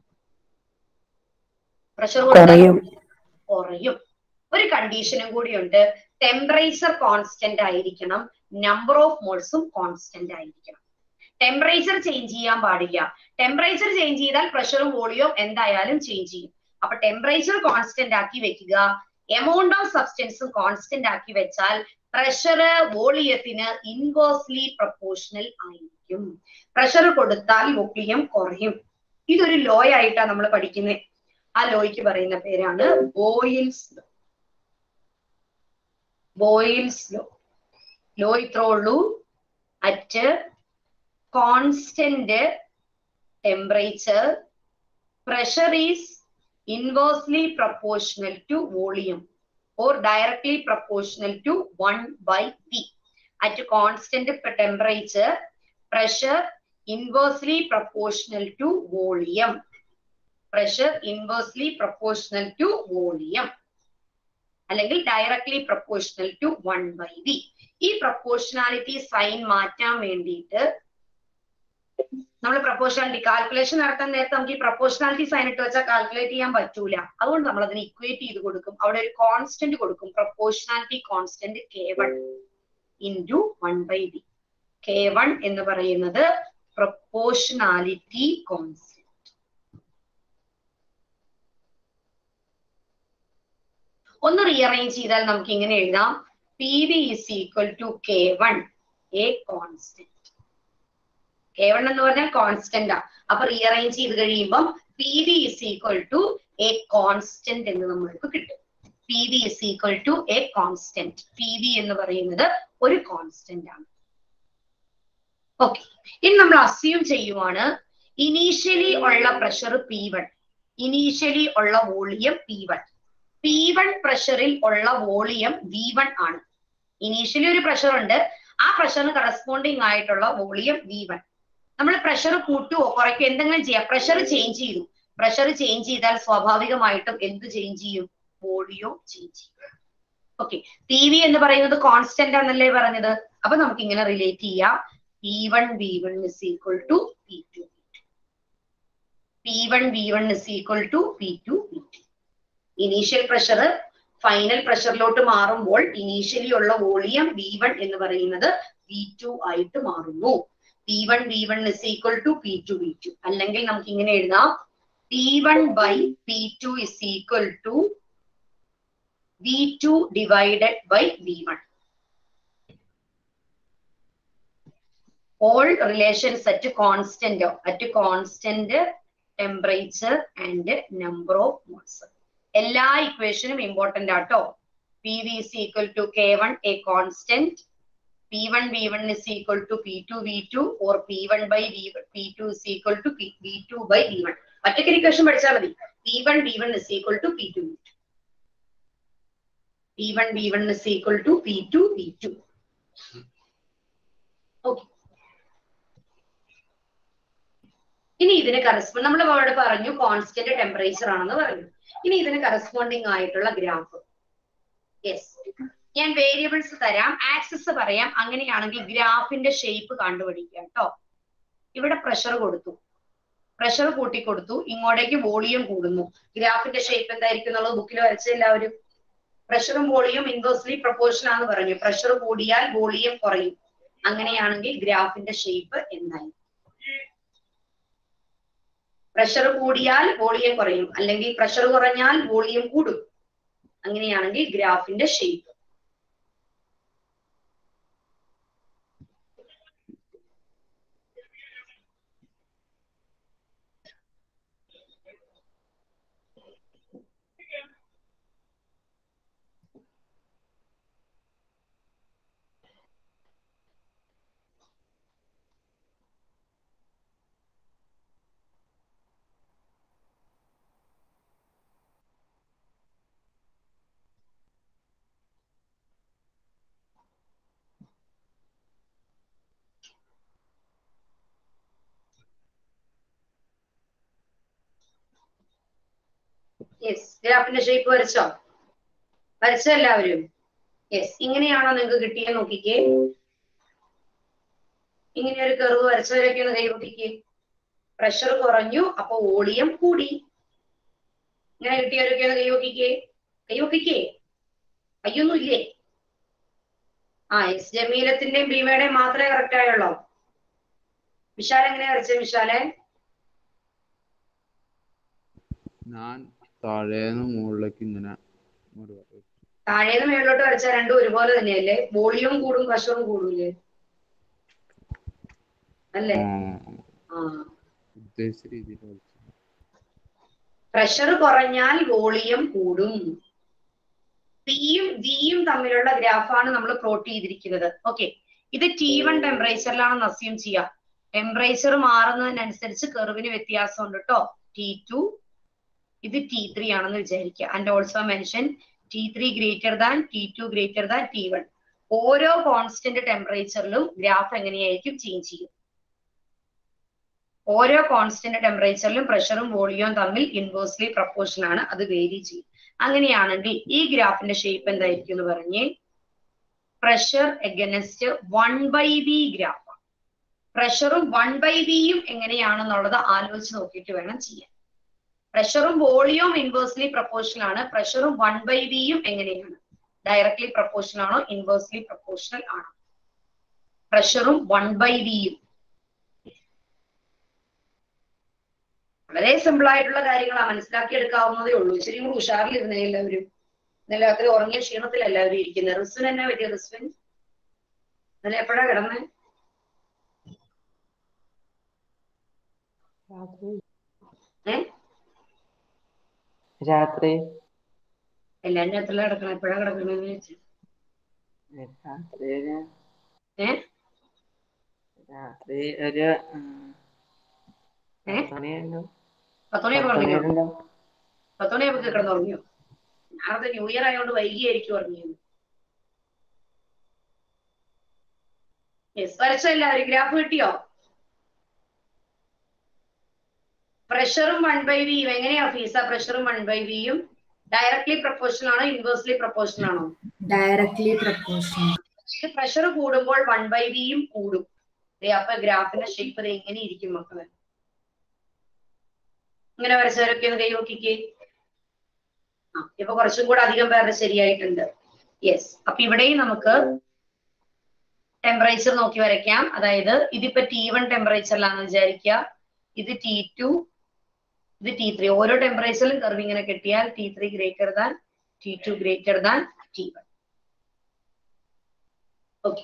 Speaker 1: പ്രഷർ കൊടുത്താൽ
Speaker 2: കുറയും
Speaker 1: കുറയും ഒരു കണ്ടീഷനും കൂടിയുണ്ട് ടെമ്പറേച്ചർ കോൺസ്റ്റന്റ് ആയിരിക്കണം നമ്പർ ഓഫ് മോൾസും കോൺസ്റ്റന്റ് ആയിരിക്കണം ടെമ്പറേച്ചർ ചേഞ്ച് ചെയ്യാൻ പാടില്ല ടെമ്പറേച്ചർ ചേഞ്ച് ചെയ്താൽ പ്രഷറും വോളിയവും എന്തായാലും ചേഞ്ച് ചെയ്യും അപ്പൊ ടെമ്പറേച്ചർ കോൺസ്റ്റന്റ് ആക്കി വെക്കുക എമൗണ്ട് ഓഫ് സബ്സ്റ്റൻസും കോൺസ്റ്റന്റ് ആക്കി വെച്ചാൽ പ്രഷർ വോളിയത്തിന് ഇൻവേഴ്സ്ലി പ്രപ്പോർഷണൽ ആയിരിക്കും പ്രഷർ കൊടുത്താൽ വോളിയം കുറയും ഇതൊരു ലോ ആയിട്ടാണ് നമ്മൾ പഠിക്കുന്നത് ആ ലോയ്ക്ക് പറയുന്ന പേരാണ് Boyle's law Boyle's law law ഇത്രേ ഉള്ളൂ at constant temperature pressure is inversely proportional to volume or directly proportional to 1 by V. At constant temperature, pressure inversely proportional to volume. Pressure inversely proportional to volume. അല്ലെങ്കിൽ directly proportional to one by V ഈ proportionality sign മാറ്റാൻ വേണ്ടിയിട്ട് നമ്മൾ proportionality calculation നടത്താൻ നേരത്തെ നമുക്ക് ഈ proportionality sign ഇട്ട് വെച്ചാൽ കാൽക്കുലേറ്റ് ചെയ്യാൻ പറ്റൂല അതുകൊണ്ട് നമ്മൾ അതിനെ ഇക്വേറ്റ് ചെയ്ത് കൊടുക്കും അവിടെ ഒരു കോൺസ്റ്റന്റ് കൊടുക്കും proportionality constant K one into one by V K one എന്ന് പറയുന്നത് പ്രൊപ്പോർഷണാലിറ്റി കോൺസ്റ്റന്റ് ഒന്ന് റീഅറേഞ്ച് ചെയ്താൽ നമുക്ക് ഇങ്ങനെ എഴുതാം P V is equal to K one a constant K one എന്ന് പറഞ്ഞാൽ കോൺസ്റ്റന്റ് ആ അപ്പൊ റീഅറേഞ്ച് ചെയ്ത് കഴിയുമ്പം P V is equal to a constant എന്ന് നമ്മൾക്ക് കിട്ടും P V is equal to a constant P V എന്ന് പറയുന്നത് ഒരു കോൺസ്റ്റന്റ് ആണ് ഓക്കെ ഇനി നമ്മൾ അസ്യൂം ചെയ്യുവാണ് ഇനീഷ്യലി ഉള്ള പ്രഷർ പി വൺ ഇനീഷ്യലി ഉള്ള volume P one P one പ്രഷറിൽ ഉള്ള വോളിയം വി വൺ ആണ് ഇനീഷ്യലി ഒരു പ്രഷർ ഉണ്ട് ആ പ്രഷറിന് കറസ്പോണ്ടിങ് ആയിട്ടുള്ള വോളിയം വി വൺ നമ്മൾ പ്രഷർ കൂട്ടുവോ കുറയ്ക്കോ എന്തെങ്കിലും ചെയ്യാം പ്രഷർ ചേഞ്ച് ചെയ്തു പ്രഷർ ചേഞ്ച് ചെയ്താൽ സ്വാഭാവികമായിട്ടും എന്ത് ചേഞ്ച് ചെയ്യും വോളിയോ ചേഞ്ച് ചെയ്യും ഓക്കെ പി വി എന്ന് പറയുന്നത് കോൺസ്റ്റന്റ് ആണല്ലേ പറഞ്ഞത് അപ്പൊ നമുക്ക് ഇങ്ങനെ റിലേറ്റ് ചെയ്യാം P one V one is equal to P two P one V one is equal to P two P two initial pressure final പ്രഷറിലോട്ട് മാറുമ്പോൾ ഇനീഷ്യലി ഉള്ള വോളിയം വി വൺ എന്ന് പറയുന്നത് വി ടു ആയിട്ട് മാറുന്നു P one V one is equal to P two V two അല്ലെങ്കിൽ നമുക്ക് ഇങ്ങനെ എഴുതാം P one by P two is equal to V two divided by V one all relations at constant at constant temperature and number of moles എല്ലാ ഇക്വേഷനും important ആട്ടോ P V is equal to K one a constant P one V one is equal to P two V two or P one by V P two is equal to V two by V one ഒറ്റയ്ക്ക് equation പഠിച്ചാൽ മതി P one V one is equal to P two V two P one V one is equal to P two V two okay ഇനി ഇതിന് correspond നമ്മൾ അവിടെ പറഞ്ഞു constant temperature ആണെന്ന് പറഞ്ഞു ഇനി ഇതിന് കറസ്പോണ്ടിങ് ആയിട്ടുള്ള ഗ്രാഫ് യെസ് ഞാൻ വേരിയബിൾസ് തരാം ആക്സസ് പറയാം അങ്ങനെയാണെങ്കിൽ ഗ്രാഫിന്റെ ഷേപ്പ് കണ്ടുപിടിക്കുക കേട്ടോ ഇവിടെ പ്രഷർ കൊടുത്തു പ്രഷർ കൂട്ടി കൊടുത്തു ഇങ്ങോട്ടേക്ക് വോളിയം കൂടുന്നു ഗ്രാഫിന്റെ ഷേപ്പ് എന്തായിരിക്കും എന്നുള്ളത് ബുക്കിൽ വരച്ച എല്ലാവരും പ്രഷറും വോളിയം ഇൻവേഴ്സ്ലി പ്രപ്പോർഷൻ ആണെന്ന് പറഞ്ഞു പ്രഷർ കൂടിയാൽ വോളിയം കുറയും അങ്ങനെയാണെങ്കിൽ ഗ്രാഫിന്റെ ഷേപ്പ് എന്തായി പ്രഷർ കൂടിയാൽ വോളിയം കുറയും അല്ലെങ്കിൽ പ്രഷർ കുറഞ്ഞാൽ വോളിയം കൂടും അങ്ങനെയാണെങ്കിൽ ഗ്രാഫിന്റെ ഷേപ്പ് യെസ് ഗ്രാഫിന്റെ ഷേപ്പ് വരച്ചോ വരച്ചോ എല്ലാവരും യെസ് ഇങ്ങനെയാണോ നിങ്ങൾക്ക് കിട്ടിയത് നോക്കിക്കേ ഇങ്ങനെ ഒരു കർവ് വരച്ചവരൊക്കെ ഒന്ന് കൈ നോക്കിക്കേ പ്രഷർ കുറഞ്ഞു അപ്പൊ വോളിയം കൂടി ഇങ്ങനെ കിട്ടിയവരൊക്കെ ഒന്ന് കൈ നോക്കിക്കേ കൈ നോക്കിക്കേ കയ്യൊന്നും ഇല്ലേ ആ എസ് ജമീലത്തിന്റെയും ഭീമയുടെയും മാത്രമേ കറക്റ്റ് ആയുള്ളൂ വിശാൽ എങ്ങനെയാ വരച്ചത് വിശാലെ
Speaker 12: ഞാൻ താഴേന്ന് മുകളിലേക്ക് ഇങ്ങനെ ഒരു
Speaker 1: താഴേന്ന് മേളിലോട്ട് വരച്ചാൽ രണ്ടും ഒരുപോലെ തന്നെയല്ലേ വോളിയവും കൂടും പ്രഷറും കൂടൂലേ അല്ലേ ആ
Speaker 12: ഉദ്ദേശിച്ച രീതിയിൽ കളിച്ചു
Speaker 1: പ്രഷർ കുറഞ്ഞാൽ വോളിയം കൂടും പിയും ജിയും തമ്മിലുള്ള ഗ്രാഫാണ് നമ്മൾ പ്ലോട്ട് ചെയ്തിരിക്കുന്നത് ഓക്കെ ഇത് ടി വൺ ടെമ്പറേച്ചറിലാണെന്ന് അസ്യൂം ചെയ്യാം ടെമ്പറേച്ചർ മാറുന്നതിനനുസരിച്ച് കെർവിന് വ്യത്യാസമുണ്ട് കേട്ടോ ടി ടു ഇത് ടി ത്രീ ആണെന്ന് വിചാരിക്കുക and also mention T three greater than T two greater than T one ഓരോ കോൺസ്റ്റന്റ് ടെമ്പറേച്ചറിലും ഗ്രാഫ് എങ്ങനെയായിരിക്കും ചേഞ്ച് ചെയ്യും ഓരോ കോൺസ്റ്റന്റ് ടെമ്പറേച്ചറിലും പ്രഷറും വോളിയവും തമ്മിൽ ഇൻവേഴ്സ്ലി പ്രപ്പോർഷൻ ആണ് അത് വേരി ചെയ്യും അങ്ങനെയാണെങ്കിൽ ഈ ഗ്രാഫിന്റെ ഷേപ്പ് എന്തായിരിക്കും എന്ന് പറഞ്ഞ് pressure against one by V graph പ്രഷറും വൺ ബൈ വിയും എങ്ങനെയാണെന്നുള്ളത് ആലോചിച്ച് നോക്കിയിട്ട് വേണം ചെയ്യാൻ പ്രഷറും വോളിയവും ഇൻവേഴ്സ്ലി പ്രപ്പോർഷണൽ ആണ് പ്രഷറും വൺ ബൈ വിയും എങ്ങനെയാണ് ഡയറക്ട്ലി പ്രപ്പോർഷണൽ ആണോ ഇൻവേഴ്സ്ലി പ്രപ്പോർഷണൽ ആണോ പ്രഷറും വൺ ബൈ വിയും വളരെ സിമ്പിൾ ആയിട്ടുള്ള കാര്യങ്ങളാണ് മനസ്സിലാക്കി എടുക്കാവുന്നതേ ഉള്ളൂ ഇച്ചിരി കൂടി ഉഷാറിലിരുന്നേ എല്ലാവരും ഇന്നലെ രാത്രി ഉറങ്ങിയ ക്ഷീണത്തിൽ എല്ലാവരും ഇരിക്കുന്നത് റിസ്വിൻ എന്നാ പറ്റിയ റിസ്വിൻ ഇന്നലെ എപ്പോഴാ കിടന്നേ ഏ
Speaker 16: രാത്രി
Speaker 1: എല്ലാരും രാത്രിയിലാ കിടക്കണം എപ്പോഴാ കിടക്കണെന്ന് ചോദിച്ചു
Speaker 16: രാത്രി ഒരു
Speaker 1: ഏ
Speaker 16: രാത്രി ഒരു ഉം,
Speaker 1: ഏ
Speaker 16: പത്ത് മണിയുണ്ടാവും.
Speaker 1: പത്തുമണിയൊക്കെ
Speaker 16: പത്ത്
Speaker 1: ഉറങ്ങിയോ
Speaker 16: മണിയുണ്ടാവും.
Speaker 1: പത്തുമണിയൊക്കെ കിടന്നുറങ്ങിയോ ഞാനത് ന്യൂ ഇയർ ആയതുകൊണ്ട് വൈകിയായിരിക്കും ഉറങ്ങിയത് യെസ് വരച്ച എല്ലാവരും ഗ്രാഫ് കിട്ടിയോ പ്രഷറും വൺ ബൈ വിയും എങ്ങനെയാ ഫീസ പ്രഷറും വൺ ബൈ വിയും ഡയറക്ട്ലി പ്രപ്പോർഷൻ ആണോ ഇൻവേഴ്സ്ലി പ്രപ്പോർഷൻ ആണോ
Speaker 11: ഡയറക്ട്ലി പ്രപ്പോർഷൻ
Speaker 1: ഇത് പ്രഷർ കൂടുമ്പോൾ വൺ ബൈ വിയും കൂടും ദേ അപ്പൊ ഗ്രാഫിന്റെ ഷേപ്പ് എങ്ങനെ ഇരിക്കും മക്കളെ ഇങ്ങനെ വരച്ചവരൊക്കെ ഒന്ന് കൈ നോക്കിക്കേ ആ ഇപ്പൊ കുറച്ചും കൂടെ അധികം പേരുടെ ശരിയായിട്ടുണ്ട് യെസ് അപ്പൊ ഇവിടെയും നമുക്ക് ടെമ്പറേച്ചർ നോക്കി വരയ്ക്കാം അതായത് ഇതിപ്പോ ടി വൺ ടെമ്പറേച്ചറിലാണെന്ന് വിചാരിക്കുക ഇത് ടി ടു ഇത് ടി ത്രീ ഓരോ ടെമ്പറേച്ചറിലും കർവ് ഇങ്ങനെ കെട്ടിയാൽ T three greater than T two greater than T one okay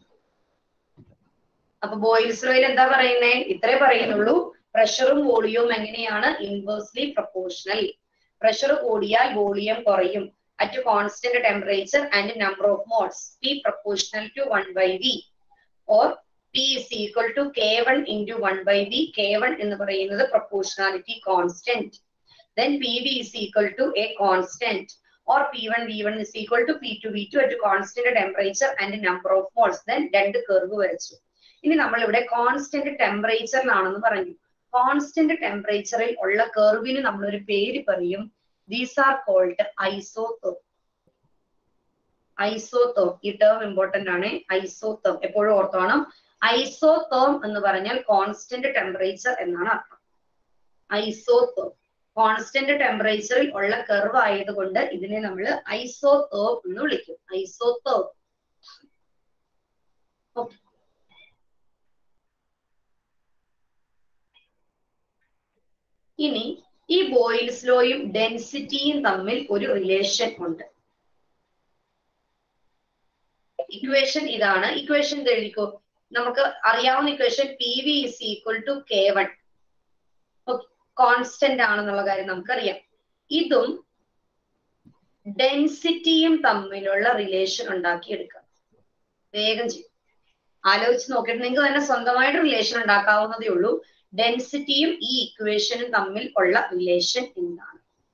Speaker 1: അപ്പൊ ബോയിൽസ് ലോയിൽ എന്താ പറയുന്നേ ഇത്രേ പറയുന്നുള്ളൂ പ്രഷറും വോളിയവും എങ്ങനെയാണ് ഇൻവേഴ്സ്ലി പ്രൊപ്പോർഷണൽ പ്രഷർ കൂടിയാൽ വോളിയം കുറയും at constant temperature and number of moles P proportional to one by V or P is equal to K one into one by V K one എന്ന് പറയുന്നത് proportionality constant then P V is equal to a constant or P1 V1 is equal to P2 V2 at constant temperature and number of moles. Then രണ്ട് curve വരച്ചു ഇനി നമ്മൾ ഇവിടെ constant ടെമ്പറേച്ചറിലാണെന്ന് പറഞ്ഞു constant ടെമ്പറേച്ചറിൽ ഉള്ള കർവിന് നമ്മൾ ഒരു പേര് പറയും these are called isotherm isotherm ഈ ടേം ഇമ്പോർട്ടന്റ് ആണ് ഐസോതേം എപ്പോഴും ഓർത്തോണം ഐസോതേം എന്ന് പറഞ്ഞാൽ കോൺസ്റ്റന്റ് ടെമ്പറേച്ചർ എന്നാണ് അർത്ഥം ഐസോതേം കോൺസ്റ്റന്റ് ടെമ്പറേച്ചറിൽ ഉള്ള കർവ് ആയതുകൊണ്ട് ഇതിനെ നമ്മൾ ഐസോതേം എന്ന് വിളിക്കും ഐസോതേം ഇനി ഈ ബോയിൽസ് ലോയും ഡെൻസിറ്റിയും തമ്മിൽ ഒരു റിലേഷൻ ഉണ്ട് ഇക്വേഷൻ ഇതാണ് ഇക്വേഷൻ എഴുതിക്കോ നമുക്ക് അറിയാവുന്ന equation P V is equal to K one constant ആണെന്നുള്ള കാര്യം നമുക്കറിയാം ഇതും ഡെൻസിറ്റിയും തമ്മിലുള്ള റിലേഷൻ ഉണ്ടാക്കിയെടുക്കാം വേഗം ചെയ്യും ആലോചിച്ച് നോക്കിയിട്ട് നിങ്ങൾക്ക് തന്നെ സ്വന്തമായിട്ട് റിലേഷൻ ഉണ്ടാക്കാവുന്നതേ ഉള്ളൂ ഡെൻസിറ്റിയും ഈ ഇക്വേഷനും തമ്മിൽ ഉള്ള റിലേഷൻ എന്താണ്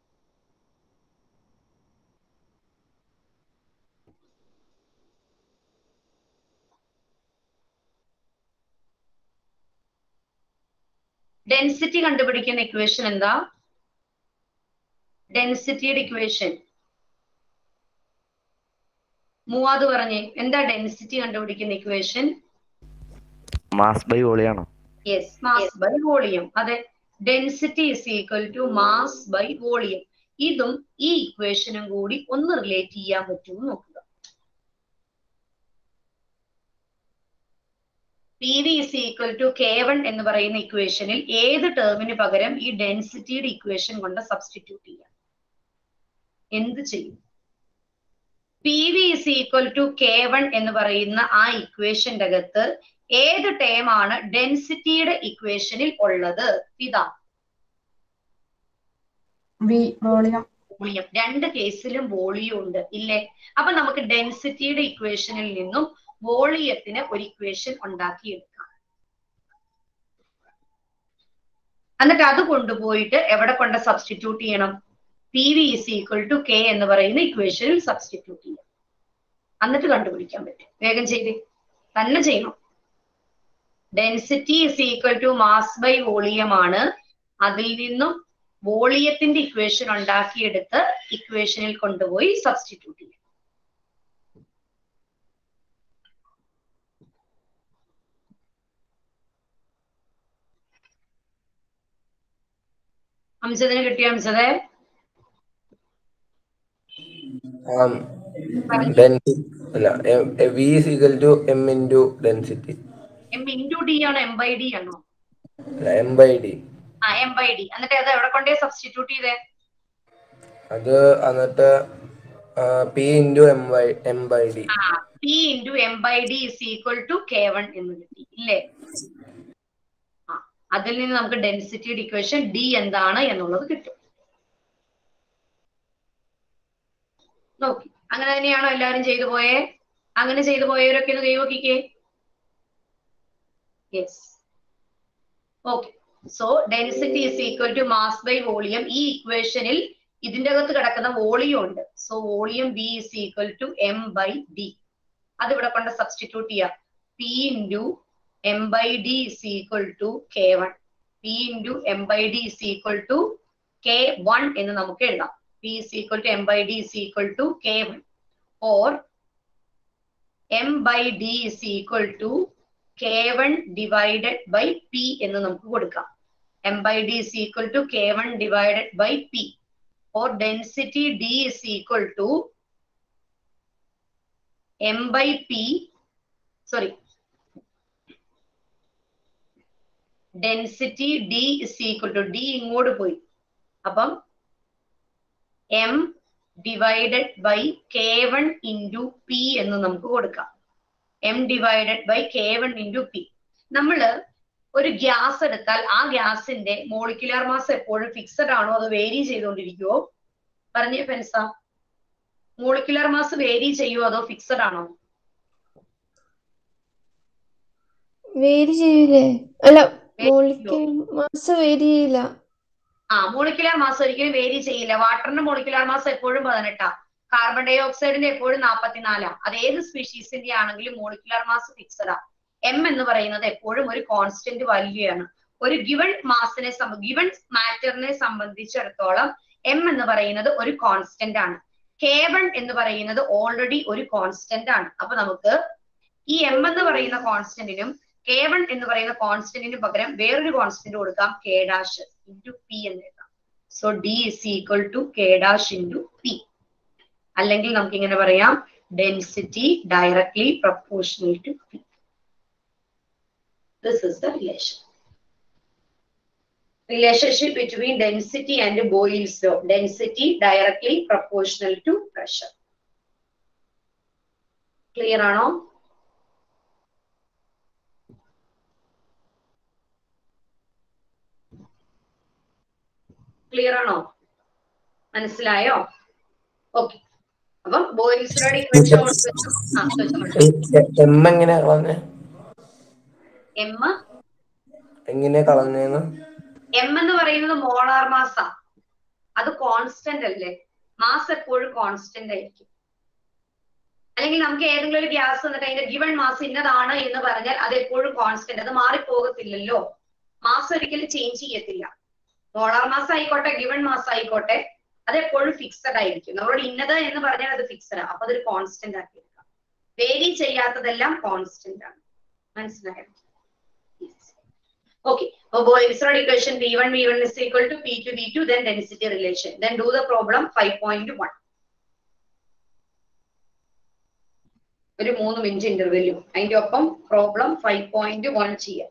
Speaker 1: ഡെൻസിറ്റി കണ്ടുപിടിക്കുന്ന ഇക്വേഷൻ എന്താ ഡെൻസിറ്റിയുടെ ഇക്വേഷൻ മൂവാത് പറഞ്ഞേ എന്താ ഡെൻസിറ്റി കണ്ടുപിടിക്കുന്ന ഇക്വേഷൻ
Speaker 17: മാസ് ബൈ വോളിയാണോ
Speaker 1: യെസ് മാസ് ബൈ വോളിയം അതെ density is equal to mass by volume ഇതും ഈ ഇക്വേഷനും കൂടി ഒന്ന് റിലേറ്റ് ചെയ്യാൻ പറ്റുമോ നോക്കുക P V is equal to K one എന്ന് പറയുന്ന ഇക്വേഷനിൽ ഏത് ടേമിന് പകരം ഈ ഡെൻസിറ്റിയുടെ ഇക്വേഷൻ കൊണ്ട് സബ്സ്റ്റിറ്റ്യൂട്ട് ചെയ്യാം എന്ത് ചെയ്യും P V is equal to K one എന്ന് പറയുന്ന ആ ഇക്വേഷന്റെ അകത്ത് ഏത് ടേം ആണ് ഡെൻസിറ്റിയുടെ ഇക്വേഷനിൽ ഉള്ളത് ഇതാ
Speaker 5: വോളിയം
Speaker 1: വോളിയം രണ്ട് കേസിലും വോളിയം ഉണ്ട് ഇല്ലേ അപ്പൊ നമുക്ക് ഡെൻസിറ്റിയുടെ ഇക്വേഷനിൽ നിന്നും വോളിയത്തിന് ഒരു ഇക്വേഷൻ ഉണ്ടാക്കിയെടുക്കാം എന്നിട്ട് അത് കൊണ്ടുപോയിട്ട് എവിടെ കൊണ്ട് സബ്സ്റ്റിറ്റ്യൂട്ട് ചെയ്യണം P V is equal to K എന്ന് പറയുന്ന ഇക്വേഷനിൽ സബ്സ്റ്റിറ്റ്യൂട്ട് ചെയ്യാം എന്നിട്ട് കണ്ടുപിടിക്കാൻ പറ്റും വേഗം ചെയ്തേ തന്നെ ചെയ്യണം density is equal to mass by volume ആണ് അതിൽ നിന്നും വോളിയത്തിന്റെ ഇക്വേഷൻ ഉണ്ടാക്കിയെടുത്ത് ഇക്വേഷനിൽ കൊണ്ടുപോയി സബ്സ്റ്റിറ്റ്യൂട്ട് ചെയ്യാം അംശത്തിന് കിട്ടിയ അംശതെ
Speaker 15: ഡെൻസിറ്റി അല്ല V is equal to M into density
Speaker 1: M into D ആണോ എം ബൈ ഡി ആണോ
Speaker 15: അല്ല എം ബൈ ഡി
Speaker 1: ആ എം ബൈ ഡി എന്നിട്ട് അത് എവിടെ കൊണ്ടേ സബ്സ്റ്റിറ്റ്യൂട്ട് ചെയ്തേ
Speaker 15: അത് എന്നിട്ട് P into M by M by D
Speaker 1: ആ P into M by D is equal to K one എന്ന് കിട്ടി ഇല്ലേ ആ അതിൽ നിന്ന് നമുക്ക് ഡെൻസിറ്റിയുടെ ഇക്വേഷൻ ഡി എന്താണ് എന്നുള്ളത് കിട്ടും നോക്കി അങ്ങനെ തന്നെയാണോ എല്ലാവരും ചെയ്തു പോയേ അങ്ങനെ ചെയ്തു പോയവരൊക്കെ ഒന്ന് കൈ നോക്കിക്കേ yes okay so density is equal to mass by volume ഈ ഇക്വേഷനിൽ ഇതിന്റെ അകത്ത് കിടക്കുന്ന വോളിയം ഉണ്ട് so volume V is equal to M by D അത് ഇവിടെ കൊണ്ട് സബ്സ്റ്റിറ്റ്യൂട്ട് ചെയ്യാം P into M by D is equal to K one P into M by D is equal to K one എന്ന് നമുക്ക് എഴുതാം P is equal to M by D is equal to K one or M by D is equal to K one divided by P എന്ന് നമുക്ക് കൊടുക്കാം M by D is equal to K one divided by P or density D is equal to M by P sorry density D is equal to D ഇങ്ങോട്ട് പോയി അപ്പം M divided by K one into P എന്ന് നമുക്ക് കൊടുക്കാം M divided by K one into P നമ്മള് ഒരു gas എടുത്താൽ ആ ഗ്യാസിന്റെ മോളിക്കുലർ മാസ് എപ്പോഴും ഫിക്സഡ് ആണോ അത് വേരി ചെയ്തുകൊണ്ടിരിക്കുവോ പറഞ്ഞേ ഫെൻസ മോളിക്കുലർ മാസ് വേരി ചെയ്യുമോ അതോ ഫിക്സഡ് ആണോ
Speaker 4: വേരി ചെയ്യൂലേ അല്ല മോളിക്കൂൾ മാസ് വേരി ചെയ്യില്ല
Speaker 1: ആ മോളിക്കുലർ മാസ് ഒരിക്കലും വേരി ചെയ്യില്ല വാട്ടറിന്റെ മോളിക്കുലർ മാസ് എപ്പോഴും പതിനെട്ടാ കാർബൺ ഡൈ ഓക്സൈഡിന്റെ എപ്പോഴും നാൽപ്പത്തിനാലാ അത് ഏത് സ്പീഷീസിന്റെ ആണെങ്കിലും മോളിക്കുലർ മാസ് ഫിക്സഡാ എം എന്ന് പറയുന്നത് എപ്പോഴും ഒരു കോൺസ്റ്റന്റ് വാല്യൂ ആണ് ഒരു ഗിവൺ മാസിനെ ഗിവൺ മാറ്ററിനെ സംബന്ധിച്ചിടത്തോളം എം എന്ന് പറയുന്നത് ഒരു കോൺസ്റ്റന്റ് ആണ് കെ വൺ എന്ന് പറയുന്നത് ഓൾറെഡി ഒരു കോൺസ്റ്റന്റ് ആണ് അപ്പൊ നമുക്ക് ഈ എം എന്ന് പറയുന്ന കോൺസ്റ്റന്റിനും കെ വൺ എന്ന് പറയുന്ന കോൺസ്റ്റന്റിന് പകരം വേറൊരു കോൺസ്റ്റന്റ് കൊടുക്കാം കെ ഡാഷ് ഇൻറ്റു പി എന്ന് എഴുതാം so D is equal to K dash into P അല്ലെങ്കിൽ നമുക്ക് ഇങ്ങനെ പറയാം density directly proportional to P this is the relation relationship between density and Boyle's law. Density directly proportional to pressure. Clear ആണോ clear ആണോ മനസ്സിലായോ okay അപ്പം boils ലോയുടെ equation ആ ചോദിച്ചോ
Speaker 15: എം എങ്ങനെയാ കളഞ്ഞേ
Speaker 1: എം
Speaker 15: എങ്ങനെയാ കളഞ്ഞേന്ന്
Speaker 1: എം എന്ന് പറയുന്നത് മോളാർ മാസാ അത് കോൺസ്റ്റന്റ് അല്ലേ മാസ് എപ്പോഴും കോൺസ്റ്റന്റ് ആയിരിക്കും അല്ലെങ്കിൽ നമുക്ക് ഏതെങ്കിലും ഒരു ഗ്യാസ് വന്നിട്ട് അതിന്റെ ഗിവൺ മാസ് ഇന്നതാണ് എന്ന് പറഞ്ഞാൽ അത് എപ്പോഴും കോൺസ്റ്റന്റ് അത് മാറിപ്പോകത്തില്ലല്ലോ മാസ് ഒരിക്കലും ചേഞ്ച് ചെയ്യത്തില്ല മോളാർ മാസ് ആയിക്കോട്ടെ ഗിവൺ മാസ് ആയിക്കോട്ടെ അത് എപ്പോഴും ഫിക്സഡ് ആയിരിക്കും നമ്മളോട് ഇന്നത് എന്ന് പറഞ്ഞാൽ അത് ഫിക്സഡ് ആണ് അപ്പൊ അതൊരു കോൺസ്റ്റന്റ് ആക്കി എടുക്കാം വേരി ചെയ്യാത്തതെല്ലാം കോൺസ്റ്റന്റ് ആണ് മനസ്സിലായോ Okay. So Boyle's equation P1 V1 is equal to P2 V2 then density relation. Then do the problem 5.1. ഒരു മൂന്ന് മിനിറ്റ് ഇന്റർവെല്ലും അതിന്റെ ഒപ്പം പ്രോബ്ലം ഫൈവ് പോയിന്റ് വൺ ചെയ്യാം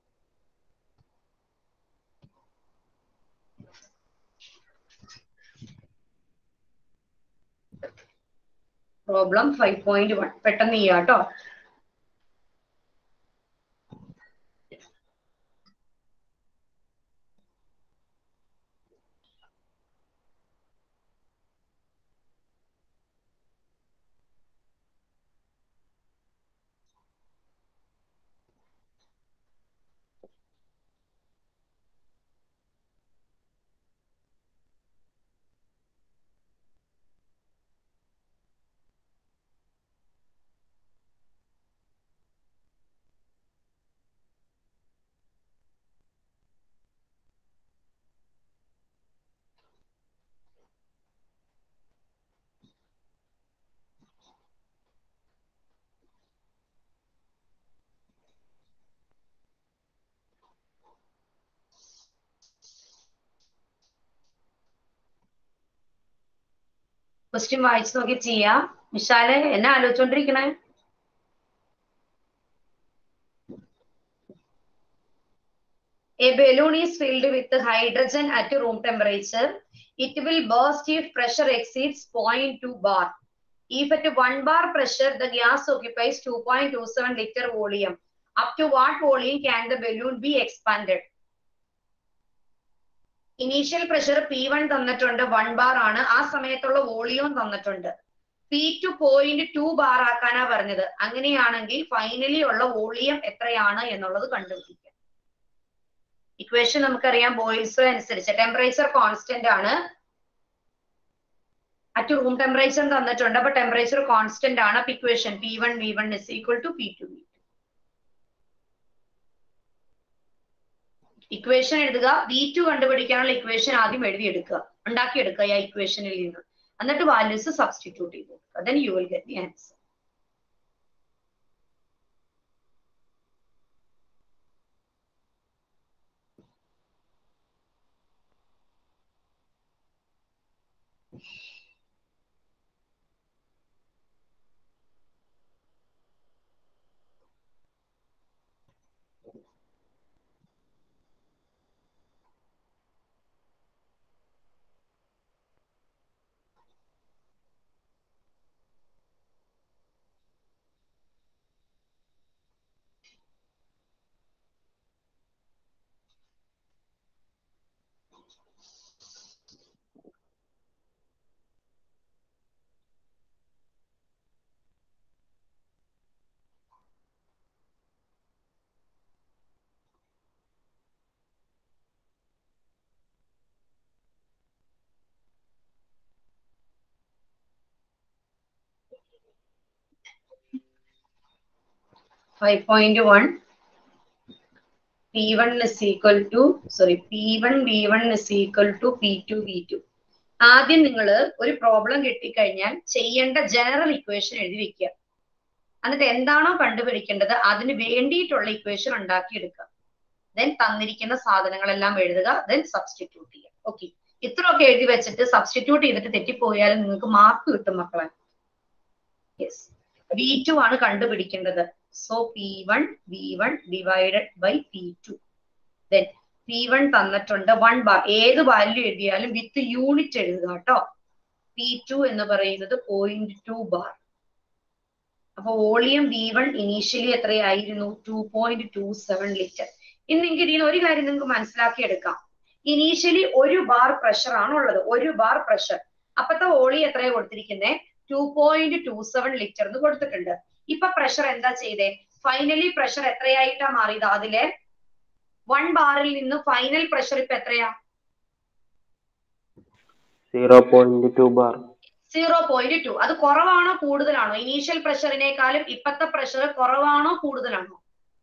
Speaker 1: പ്രോബ്ലം ഫൈവ് പോയിന്റ് വൺ പെട്ടെന്ന് ചെയ്യാം കേട്ടോ ക്വസ്റ്റ്യൻ വായിച്ചു നോക്കി ചെയ്യാം വിശാലെ എന്നെ ആലോചിച്ചോണ്ടിരിക്കണേ A balloon is filled with hydrogen at room temperature. It will burst if pressure exceeds 0.2 bar. If at 1 bar pressure, the gas occupies 2.27 liter volume. Up to what volume can the balloon be expanded? Initial pressure P one തന്നിട്ടുണ്ട് one bar ആണ് ആ സമയത്തുള്ള volume തന്നിട്ടുണ്ട് P two point two bar ആക്കാനാ പറഞ്ഞത് അങ്ങനെയാണെങ്കിൽ finally ഉള്ള volume എത്രയാണ് എന്നുള്ളത് കണ്ടുപിടിക്കുക ഇക്വേഷൻ നമുക്കറിയാം ബോയിൽസ് അനുസരിച്ച് ടെമ്പറേച്ചർ കോൺസ്റ്റന്റ് ആണ് അറ്റ് റൂം ടെമ്പറേച്ചർ തന്നിട്ടുണ്ട് അപ്പൊ ടെമ്പറേച്ചർ കോൺസ്റ്റന്റ് ആണ് അപ്പൊ equation P one V one is equal to P two V equation എഴുതുക വി ടു കണ്ടുപിടിക്കാനുള്ള ഇക്വേഷൻ ആദ്യം എഴുതിയെടുക്കുക ഉണ്ടാക്കിയെടുക്കുക ആ ഇക്വേഷനിൽ നിന്ന് എന്നിട്ട് വാല്യൂസ് സബ്സ്റ്റിറ്റ്യൂട്ട് ചെയ്ത് കൊടുക്കുക then you will get the answer five point one P one is equal to sorry P one V one is equal to P two V two ആദ്യം നിങ്ങൾ ഒരു പ്രോബ്ലം കിട്ടിക്കഴിഞ്ഞാൽ ചെയ്യേണ്ട ജനറൽ ഇക്വേഷൻ എഴുതി വെക്കുക എന്നിട്ട് എന്താണോ കണ്ടുപിടിക്കേണ്ടത് അതിന് വേണ്ടിയിട്ടുള്ള ഇക്വേഷൻ ഉണ്ടാക്കിയെടുക്കുക ദെൻ തന്നിരിക്കുന്ന സാധനങ്ങളെല്ലാം എഴുതുക ദെൻ സബ്സ്റ്റിറ്റ്യൂട്ട് ചെയ്യുക ഓക്കെ ഇത്രയൊക്കെ എഴുതി വെച്ചിട്ട് സബ്സ്റ്റിറ്റ്യൂട്ട് ചെയ്തിട്ട് തെറ്റിപ്പോയാലും നിങ്ങൾക്ക് മാർക്ക് കിട്ടും മക്കളെ യെസ് വി ടു ആണ് കണ്ടുപിടിക്കേണ്ടത് so P one V one divided by P two then P one തന്നിട്ടുണ്ട് വൺ ബാർ ഏത് വാല്യൂ എഴുതിയാലും വിത്ത് യൂണിറ്റ് എഴുതുക കേട്ടോ പി ടു എന്ന് പറയുന്നത് പോയിന്റ് ടു ബാർ അപ്പൊ വോളിയം വി വൺ ഇനീഷ്യലി എത്രയായിരുന്നു two point two seven litre ഇന്നെങ്കിൽ ഇതിന് ഒരു കാര്യം നിങ്ങൾക്ക് മനസ്സിലാക്കി എടുക്കാം ഇനീഷ്യലി ഒരു ബാർ പ്രഷർ ആണ് ഉള്ളത് ഒരു ബാർ പ്രഷർ അപ്പത്തെ വോളി എത്രയാ കൊടുത്തിരിക്കുന്നത് two point two seven litre എന്ന് കൊടുത്തിട്ടുണ്ട് ഇപ്പൊ പ്രഷർ എന്താ ചെയ്തേ ഫൈനലി പ്രഷർ എത്രയായിട്ടാ മാറിയത് അതിലെ വൺ ബാറിൽ നിന്ന് ഫൈനൽ പ്രഷർ ഇപ്പൊ എത്രയാ
Speaker 9: zero point two bar
Speaker 1: zero point two അത് കുറവാണോ കൂടുതലാണോ ഇനീഷ്യൽ പ്രഷറിനേക്കാളും ഇപ്പത്തെ പ്രഷർ കുറവാണോ കൂടുതലാണോ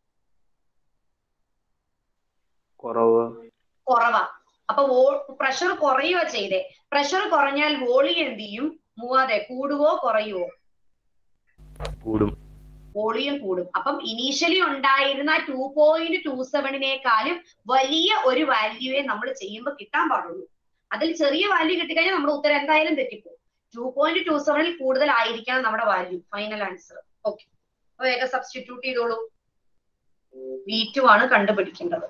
Speaker 9: കുറവ്
Speaker 1: കുറവാ അപ്പൊ പ്രഷർ കുറയുക ചെയ്തേ പ്രഷർ കുറഞ്ഞാൽ വോളി എന്ത് ചെയ്യും മൂവാതെ കൂടുവോ കുറയുവോ
Speaker 17: കൂടും
Speaker 1: വോളിയം കൂടും അപ്പം ഇനീഷ്യലി ഉണ്ടായിരുന്ന ടു പോയിന്റ് ടു സെവനിനേക്കാളും വലിയ ഒരു വാല്യൂവേ നമ്മൾ ചെയ്യുമ്പോൾ കിട്ടാൻ പാടുള്ളൂ അതിൽ ചെറിയ വാല്യൂ കിട്ടിക്കഴിഞ്ഞാൽ നമ്മുടെ ഉത്തരം എന്തായാലും തെറ്റിപ്പോകും ടു പോയിന്റ് ടു സെവനിൽ കൂടുതലായിരിക്കണം നമ്മുടെ വാല്യൂ ഫൈനൽ ആൻസർ ഓക്കെ അപ്പൊ വേഗം സബ്സ്റ്റിറ്റ്യൂട്ട് ചെയ്തോളൂ വി ടു ആണ് കണ്ടുപിടിക്കേണ്ടത്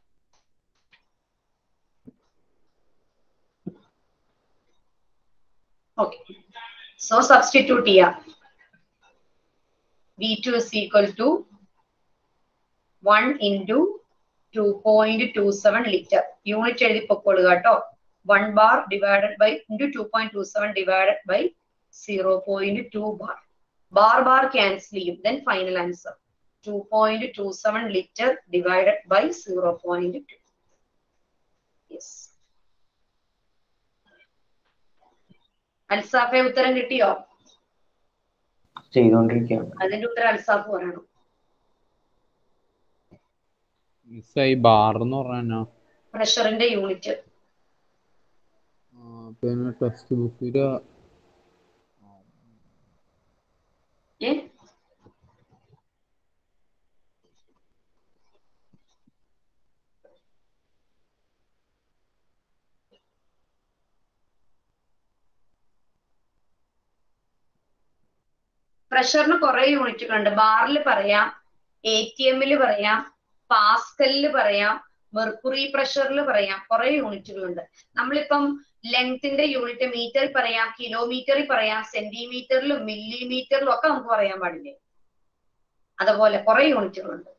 Speaker 1: ഓക്കെ സോ സബ്സ്റ്റിറ്റ്യൂട്ട് ചെയ്യാം V two is equal to one into two point two seven litre unit എഴുതി പൊക്കോളുക കേട്ടോ one bar divided by into two point two seven divided by zero point two bar bar bar cancel ചെയ്യും then final answer two point two seven litre divided by zero point two yes അൽസാഫെ ഉത്തരം കിട്ടിയോ
Speaker 9: ചെയ്തോണ്ടിരിക്കുകയാണ്
Speaker 1: അതിന്റെ ഉത്തരം അൽസാഫ് പറയണം
Speaker 12: മിസ്സായി bar എന്ന് പറഞ്ഞാ
Speaker 1: പ്രഷറിന്റെ യൂണിറ്റ്
Speaker 12: പിന്നെ ടെക്സ്റ്റ് ബുക്കില്
Speaker 1: ഏ പ്രഷറിന് കുറെ യൂണിറ്റുകളുണ്ട് ബാറിൽ പറയാം എ ടി എമ്മിൽ പറയാം പാസ്കലില് പറയാം മെർക്കുറി പ്രഷറിൽ പറയാം കുറെ യൂണിറ്റുകളുണ്ട് നമ്മളിപ്പം ലെങ്ത്തിന്റെ യൂണിറ്റ് മീറ്ററിൽ പറയാം കിലോമീറ്ററിൽ പറയാം സെന്റിമീറ്ററിലും മില്ലിമീറ്ററിലും ഒക്കെ നമുക്ക് പറയാൻ പാടില്ലേ അതുപോലെ കുറെ യൂണിറ്റുകളുണ്ട്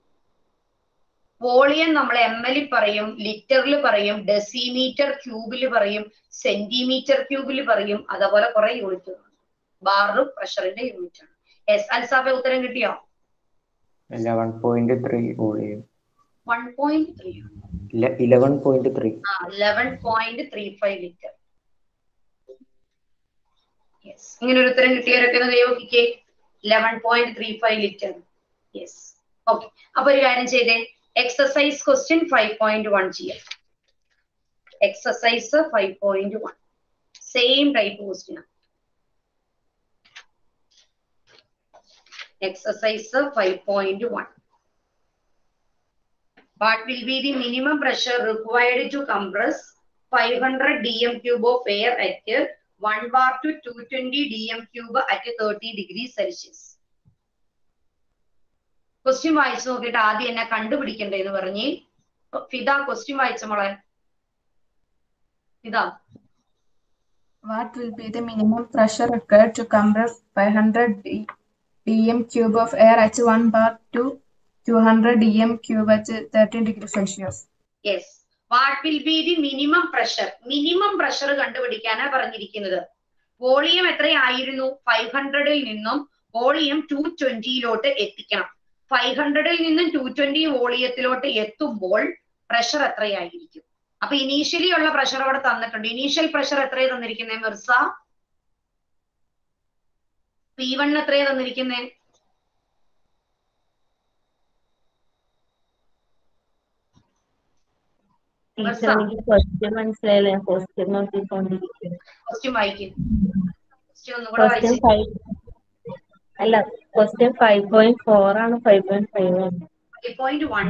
Speaker 1: വോളിയം നമ്മൾ എം എല്ലിൽ പറയും ലിറ്ററിൽ പറയും ഡെസിമീറ്റർ ക്യൂബിൽ പറയും സെന്റിമീറ്റർ ക്യൂബിൽ പറയും അതുപോലെ കുറെ യൂണിറ്റുകളുണ്ട് ബാറും പ്രഷറിന്റെ യൂണിറ്റ് ആണ് എസ് അൽസാഫ ഉത്തരം കിട്ടിയോ
Speaker 9: eleven point three volume
Speaker 1: one point three
Speaker 9: eleven point three
Speaker 1: ആ eleven point three five litre yes ഇങ്ങനെ ഒരു ഉത്തരം കിട്ടിയവരൊക്കെ ഒന്ന് കൈവക്കിക്കേ eleven point three five litre yes okay അപ്പൊ ഒരു കാര്യം ചെയ്തേ exercise question five point one ചെയ്യാം exercise five point one same type question exercise 5.1 what will be the minimum pressure required to compress 500 dm cube of air at 1 bar to 220 dm cube at 30 degrees celsius question വായിച്ചു നോക്കിയിട്ട് ആദ്യം എന്നെ കണ്ടുപിടിക്കണ്ടേന്ന് പറഞ്ഞ് Fida question വായിച്ച മോളെ ഇതാ
Speaker 3: What will be the minimum pressure required to compress 500 d dm cube of air at 1 bar to 200 dm cube at 13 degrees Celsius?
Speaker 1: Yes what will be the minimum pressure minimum pressure കണ്ടുപിടിക്കാനാ പറഞ്ഞിരിക്കുന്നത് volume എത്രയായിരുന്നു five ഹൺഡ്രഡിൽ നിന്നും volume to ട്വന്റിയിലോട്ട് എത്തിക്കണം five ഹൺഡ്രഡിൽ നിന്നും to twenty വോളിയത്തിലോട്ട് എത്തുമ്പോൾ pressure എത്രയായിരിക്കും അപ്പൊ initially ഉള്ള പ്രഷർ അവിടെ തന്നിട്ടുണ്ട് ഇനീഷ്യൽ പ്രഷർ എത്രയാ തന്നിരിക്കുന്നത് മിർസ പി വൺ എത്രയാ തന്നിരിക്കുന്നത്
Speaker 10: ടീച്ചർ എനിക്ക് ക്വസ്റ്റ്യൻ മനസ്സിലായില്ല ഞാൻ ക്വസ്റ്റ്യൻ നോക്കിക്കൊണ്ടിരിക്കുന്നു
Speaker 1: ക്വസ്റ്റ്യൻ വായിക്കും ക്വസ്റ്റ്യൻ ഒന്നും കൂടെ
Speaker 10: ക്വസ്റ്റ്യൻ
Speaker 1: വായിച്ചു
Speaker 10: ഫൈവ് അല്ല ക്വസ്റ്റ്യൻ ഫൈവ് പോയിന്റ് ഫോർ ആണ് ഫൈവ് പോയിന്റ് ഫൈവ് ആണ്
Speaker 1: ഫൈവ് പോയിന്റ് വൺ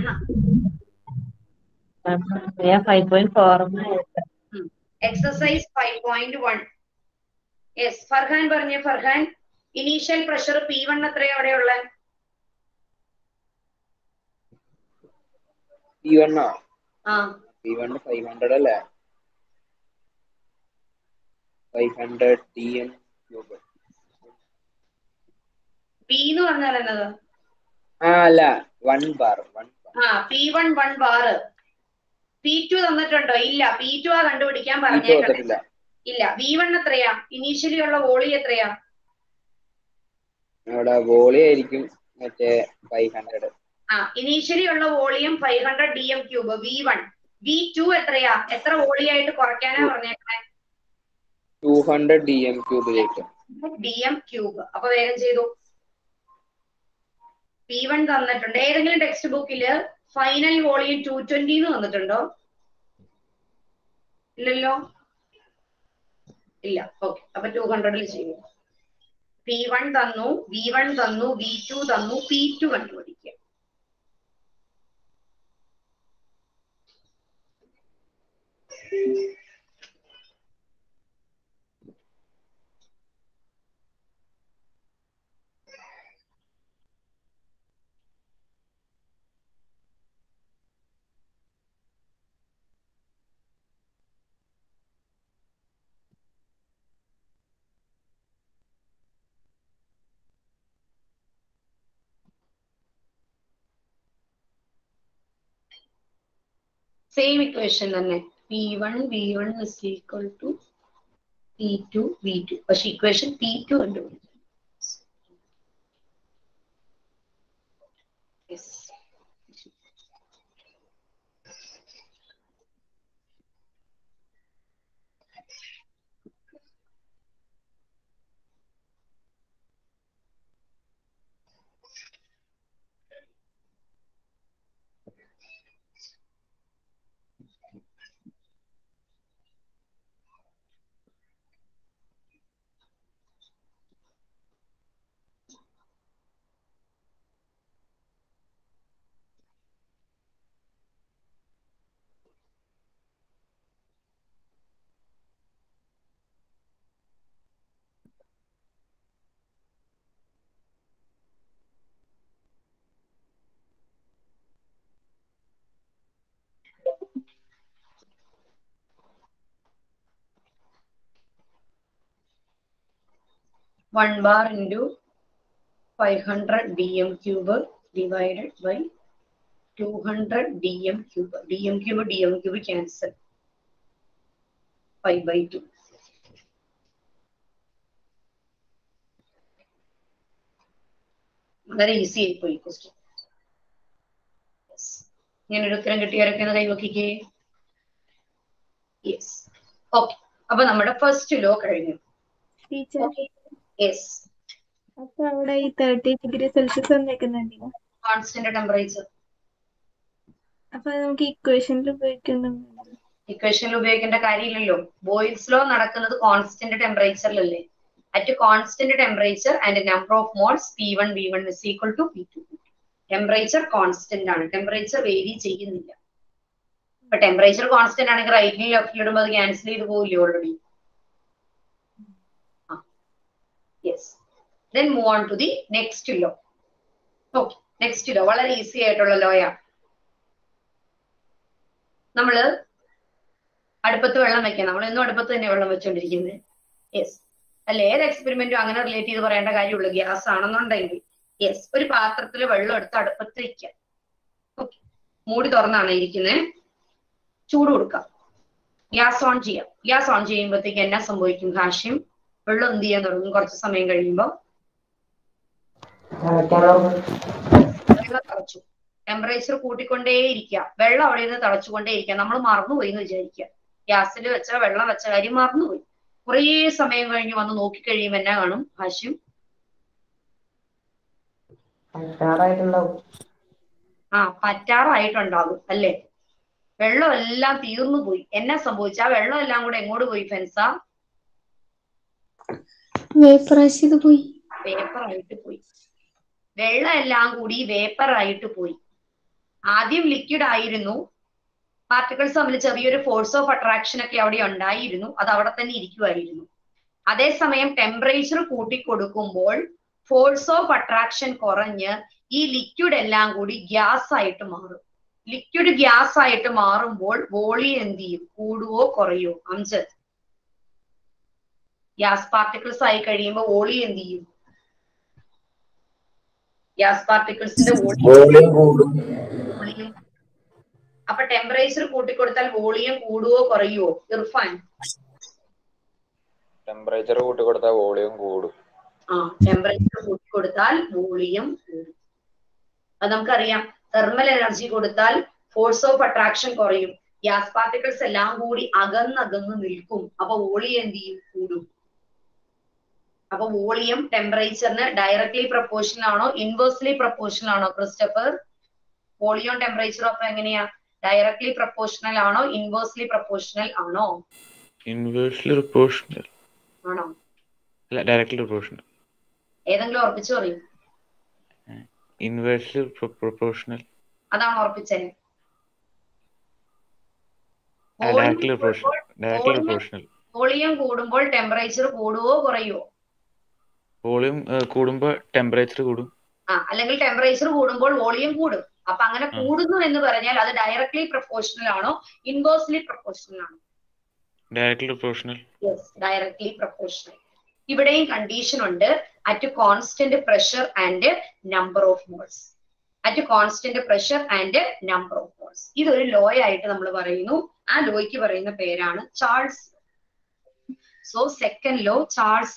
Speaker 10: ഞാൻ five point four
Speaker 1: exercise five point one yes Farhan പറഞ്ഞ Farhan initial pressure P one എത്രയാ അവിടെയുള്ള
Speaker 18: പി വണ്ണോ
Speaker 1: ആ
Speaker 18: പി വൺ ഫൈവ് ഹൺഡ്രഡ് അല്ലേ five hundred D M cube
Speaker 1: P എന്ന് പറഞ്ഞാൽ എന്നത്
Speaker 18: ആ അല്ല വൺ ബാർ വൺ
Speaker 1: ആ P one one bar P two തന്നിട്ടുണ്ടോ ഇല്ല പി ടു ആ കണ്ടുപിടിക്കാൻ
Speaker 18: ഇത്
Speaker 1: പറഞ്ഞേക്കണേ
Speaker 18: വന്നിട്ടില്ല
Speaker 1: ഇല്ല വി വൺ എത്രയാ ഇനീഷ്യലി ഉള്ള വോളി എത്രയാ
Speaker 18: അവിടെ വോളി ആയിരിക്കും മറ്റേ ഫൈവ് ഹൺഡ്രഡ്
Speaker 1: ആ ഇനീഷ്യലി ഉള്ള volume five hundred D M cube V one V two എത്രയാ എത്ര വോളിയായിട്ട് കുറയ്ക്കാനാ പറഞ്ഞേക്കണേ
Speaker 18: ടു ഹൺഡ്രഡ് ഡി എം ക്യൂബിലേക്ക്
Speaker 1: ഡി എം ക്യൂബ് അപ്പൊ വേഗം ചെയ്തു പി വൺ തന്നിട്ടുണ്ട് ഏതെങ്കിലും ടെക്സ്റ്റ് ബുക്കില് ഫൈനൽ വോളിയം ടു ട്വന്റി എന്ന് തന്നിട്ടുണ്ടോ ഇല്ലല്ലോ ഇല്ല ഓക്കെ അപ്പൊ ടു ഹൺഡ്രഡിൽ ചെയ്യും പി വൺ തന്നു വി വൺ തന്നു വി ടു തന്നു പി ടു കണ്ടുപിടിക്കുക സെയിം ഇക്വേഷൻ തന്നെ P one V one is equal to P two V two പക്ഷെ ഇക്വേഷൻ പി ടു കണ്ടുപിടിക്കും Yes. one bar into 500 dm cube divided by 200 dm cube. dm cube dm cube cancel. 5 by 2. വളരെ easy ആയി പോയി question ഇങ്ങനെ ഒരു ഉത്തരം കിട്ടിയവരൊക്കെ ഒന്ന് കൈവക്കിക്കേ യെസ് ഓക്കെ അപ്പൊ നമ്മുടെ ഫസ്റ്റ് ലോ കഴിഞ്ഞു
Speaker 3: ടീച്ചർ
Speaker 1: യെസ്
Speaker 3: അപ്പൊ അവിടെ ഈ തേർട്ടി ഡിഗ്രി സെൽഷ്യസ് വന്നേക്കുന്നുണ്ടോ
Speaker 1: കോൺസ്റ്റന്റ് ടെമ്പറേച്ചർ
Speaker 3: അപ്പൊ അത് നമുക്ക് ഇക്വേഷനിൽ ഉപയോഗിക്കുന്നുണ്ടോ
Speaker 1: ഇക്വേഷനിൽ ഉപയോഗിക്കേണ്ട കാര്യമില്ലല്ലോ ബോയിൽസ് ലോ നടക്കുന്നത് കോൺസ്റ്റന്റ് ടെമ്പറേച്ചറിലല്ലേ at constant temperature and number of moles P one V one is equal to P two temperature constant ആണ് ടെമ്പറേച്ചർ വേരി ചെയ്യുന്നില്ല ഇപ്പൊ ടെമ്പറേച്ചർ കോൺസ്റ്റന്റ് ആണെങ്കിൽ റൈറ്റിലും ലെഫ്റ്റിലും ഇടുമ്പോൾ അത് ക്യാൻസൽ ചെയ്ത് പോകില്ലേ already yes then move on to the next law okay next law വളരെ easy ആയിട്ടുള്ള ലോയാണ് നമ്മള് അടുപ്പത്ത് വെള്ളം വെക്കാം നമ്മൾ എന്നും അടുപ്പത്ത് തന്നെ വെള്ളം വെച്ചോണ്ടിരിക്കുന്നത് യെസ് അല്ല ഏത് എക്സ്പെരിമെന്റും അങ്ങനെ റിലേറ്റ് ചെയ്ത് പറയേണ്ട കാര്യമുള്ളൂ ഗ്യാസ് ആണെന്നുണ്ടെങ്കിൽ യെസ് ഒരു പാത്രത്തിൽ വെള്ളം എടുത്ത് അടുപ്പത്ത് വെക്കാം ഓക്കെ മൂടി തുറന്നാണ് ഇരിക്കുന്നത് ചൂട് കൊടുക്കാം ഗ്യാസ് ഓൺ ചെയ്യാം ഗ്യാസ് ഓൺ ചെയ്യുമ്പോഴത്തേക്ക് എന്നാ സംഭവിക്കും കാശ്യം വെള്ളം എന്ത് ചെയ്യാൻ തുടങ്ങും കുറച്ച് സമയം കഴിയുമ്പോൾ വെള്ളം തിളച്ചു ടെമ്പറേച്ചർ കൂട്ടിക്കൊണ്ടേയിരിക്കുക വെള്ളം അവിടെ നിന്ന് തിളച്ചുകൊണ്ടേയിരിക്കുക നമ്മൾ മറന്നുപോയി എന്ന് വിചാരിക്കുക ഗ്യാസിൽ വെച്ച വെള്ളം വെച്ച കാര്യം മറന്നുപോയി കുറേ സമയം കഴിഞ്ഞ് വന്ന് നോക്കിക്കഴിയുമ്പോൾ എന്നാ കാണും ഹാഷ്യം
Speaker 2: പറ്റാറായിട്ടുണ്ടാവും
Speaker 1: ആ പറ്റാറായിട്ടുണ്ടാകും അല്ലേ വെള്ളം എല്ലാം തീർന്നു പോയി എന്നാ സംഭവിച്ചു ആ വെള്ളം എല്ലാം കൂടെ എങ്ങോട്ട് പോയി ഫെൻസ
Speaker 4: വേപ്പറൈസ് ചെയ്ത് പോയി
Speaker 1: വേപ്പർ ആയിട്ട് പോയി വെള്ളം എല്ലാം കൂടി വേപ്പർ ആയിട്ട് പോയി ആദ്യം ലിക്വിഡ് ആയിരുന്നു പാർട്ടിക്കിൾസ് തമ്മിൽ ചെറിയൊരു ഫോഴ്സ് ഓഫ് അട്രാക്ഷൻ ഒക്കെ അവിടെ ഉണ്ടായിരുന്നു അത് അവിടെ തന്നെ ഇരിക്കുമായിരുന്നു അതേസമയം ടെമ്പറേച്ചർ കൂട്ടിക്കൊടുക്കുമ്പോൾ ഫോഴ്സ് ഓഫ് അട്രാക്ഷൻ കുറഞ്ഞ് ഈ ലിക്വിഡ് എല്ലാം കൂടി ഗ്യാസ് ആയിട്ട് മാറും ലിക്വിഡ് ഗ്യാസ് ആയിട്ട് മാറുമ്പോൾ വോളിയം എന്ത് ചെയ്യും കൂടുവോ കുറയോ അംജദ് ഗ്യാസ് പാർട്ടിക്കിൾസ് ആയി കഴിയുമ്പോൾ വോളിയം എന്ത് ചെയ്യും ഗ്യാസ് പാർട്ടിക്കിൾസിന്റെ
Speaker 15: വോളിയം കൂടും
Speaker 1: വോളിയം അപ്പൊ ടെമ്പറേച്ചർ കൂട്ടിക്കൊടുത്താൽ വോളിയം കൂടുവോ കുറയുവോ ഇർഫാൻ
Speaker 8: ടെമ്പറേച്ചർ കൂട്ടി കൊടുത്താൽ വോളിയം കൂടും
Speaker 1: ആ ടെമ്പറേച്ചർ കൂട്ടിക്കൊടുത്താൽ വോളിയം കൂടും അത് നമുക്കറിയാം തെർമൽ എനർജി കൊടുത്താൽ ഫോഴ്സ് ഓഫ് അട്രാക്ഷൻ കുറയും ഗ്യാസ് പാർട്ടിക്കിൾസ് എല്ലാം കൂടി അകന്നകന്ന് നിൽക്കും അപ്പൊ വോളിയം എന്ത് ചെയ്യും കൂടും അപ്പൊ വോളിയം ടെമ്പറേച്ചറിന് ഡയറക്ട്ലി പ്രപ്പോർഷണൽ ആണോ ഇൻവേഴ്സ്ലി പ്രപ്പോർഷണൽ ആണോ ക്രിസ്റ്റഫർ വോളിയം ടെമ്പറേച്ചറും അപ്പൊ എങ്ങനെയാ ഡയറക്ട്ലി പ്രപ്പോർഷണൽ ആണോ ഇൻവേഴ്സ്ലി പ്രപ്പോർഷണൽ ആണോ
Speaker 6: ഇൻവേഴ്സ്ലി പ്രൊപ്പോർഷണൽ
Speaker 1: ആണോ
Speaker 6: അല്ല ഡയറക്ട്ലി പ്രൊപ്പോർഷണൽ
Speaker 1: ഏതെങ്കിലും ഉറപ്പിച്ചു പറയും
Speaker 6: ഇൻവേഴ്സ്ലി പ്രൊപ്പോർഷണൽ
Speaker 1: അതാണ് ഉറപ്പിച്ചത്
Speaker 6: directly proportional directly proportional
Speaker 1: volume കൂടുമ്പോൾ ടെമ്പറേച്ചർ കൂടുവോ കുറയുവോ
Speaker 6: വോളിയം കൂടുമ്പോൾ ടെമ്പറേച്ചർ കൂടും
Speaker 1: ആ അല്ലെങ്കിൽ ടെമ്പറേച്ചർ കൂടുമ്പോൾ വോളിയം കൂടും അപ്പൊ അങ്ങനെ കൂടുന്നു എന്ന് പറഞ്ഞാൽ അത് ഡയറക്ട്ലി പ്രപ്പോർഷണൽ ആണോ ഇൻവേഴ്സ്ലി പ്രപ്പോർഷണൽ ആണോ
Speaker 6: directly proportional
Speaker 1: yes directly proportional ഇവിടെയും കണ്ടീഷൻ ഉണ്ട് at constant pressure and number of moles at constant pressure and number of moles ഇതൊരു ലോ ആയിട്ട് നമ്മൾ പറയുന്നു ആ ലോയ്ക്ക് പറയുന്ന പേരാണ് Charles so second law Charles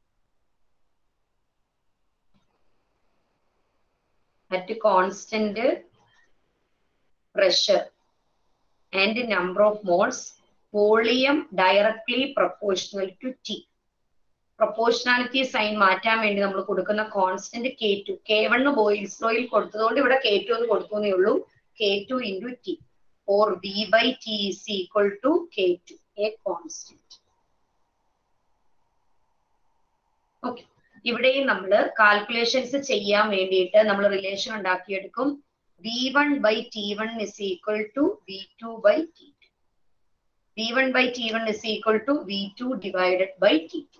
Speaker 1: at constant pressure and number of moles volume directly proportional to T proportionality sign മാറ്റാൻ വേണ്ടി നമ്മൾ കൊടുക്കുന്ന constant K two K one boils ലോയിൽ കൊടുത്തതുകൊണ്ട് ഇവിടെ കെ ടു എന്ന് കൊടുത്തു എന്നേ ഉള്ളൂ K two into T or V by T is equal to K two a constant okay ഇവിടെയും നമ്മൾ കാൽക്കുലേഷൻസ് ചെയ്യാൻ വേണ്ടിയിട്ട് നമ്മൾ റിലേഷൻ ഉണ്ടാക്കിയെടുക്കും V one by T one is equal to V two by T two V one by T one is equal to V two divided by T two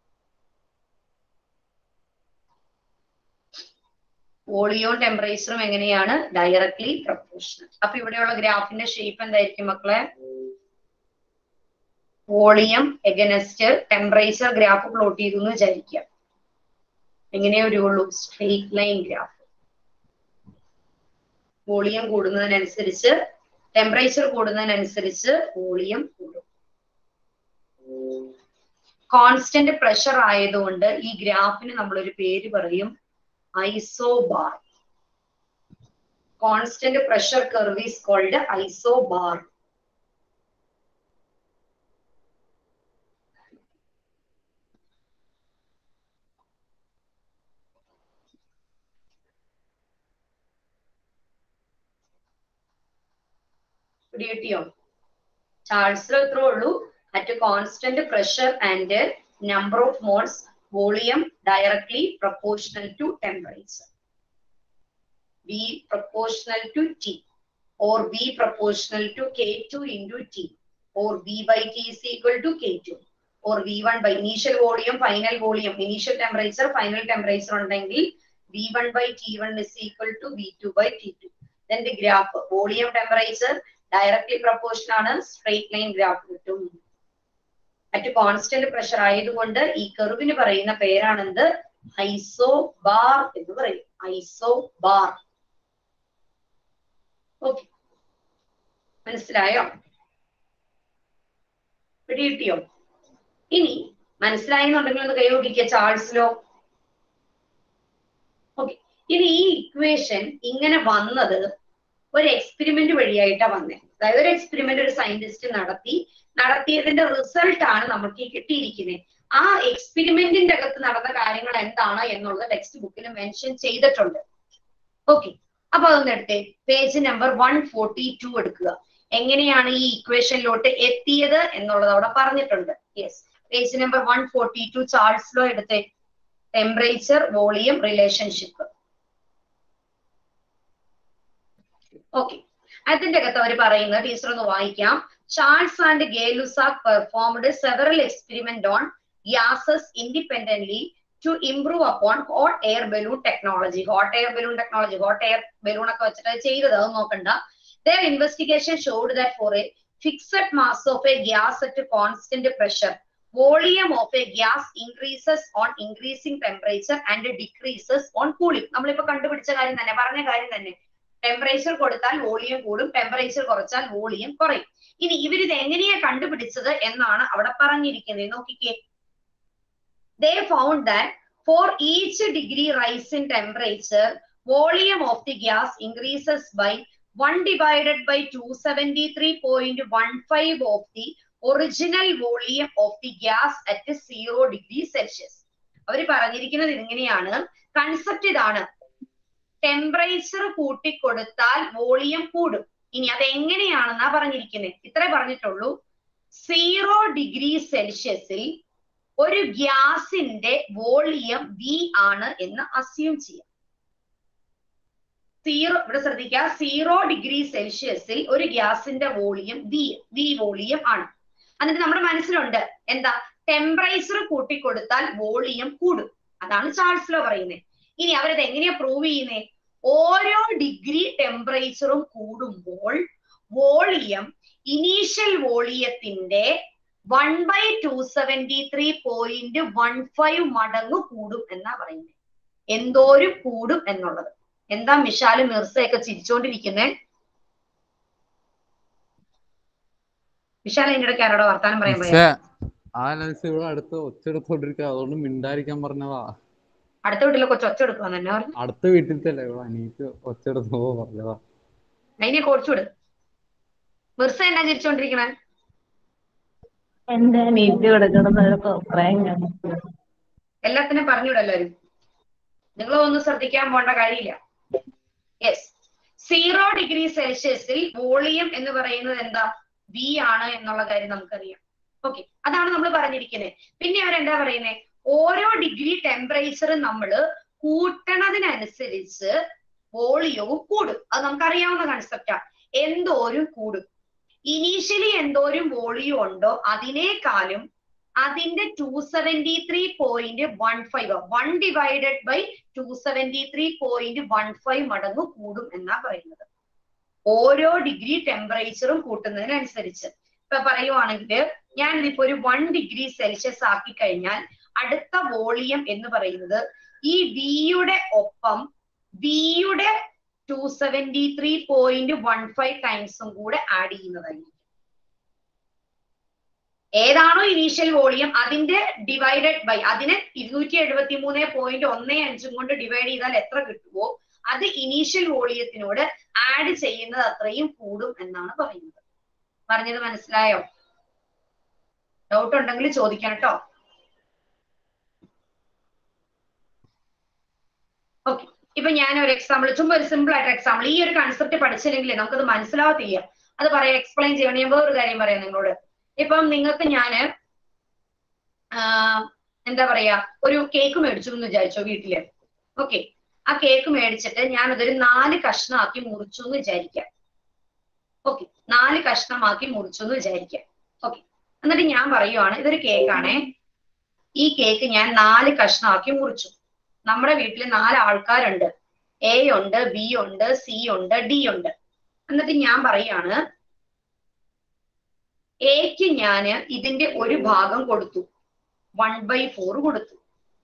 Speaker 1: വോളിയോ ടെമ്പറേച്ചറും എങ്ങനെയാണ് directly proportional അപ്പൊ ഇവിടെയുള്ള ഗ്രാഫിന്റെ ഷേപ്പ് എന്തായിരിക്കും മക്കളെ volume against temperature graph plot ചെയ്തു എന്ന് വിചാരിക്കുക എങ്ങനെയേ വരുള്ളൂ സ്ട്രെയിറ്റ് ലൈൻ ഗ്രാഫ് വോളിയം കൂടുന്നതിനനുസരിച്ച് ടെമ്പറേച്ചർ കൂടുന്നതിനനുസരിച്ച് വോളിയം കൂടും കോൺസ്റ്റന്റ് പ്രഷർ ആയതുകൊണ്ട് ഈ ഗ്രാഫിന് നമ്മളൊരു പേര് പറയും isobar constant pressure curve is called isobar പിടികിട്ടിയോ ചാൾസിൽ ഇത്രേ ഉള്ളൂ at constant pressure and number of moles volume directly proportional to temperature V proportional to T or V proportional to K2 into T or V by T is equal to K2 or V1 by initial volume, final volume, initial temperature, final temperature ഉണ്ടെങ്കിൽ V1 by T1 is equal to V2 by T2. Then the graph, volume temperature directly proportional ആണ് straight line graph കിട്ടും. മറ്റ് constant pressure ആയതുകൊണ്ട് ഈ കർവിന് പറയുന്ന പേരാണെന്ത് ഐസോ bar എന്ന് പറയും ഐസോ ബാർ ഓക്കെ മനസ്സിലായോ പിടികിട്ടിയോ ഇനി മനസ്സിലായെന്നുണ്ടെങ്കിൽ ഒന്ന് കൈയോടിക്കുക ചാൾസിലോ ഓക്കെ ഇനി ഈ ഇക്വേഷൻ ഇങ്ങനെ വന്നത് ഒരു എക്സ്പെരിമെന്റ് വഴിയായിട്ടാ വന്നേ അതായത് ഒരു എക്സ്പെരിമെന്റ് ഒരു സയന്റിസ്റ്റ് നടത്തി നടത്തിയതിന്റെ റിസൾട്ട് ആണ് നമുക്ക് ഈ കിട്ടിയിരിക്കുന്നത് ആ എക്സ്പെരിമെന്റിന്റെ അകത്ത് നടന്ന കാര്യങ്ങൾ എന്താണ് എന്നുള്ളത് ടെക്സ്റ്റ് ബുക്കിൽ മെൻഷൻ ചെയ്തിട്ടുണ്ട് ഓക്കെ അപ്പൊ അതൊന്ന് എടുത്തേ page number one forty two എടുക്കുക എങ്ങനെയാണ് ഈ ഇക്വേഷനിലോട്ട് എത്തിയത് എന്നുള്ളത് അവിടെ പറഞ്ഞിട്ടുണ്ട് yes page number one forty two Charles law എടുത്തേ ടെമ്പറേച്ചർ വോളിയം റിലേഷൻഷിപ്പ് ഓക്കെ അതിന്റെ അകത്ത് അവർ പറയുന്നത് ടീച്ചർ ഒന്ന് വായിക്കാം Charles and Gay Lussac performed several experiment on gases independently to improve upon hot air balloon technology hot air balloon technology hot air balloon ഒക്കെ വെച്ചിട്ട് ചെയ്തത് അത് നോക്കണ്ട their investigation showed that for a fixed mass of a gas at a constant pressure volume of a gas increases on increasing temperature and decreases on cooling നമ്മളിപ്പോ കണ്ടുപിടിച്ച കാര്യം തന്നെ പറഞ്ഞ കാര്യം തന്നെ ടെമ്പറേച്ചർ കൊടുത്താൽ വോളിയം കൂടും ടെമ്പറേച്ചർ കുറച്ചാൽ വോളിയം കുറയും ഇനി ഇവരിത് എങ്ങനെയാ കണ്ടുപിടിച്ചത് എന്നാണ് അവിടെ പറഞ്ഞിരിക്കുന്നത് നോക്കിക്കേ they found that for each degree rise in temperature volume of the gas increases by 1 divided by 273.15 of the original volume of the gas at 0 degree celsius അവർ പറഞ്ഞിരിക്കുന്നത് ഇങ്ങനെയാണ് കൺസെപ്റ്റ് ഇതാണ് ടെമ്പറേച്ചർ കൂട്ടിക്കൊടുത്താൽ വോളിയം കൂടും ഇനി അത് എങ്ങനെയാണെന്നാ പറഞ്ഞിരിക്കുന്നത് ഇത്രേ പറഞ്ഞിട്ടുള്ളൂ സീറോ ഡിഗ്രി സെൽഷ്യസിൽ ഒരു ഗ്യാസിന്റെ വോളിയം വി ആണ് എന്ന് അസ്യൂം ചെയ്യാം സീറോ ഇവിടെ ശ്രദ്ധിക്കുക സീറോ ഡിഗ്രി സെൽഷ്യസിൽ ഒരു ഗ്യാസിന്റെ വോളിയം വി വി വോളിയം ആണ് എന്നിട്ട് നമ്മുടെ മനസ്സിലുണ്ട് എന്താ ടെമ്പറേച്ചർ കൂട്ടിക്കൊടുത്താൽ വോളിയം കൂടും അതാണ് ചാൾസ് ലോ പറയുന്നത് ഇനി അവരത് എങ്ങനെയാ പ്രൂവ് ചെയ്യുന്നേ ഓരോ ഡിഗ്രി ടെമ്പറേച്ചറും കൂടുമ്പോൾ വോളിയം ഇനീഷ്യൽ വോളിയത്തിന്റെ one by two seventy three point one five മടങ്ങ് കൂടും എന്നാ പറയുന്നത് എന്തോരും കൂടും എന്നുള്ളത് എന്താ മിഷാലും മിർസയൊക്കെ ചിരിച്ചോണ്ടിരിക്കുന്നേ വിശാൽ അതിന്റെ ഇടയ്ക്ക് ആരോടെ വർത്താനം പറയാൻ
Speaker 12: പക്ഷേ
Speaker 1: പറയാം
Speaker 12: ആ അനലിസ് ഇവിടെ അടുത്ത് ഒച്ചെടുത്തോണ്ടിരിക്കുക അതുകൊണ്ട് മിണ്ടായിരിക്കാൻ പറഞ്ഞതാ
Speaker 1: അടുത്ത വീട്ടിലെ കൊച്ചു ഒച്ച എടുക്കുവാന്ന് തന്നെ പറഞ്ഞു
Speaker 12: അടുത്ത വീട്ടിലത്തെ ഇവിടെ അനീറ്റ് ഒച്ചെടുത്തോ പറഞ്ഞതാ
Speaker 1: അതിനെ കുറച്ചുവിട് മിർസ എന്നാ ചിരിച്ചോണ്ടിരിക്കണേ
Speaker 10: എന്റെ നീറ്റ് കിടക്കണം അഭിപ്രായം കാണും
Speaker 1: എല്ലാത്തിനും പറഞ്ഞുവിടും എല്ലാവരും നിങ്ങൾ ഒന്നും ശ്രദ്ധിക്കാൻ പോണ്ട കാര്യമില്ല യെസ് സീറോ ഡിഗ്രി സെൽഷ്യസിൽ വോളിയം എന്ന് പറയുന്നത് എന്താ വി ആണ് എന്നുള്ള കാര്യം നമുക്കറിയാം ഓക്കെ അതാണ് നമ്മൾ പറഞ്ഞിരിക്കുന്നത് പിന്നെ അവരെന്താ പറയുന്നത് ഓരോ ഡിഗ്രി ടെമ്പറേച്ചർ നമ്മൾ കൂട്ടണതിനനുസരിച്ച് വോളിയവും കൂടും അത് നമുക്കറിയാവുന്ന കൺസെപ്റ്റാണ് എന്തോരും കൂടും ഇനീഷ്യലി എന്തോരും വോളിയം ഉണ്ടോ അതിനേക്കാളും അതിന്റെ two seventy three point one five one divided by two seventy three point one five മടങ്ങ് കൂടും എന്നാ പറയുന്നത് ഓരോ ഡിഗ്രി ടെമ്പറേച്ചറും കൂട്ടുന്നതിനനുസരിച്ച് ഇപ്പൊ പറയുവാണെങ്കിൽ ഞാൻ ഇതിപ്പോ ഒരു വൺ ഡിഗ്രി സെൽഷ്യസ് ആക്കി കഴിഞ്ഞാൽ അടുത്ത വോളിയം എന്ന് പറയുന്നത് ഈ വിയുടെ ഒപ്പം വിയുടെ two seventy three point one five ടൈംസും കൂടെ ആഡ് ചെയ്യുന്നതായിരിക്കും ഏതാണോ ഇനീഷ്യൽ വോളിയം അതിന്റെ ഡിവൈഡഡ് ബൈ അതിനെ ഇരുന്നൂറ്റി എഴുപത്തി മൂന്ന് പോയിന്റ് ഒന്ന് അഞ്ചും കൊണ്ട് ഡിവൈഡ് ചെയ്താൽ എത്ര കിട്ടുമോ അത് ഇനീഷ്യൽ വോളിയത്തിനോട് ആഡ് ചെയ്യുന്നത് അത്രയും കൂടും എന്നാണ് പറയുന്നത് പറഞ്ഞത് മനസ്സിലായോ ഡൗട്ട് ഉണ്ടെങ്കിൽ ചോദിക്കണം കേട്ടോ ഓക്കെ ഇപ്പൊ ഞാൻ ഒരു എക്സാമ്പിൾ ചുമ്മാ ഒരു സിമ്പിൾ ആയിട്ട് എക്സാമ്പിൾ ഈ ഒരു കൺസെപ്റ്റ് പഠിച്ചില്ലെങ്കിൽ നമുക്കത് മനസ്സിലാവത്തില്ല അത് പറയാം എക്സ്പ്ലെയിൻ ചെയ്യണം ഞാൻ വേറൊരു കാര്യം പറയാം നിങ്ങളോട് ഇപ്പം നിങ്ങൾക്ക് ഞാന് ആഹ് എന്താ പറയാ ഒരു കേക്ക് മേടിച്ചു എന്ന് വിചാരിച്ചോ വീട്ടില് ഓക്കെ ആ കേക്ക് മേടിച്ചിട്ട് ഞാൻ അതൊരു നാല് കഷ്ണമാക്കി മുറിച്ചു എന്ന് വിചാരിക്കാം ഓക്കെ നാല് കഷ്ണമാക്കി മുറിച്ചു എന്ന് വിചാരിക്കാം ഓക്കെ എന്നിട്ട് ഞാൻ പറയുവാണ് ഇതൊരു കേക്കാണേ ഈ കേക്ക് ഞാൻ നാല് കഷ്ണമാക്കി മുറിച്ചു നമ്മുടെ വീട്ടിൽ നാല് ആൾക്കാരുണ്ട് എ ഉണ്ട് ബി ഉണ്ട് സി ഉണ്ട് ഡി ഉണ്ട് എന്നിട്ട് ഞാൻ പറയാണ് എക്ക് ഞാന് ഇതിന്റെ ഒരു ഭാഗം കൊടുത്തു വൺ ബൈ ഫോർ കൊടുത്തു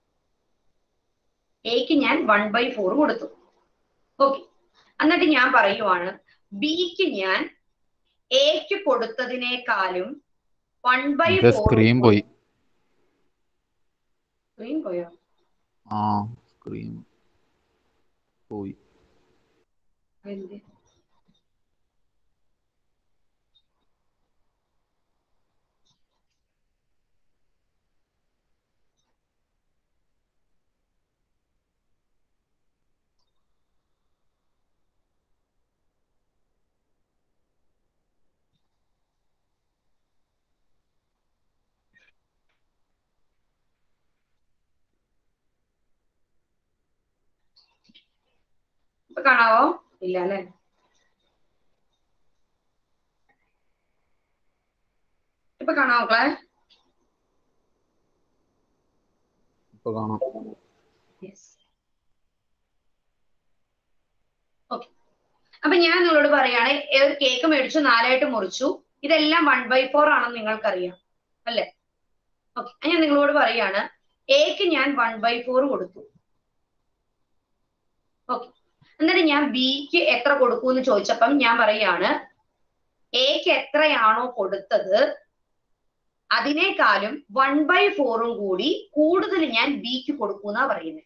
Speaker 1: എക്ക് ഞാൻ വൺ ബൈ ഫോർ കൊടുത്തു ഓക്കെ എന്നിട്ട് ഞാൻ പറയുവാണ് ബിക്ക് ഞാൻ എക്ക് കൊടുത്തതിനേക്കാളും വൺ ബൈ
Speaker 12: എന്റെ
Speaker 1: ഫോർ
Speaker 12: സ്ക്രീൻ പോയി
Speaker 1: സ്ക്രീൻ പോയോ
Speaker 12: ആ സ്ക്രീൻ പോയി
Speaker 1: എന്ത്? ഇപ്പൊ കാണാവോ ഇല്ല അല്ലെ ഇപ്പൊ കാണാവോ മക്കളെ
Speaker 12: ഇപ്പൊ കാണാം
Speaker 1: ഓക്കെ അപ്പൊ ഞാൻ നിങ്ങളോട് പറയാണ് ഏ, ഒരു കേക്ക് മേടിച്ചു നാലായിട്ട് മുറിച്ചു ഇതെല്ലാം വൺ ബൈ ഫോർ ആണെന്ന് നിങ്ങൾക്കറിയാം അല്ലെ ഓക്കെ ഞാൻ നിങ്ങളോട് പറയാണ് എക്ക് ഞാൻ വൺ ബൈ ഫോർ കൊടുത്തു ഓക്കെ എന്നിട്ട് ഞാൻ ബിക്ക് എത്ര കൊടുക്കൂ എന്ന് ചോദിച്ചപ്പം ഞാൻ പറയാണ് എക്ക് എത്രയാണോ കൊടുത്തത് അതിനേക്കാളും വൺ ബൈ ഫോറും കൂടി കൂടുതൽ ഞാൻ ബിക്ക് കൊടുക്കൂന്നാ പറയുന്നത്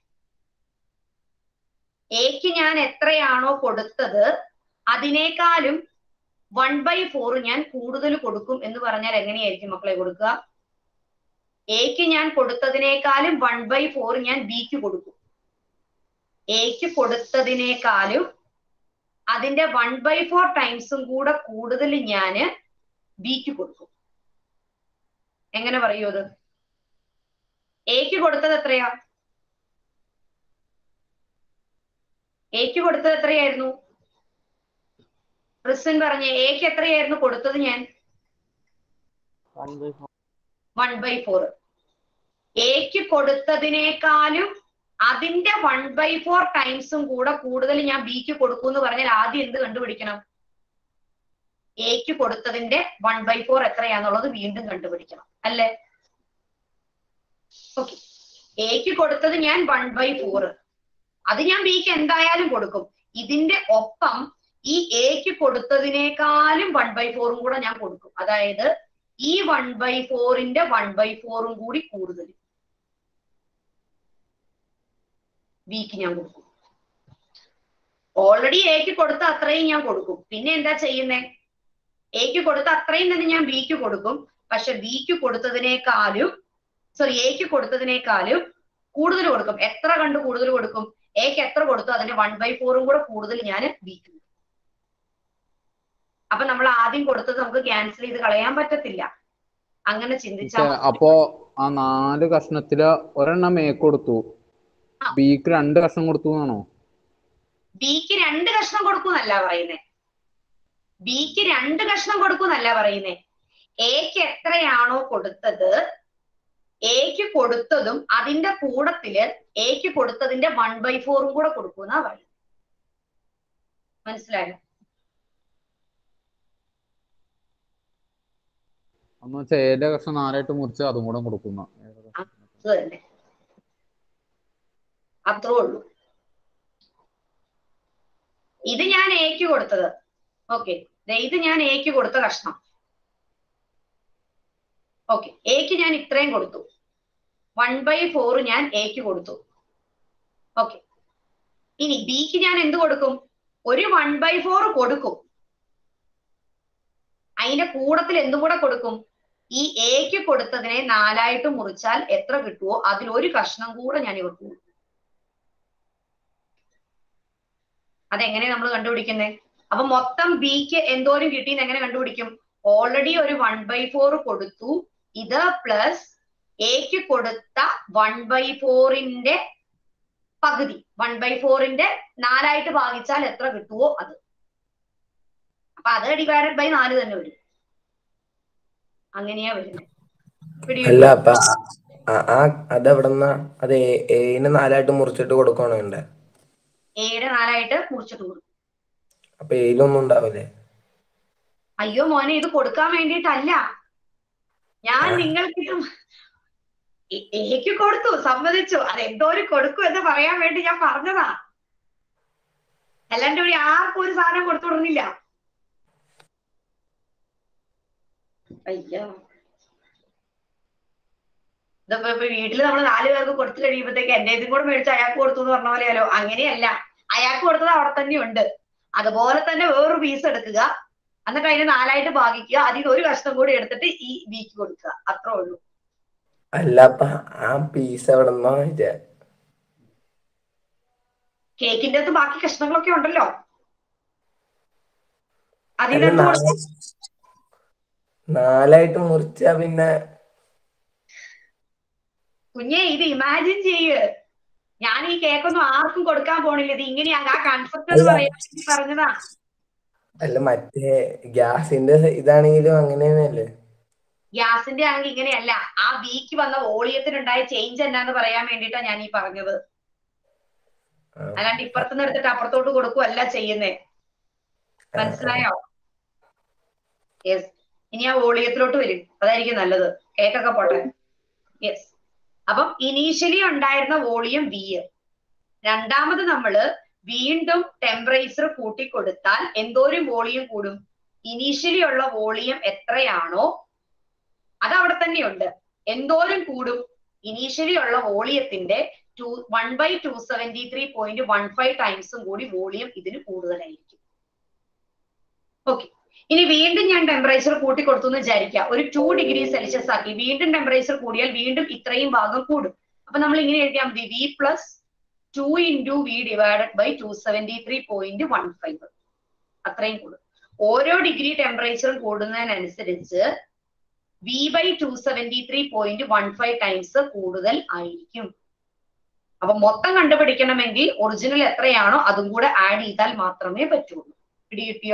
Speaker 1: എക്ക് ഞാൻ എത്രയാണോ കൊടുത്തത് അതിനേക്കാളും വൺ ബൈ ഫോർ ഞാൻ കൂടുതൽ കൊടുക്കും എന്ന് പറഞ്ഞാൽ എങ്ങനെയായിരിക്കും മക്കളെ കൊടുക്കുക എക്ക് ഞാൻ കൊടുത്തതിനേക്കാളും വൺ ബൈ ഫോർ ഞാൻ ബിക്ക് കൊടുക്കും എക്ക് കൊടുത്തതിനേക്കാളും അതിന്റെ വൺ ബൈ ഫോർ ടൈംസും കൂടെ കൂടുതൽ ഞാന് ബിക്ക് കൊടുക്കും എങ്ങനെ പറയൂ അത് എക്ക് കൊടുത്തത് എത്രയാ എക്ക് കൊടുത്തത് എത്രയായിരുന്നു റിസൻ പറഞ്ഞ എക്ക് എത്രയായിരുന്നു കൊടുത്തത് ഞാൻ വൺ ബൈ ഫോർ എക്ക് കൊടുത്തതിനേക്കാളും അതിന്റെ വൺ ബൈ ഫോർ ടൈംസും കൂടെ കൂടുതൽ ഞാൻ ബിക്ക് കൊടുക്കും എന്ന് പറഞ്ഞാൽ ആദ്യം എന്ത് കണ്ടുപിടിക്കണം എക്ക് കൊടുത്തതിന്റെ വൺ ബൈ ഫോർ എത്രയാന്നുള്ളത് വീണ്ടും കണ്ടുപിടിക്കണം അല്ലേ ഓക്കെ എക്ക് കൊടുത്തത് ഞാൻ വൺ ബൈ ഫോർ അത് ഞാൻ ബിക്ക് എന്തായാലും കൊടുക്കും ഇതിന്റെ ഒപ്പം ഈ എക്ക് കൊടുത്തതിനേക്കാളും വൺ ബൈ ഫോറും കൂടെ ഞാൻ കൊടുക്കും അതായത് ഈ വൺ ബൈ ഫോറിന്റെ വൺ ബൈ ഫോറും കൂടി കൂടുതൽ ബിക്ക് ഞാൻ കൊടുക്കും ഓൾറെഡി എക്ക് കൊടുത്ത അത്രയും ഞാൻ കൊടുക്കും പിന്നെ എന്താ ചെയ്യുന്നേ എക്ക് കൊടുത്ത അത്രയും തന്നെ ഞാൻ ബിക്ക് കൊടുക്കും പക്ഷെ ബിക്ക് കൊടുത്തതിനേക്കാളും സോറി എക്ക് കൊടുത്തതിനേക്കാളും കൂടുതൽ കൊടുക്കും എത്ര കണ്ട് കൂടുതൽ കൊടുക്കും എക്ക് എത്ര കൊടുത്തു അതിന്റെ വൺ ബൈ ഫോറും കൂടെ കൂടുതൽ ഞാൻ ബിക്ക് അപ്പൊ നമ്മൾ ആദ്യം കൊടുത്തത് നമുക്ക് ക്യാൻസൽ ചെയ്ത് കളയാൻ പറ്റത്തില്ല അങ്ങനെ ചിന്തിച്ചാൽ
Speaker 12: പക്ഷെ അപ്പോ ആ നാല് കഷ്ണത്തില് ഒരെണ്ണം എ കൊടുത്തു ബിക്ക് രണ്ട് കഷ്ണം കൊടുത്തു എന്നാണോ
Speaker 1: ബിക്ക് രണ്ട് കഷ്ണം കൊടുക്കൂന്നല്ല പറയുന്നേ ബിക്ക് രണ്ട് കഷ്ണം കൊടുക്കൂന്നല്ല പറയുന്നേ എക്ക് എത്രയാണോ കൊടുത്തത് എക്ക് കൊടുത്തതും അതിന്റെ കൂടത്തില് എക്ക് കൊടുത്തതിന്റെ വൺ ബൈ ഫോറും കൂടെ കൊടുക്കൂന്നാ പറയുന്നത് മനസ്സിലായോ
Speaker 12: എന്ന് വെച്ചാൽ ഏന്റെ കഷ്ണം നാലായിട്ട് മുറിച്ച് അതും കൂടെ കൊടുക്കുന്ന
Speaker 1: അത് തന്നെ അത്രേ ഉള്ളൂ ഇത് ഞാൻ എക്ക് കൊടുത്തത് ഓക്കെ ഇത് ഞാൻ എക്ക് കൊടുത്ത കഷ്ണം ഓക്കെ എക്ക് ഞാൻ ഇത്രയും കൊടുത്തു വൺ ബൈ ഫോർ ഞാൻ എക്ക് കൊടുത്തു ഓക്കെ ഇനി ബിക്ക് ഞാൻ എന്ത് കൊടുക്കും ഒരു വൺ ബൈ ഫോർ കൊടുക്കും അതിന്റെ കൂടത്തിൽ എന്തും കൂടെ കൊടുക്കും ഈ എക്ക് കൊടുത്തതിനെ നാലായിട്ട് മുറിച്ചാൽ എത്ര കിട്ടുമോ അതിൽ ഒരു കഷ്ണം കൂടെ ഞാൻ ഇവർക്ക് കൊടുക്കും അതെങ്ങനെ നമ്മൾ കണ്ടുപിടിക്കുന്നത് അപ്പൊ മൊത്തം ബിക്ക് എന്തോരം കിട്ടിയെന്ന് എങ്ങനെ കണ്ടുപിടിക്കും ഓൾറെഡി ഒരു വൺ ബൈ ഫോർ കൊടുത്തു ഇത് പ്ലസ് എക്ക് കൊടുത്ത വൺ ബൈ ഫോറിന്റെ പകുതി വൺ ബൈ ഫോറിന്റെ നാലായിട്ട് ഭാഗിച്ചാൽ എത്ര കിട്ടുമോ അത് അപ്പൊ അത് ഡിവൈഡഡ് ബൈ നാല് തന്നെ വരും അങ്ങനെയാ വരുന്നത്
Speaker 15: അല്ല അപ്പൊ ആ- ആ അതെവിടെന്ന അത് ഏന് നാലായിട്ട് മുറിച്ചിട്ട് കൊടുക്കണോ ഉണ്ട്
Speaker 1: എയുടെ നാലായിട്ട് മുറിച്ചിട്ട് കൊടുക്കും
Speaker 15: അപ്പൊ ഏലൊന്നും ഉണ്ടാവില്ലേ
Speaker 1: അയ്യോ മോനെ ഇത് കൊടുക്കാൻ വേണ്ടിയിട്ടല്ല ഞാൻ നിങ്ങൾക്ക് ഇത് എ- എനിക്ക് കൊടുത്തു സമ്മതിച്ചു അത് എന്തോരം കൊടുക്കും എന്ന് പറയാൻ വേണ്ടി ഞാൻ പറഞ്ഞതാ അല്ലാണ്ട് ഇവിടെ ആർക്കും ഒരു സാധനം കൊടുത്തു വിടുന്നില്ല അയ്യോ ഇതിപ്പോ ഇപ്പൊ വീട്ടില് നമ്മൾ നാല് പേർക്ക് കൊടുത്തു കഴിയുമ്പോഴത്തേക്ക് എന്റെ ഇതും കൂടെ മേടിച്ച് അയാൾക്ക് കൊടുത്തു എന്ന് പറഞ്ഞ പോലെയല്ലോ അങ്ങനെയല്ല അയാൾക്ക് കൊടുത്തത് അവിടെ തന്നെ ഉണ്ട് അതുപോലെ തന്നെ വേറൊരു പീസ് എടുക്കുക എന്നിട്ട് അതിനെ നാലായിട്ട് ഭാഗിക്കുക അതിൽ നിന്ന് ഒരു കഷ്ണം കൂടി എടുത്തിട്ട് ഈ ബിക്ക് കൊടുക്കുക അത്രേ ഉള്ളൂ
Speaker 15: അല്ല അപ്പൊ ആ പീസ് എവിടെന്നാ വിചാ
Speaker 1: കേക്കിന്റെ അകത്ത് ബാക്കി കഷ്ണങ്ങളൊക്കെ ഉണ്ടല്ലോ
Speaker 15: അല്ല
Speaker 1: അതിനകത്ത്
Speaker 15: നാല്
Speaker 1: കുറച്ച്
Speaker 15: നാലായിട്ട് മുറിച്ചാ പിന്നെ
Speaker 1: കുഞ്ഞെ ഇത് ഇമാജിൻ ചെയ്യ് ഞാൻ ഈ കേക്കൊന്നും ആർക്കും കൊടുക്കാൻ പോണില്ല ഇത് ഇങ്ങനെയാ ആ കൺസെപ്റ്റ് എന്ന്
Speaker 15: അല്ല.
Speaker 1: പറയാൻ വേണ്ടി പറഞ്ഞതാ
Speaker 15: അല്ല മറ്റേ ഗ്യാസിന്റെ ഇതാണെങ്കിലും അങ്ങനെ തന്നെയല്ലേ
Speaker 1: ഗ്യാസിന്റെ ആണെങ്കിൽ ഇങ്ങനെയല്ല ആ ബിക്ക് വന്ന വോളിയത്തിനുണ്ടായ ചേഞ്ച് എന്നാന്ന് പറയാൻ വേണ്ടിയിട്ടാ ഞാൻ ഈ പറഞ്ഞത് അല്ലാണ്ട് ഇപ്പുറത്തുനിന്ന് എടുത്തിട്ട് അപ്പുറത്തോട്ട് കൊടുക്കുകയല്ല ചെയ്യുന്നേ മനസ്സിലായോ യെസ് ഇനി ആ വോളിയത്തിലോട്ട് വരും അതായിരിക്കും നല്ലത് കേക്കൊക്കെ പോട്ടെ യെസ് അപ്പം ഇനീഷ്യലി ഉണ്ടായിരുന്ന വോളിയം വി രണ്ടാമത് നമ്മള് വീണ്ടും ടെമ്പറേച്ചർ കൂട്ടിക്കൊടുത്താൽ എന്തോരം വോളിയം കൂടും ഇനീഷ്യലി ഉള്ള വോളിയം എത്രയാണോ അത് അവിടെ തന്നെയുണ്ട് എന്തോരം കൂടും ഇനീഷ്യലി ഉള്ള വോളിയത്തിന്റെ two one by two seventy three point one five ടൈംസും കൂടി വോളിയം ഇതിന് കൂടുതലായിരിക്കും ഓക്കെ ഇനി വീണ്ടും ഞാൻ ടെമ്പറേച്ചർ കൂട്ടി കൊടുത്തു എന്ന് വിചാരിക്കുക ഒരു ടു ഡിഗ്രി സെൽഷ്യസ് ആക്കി വീണ്ടും ടെമ്പറേച്ചർ കൂടിയാൽ വീണ്ടും ഇത്രയും ഭാഗം കൂടും അപ്പൊ നമ്മൾ ഇങ്ങനെ എഴുതിയാൽ മതി V plus two into V divided by two seventy three point one five അത്രയും കൂടും ഓരോ ഡിഗ്രി ടെമ്പറേച്ചറും കൂടുന്നതിനനുസരിച്ച് V by two seventy three point one five times കൂടുതൽ ആയിരിക്കും അപ്പൊ മൊത്തം കണ്ടുപിടിക്കണമെങ്കിൽ ഒറിജിനൽ എത്രയാണോ അതും കൂടെ ആഡ് ചെയ്താൽ മാത്രമേ പറ്റുള്ളൂ പിടി കിട്ടിയോ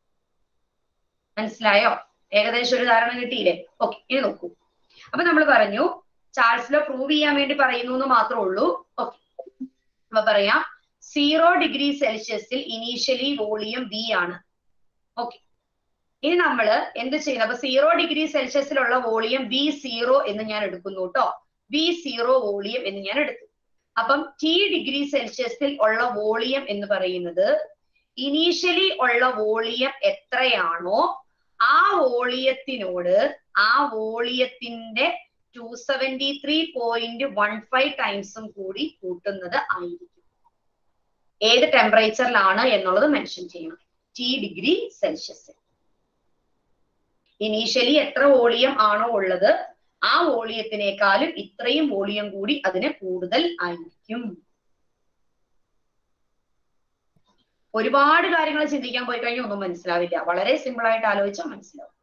Speaker 1: മനസ്സിലായോ ഏകദേശം ഒരു ധാരണ കിട്ടിയില്ലേ ഓക്കെ ഇനി നോക്കൂ അപ്പൊ നമ്മൾ പറഞ്ഞു ചാൾസ് ലോ പ്രൂവ് ചെയ്യാൻ വേണ്ടി പറയുന്നു എന്ന് മാത്രമേ ഉള്ളൂ ഓക്കെ അപ്പൊ പറയാം സീറോ ഡിഗ്രി സെൽഷ്യസിൽ ഇനീഷ്യലി വോളിയം വി ആണ് ഓക്കെ ഇനി നമ്മൾ എന്ത് ചെയ്യുന്നത് അപ്പൊ സീറോ ഡിഗ്രി സെൽഷ്യസിലുള്ള വോളിയം വി സീറോ എന്ന് ഞാൻ എടുക്കുന്നു കേട്ടോ വി സീറോ വോളിയം എന്ന് ഞാൻ എടുത്തു അപ്പം ടി ഡിഗ്രി സെൽഷ്യസിൽ ഉള്ള വോളിയം എന്ന് പറയുന്നത് ഇനീഷ്യലി ഉള്ള വോളിയം എത്രയാണോ ആ വോളിയത്തിനോട് ആ വോളിയത്തിന്റെ two seventy three point one five ടൈംസും കൂടി കൂട്ടുന്നത് ആയിരിക്കും ഏത് ടെമ്പറേച്ചറിലാണ് എന്നുള്ളത് മെൻഷൻ ചെയ്യണം ടി ഡിഗ്രി സെൽഷ്യസ് ഇനീഷ്യലി എത്ര വോളിയം ആണോ ഉള്ളത് ആ വോളിയത്തിനേക്കാളും ഇത്രയും വോളിയം കൂടി അതിന് കൂടുതൽ ആയിരിക്കും ഒരുപാട് കാര്യങ്ങൾ ചിന്തിക്കാൻ പോയി കഴിഞ്ഞാൽ ഒന്നും മനസ്സിലാവില്ല വളരെ സിമ്പിൾ ആയിട്ട് ആലോചിച്ചാൽ മനസ്സിലാവും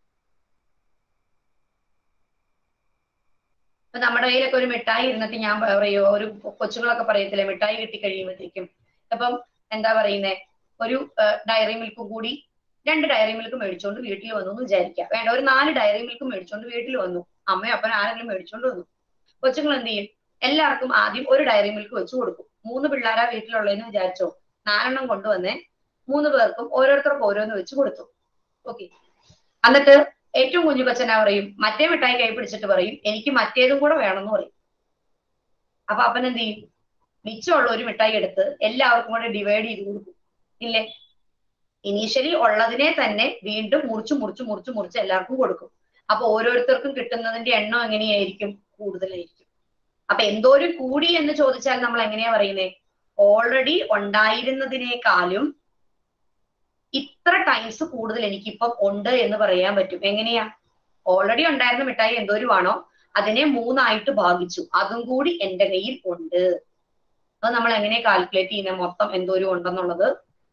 Speaker 1: ഇപ്പൊ നമ്മുടെ കയ്യിലൊക്കെ ഒരു മിഠായി ഇരുന്നിട്ട് ഞാൻ പറയോ ഒരു കൊച്ചുങ്ങളൊക്കെ പറയത്തില്ലേ മിഠായി കിട്ടി കഴിയുമ്പോഴത്തേക്കും അപ്പം എന്താ പറയുന്നേ ഒരു ഡയറി മിൽക്കും കൂടി രണ്ട് ഡയറി മിൽക്ക് മേടിച്ചോണ്ട് വീട്ടിൽ വന്നു എന്ന് വിചാരിക്കുക വേണ്ട ഒരു നാല് ഡയറി മിൽക്ക് മേടിച്ചോണ്ട് വീട്ടിൽ വന്നു അമ്മയും അപ്പനും ആരെങ്കിലും മേടിച്ചോണ്ട് വന്നു കൊച്ചുങ്ങൾ എന്ത് ചെയ്യും എല്ലാവർക്കും ആദ്യം ഒരു ഡയറി മിൽക്ക് വെച്ച് കൊടുക്കും മൂന്ന് പിള്ളേരാ വീട്ടിലുള്ളതെന്ന് വിചാരിച്ചോ നാലെണ്ണം കൊണ്ടുവന്നേ മൂന്ന് പേർക്കും ഓരോരുത്തർക്കും ഓരോന്ന് വെച്ച് കൊടുത്തു ഓക്കെ എന്നിട്ട് ഏറ്റവും കുഞ്ഞു കൊച്ചനാ പറയും മറ്റേ മിഠായി കൈ പിടിച്ചിട്ട് പറയും എനിക്ക് മറ്റേതും കൂടെ വേണമെന്ന് പറയും അപ്പൊ അപ്പൻ എന്ത് ചെയ്യും മിച്ചമുള്ള ഒരു മിഠായി എടുത്ത് എല്ലാവർക്കും കൂടെ ഡിവൈഡ് ചെയ്ത് കൊടുക്കും ഇല്ലേ ഇനീഷ്യലി ഉള്ളതിനെ തന്നെ വീണ്ടും മുറിച്ച് മുറിച്ച് മുറിച്ച് മുറിച്ച് എല്ലാവർക്കും കൊടുക്കും അപ്പൊ ഓരോരുത്തർക്കും കിട്ടുന്നതിന്റെ എണ്ണം എങ്ങനെയായിരിക്കും കൂടുതലായിരിക്കും അപ്പൊ എന്തോരം കൂടി എന്ന് ചോദിച്ചാൽ നമ്മൾ എങ്ങനെയാ പറയുന്നേ ഓൾറെഡി ഉണ്ടായിരുന്നതിനേക്കാളും ഇത്ര ടൈംസ് കൂടുതൽ എനിക്കിപ്പം ഉണ്ട് എന്ന് പറയാൻ പറ്റും എങ്ങനെയാ ഓൾറെഡി ഉണ്ടായിരുന്ന മിഠായി എന്തോരുമാണോ അതിനെ മൂന്നായിട്ട് ഭാഗിച്ചു അതും കൂടി എന്റെ കയ്യിൽ ഉണ്ട് അത് നമ്മൾ എങ്ങനെ കാൽക്കുലേറ്റ് ചെയ്യുന്നത് മൊത്തം എന്തോരം ഉണ്ടെന്നുള്ളത്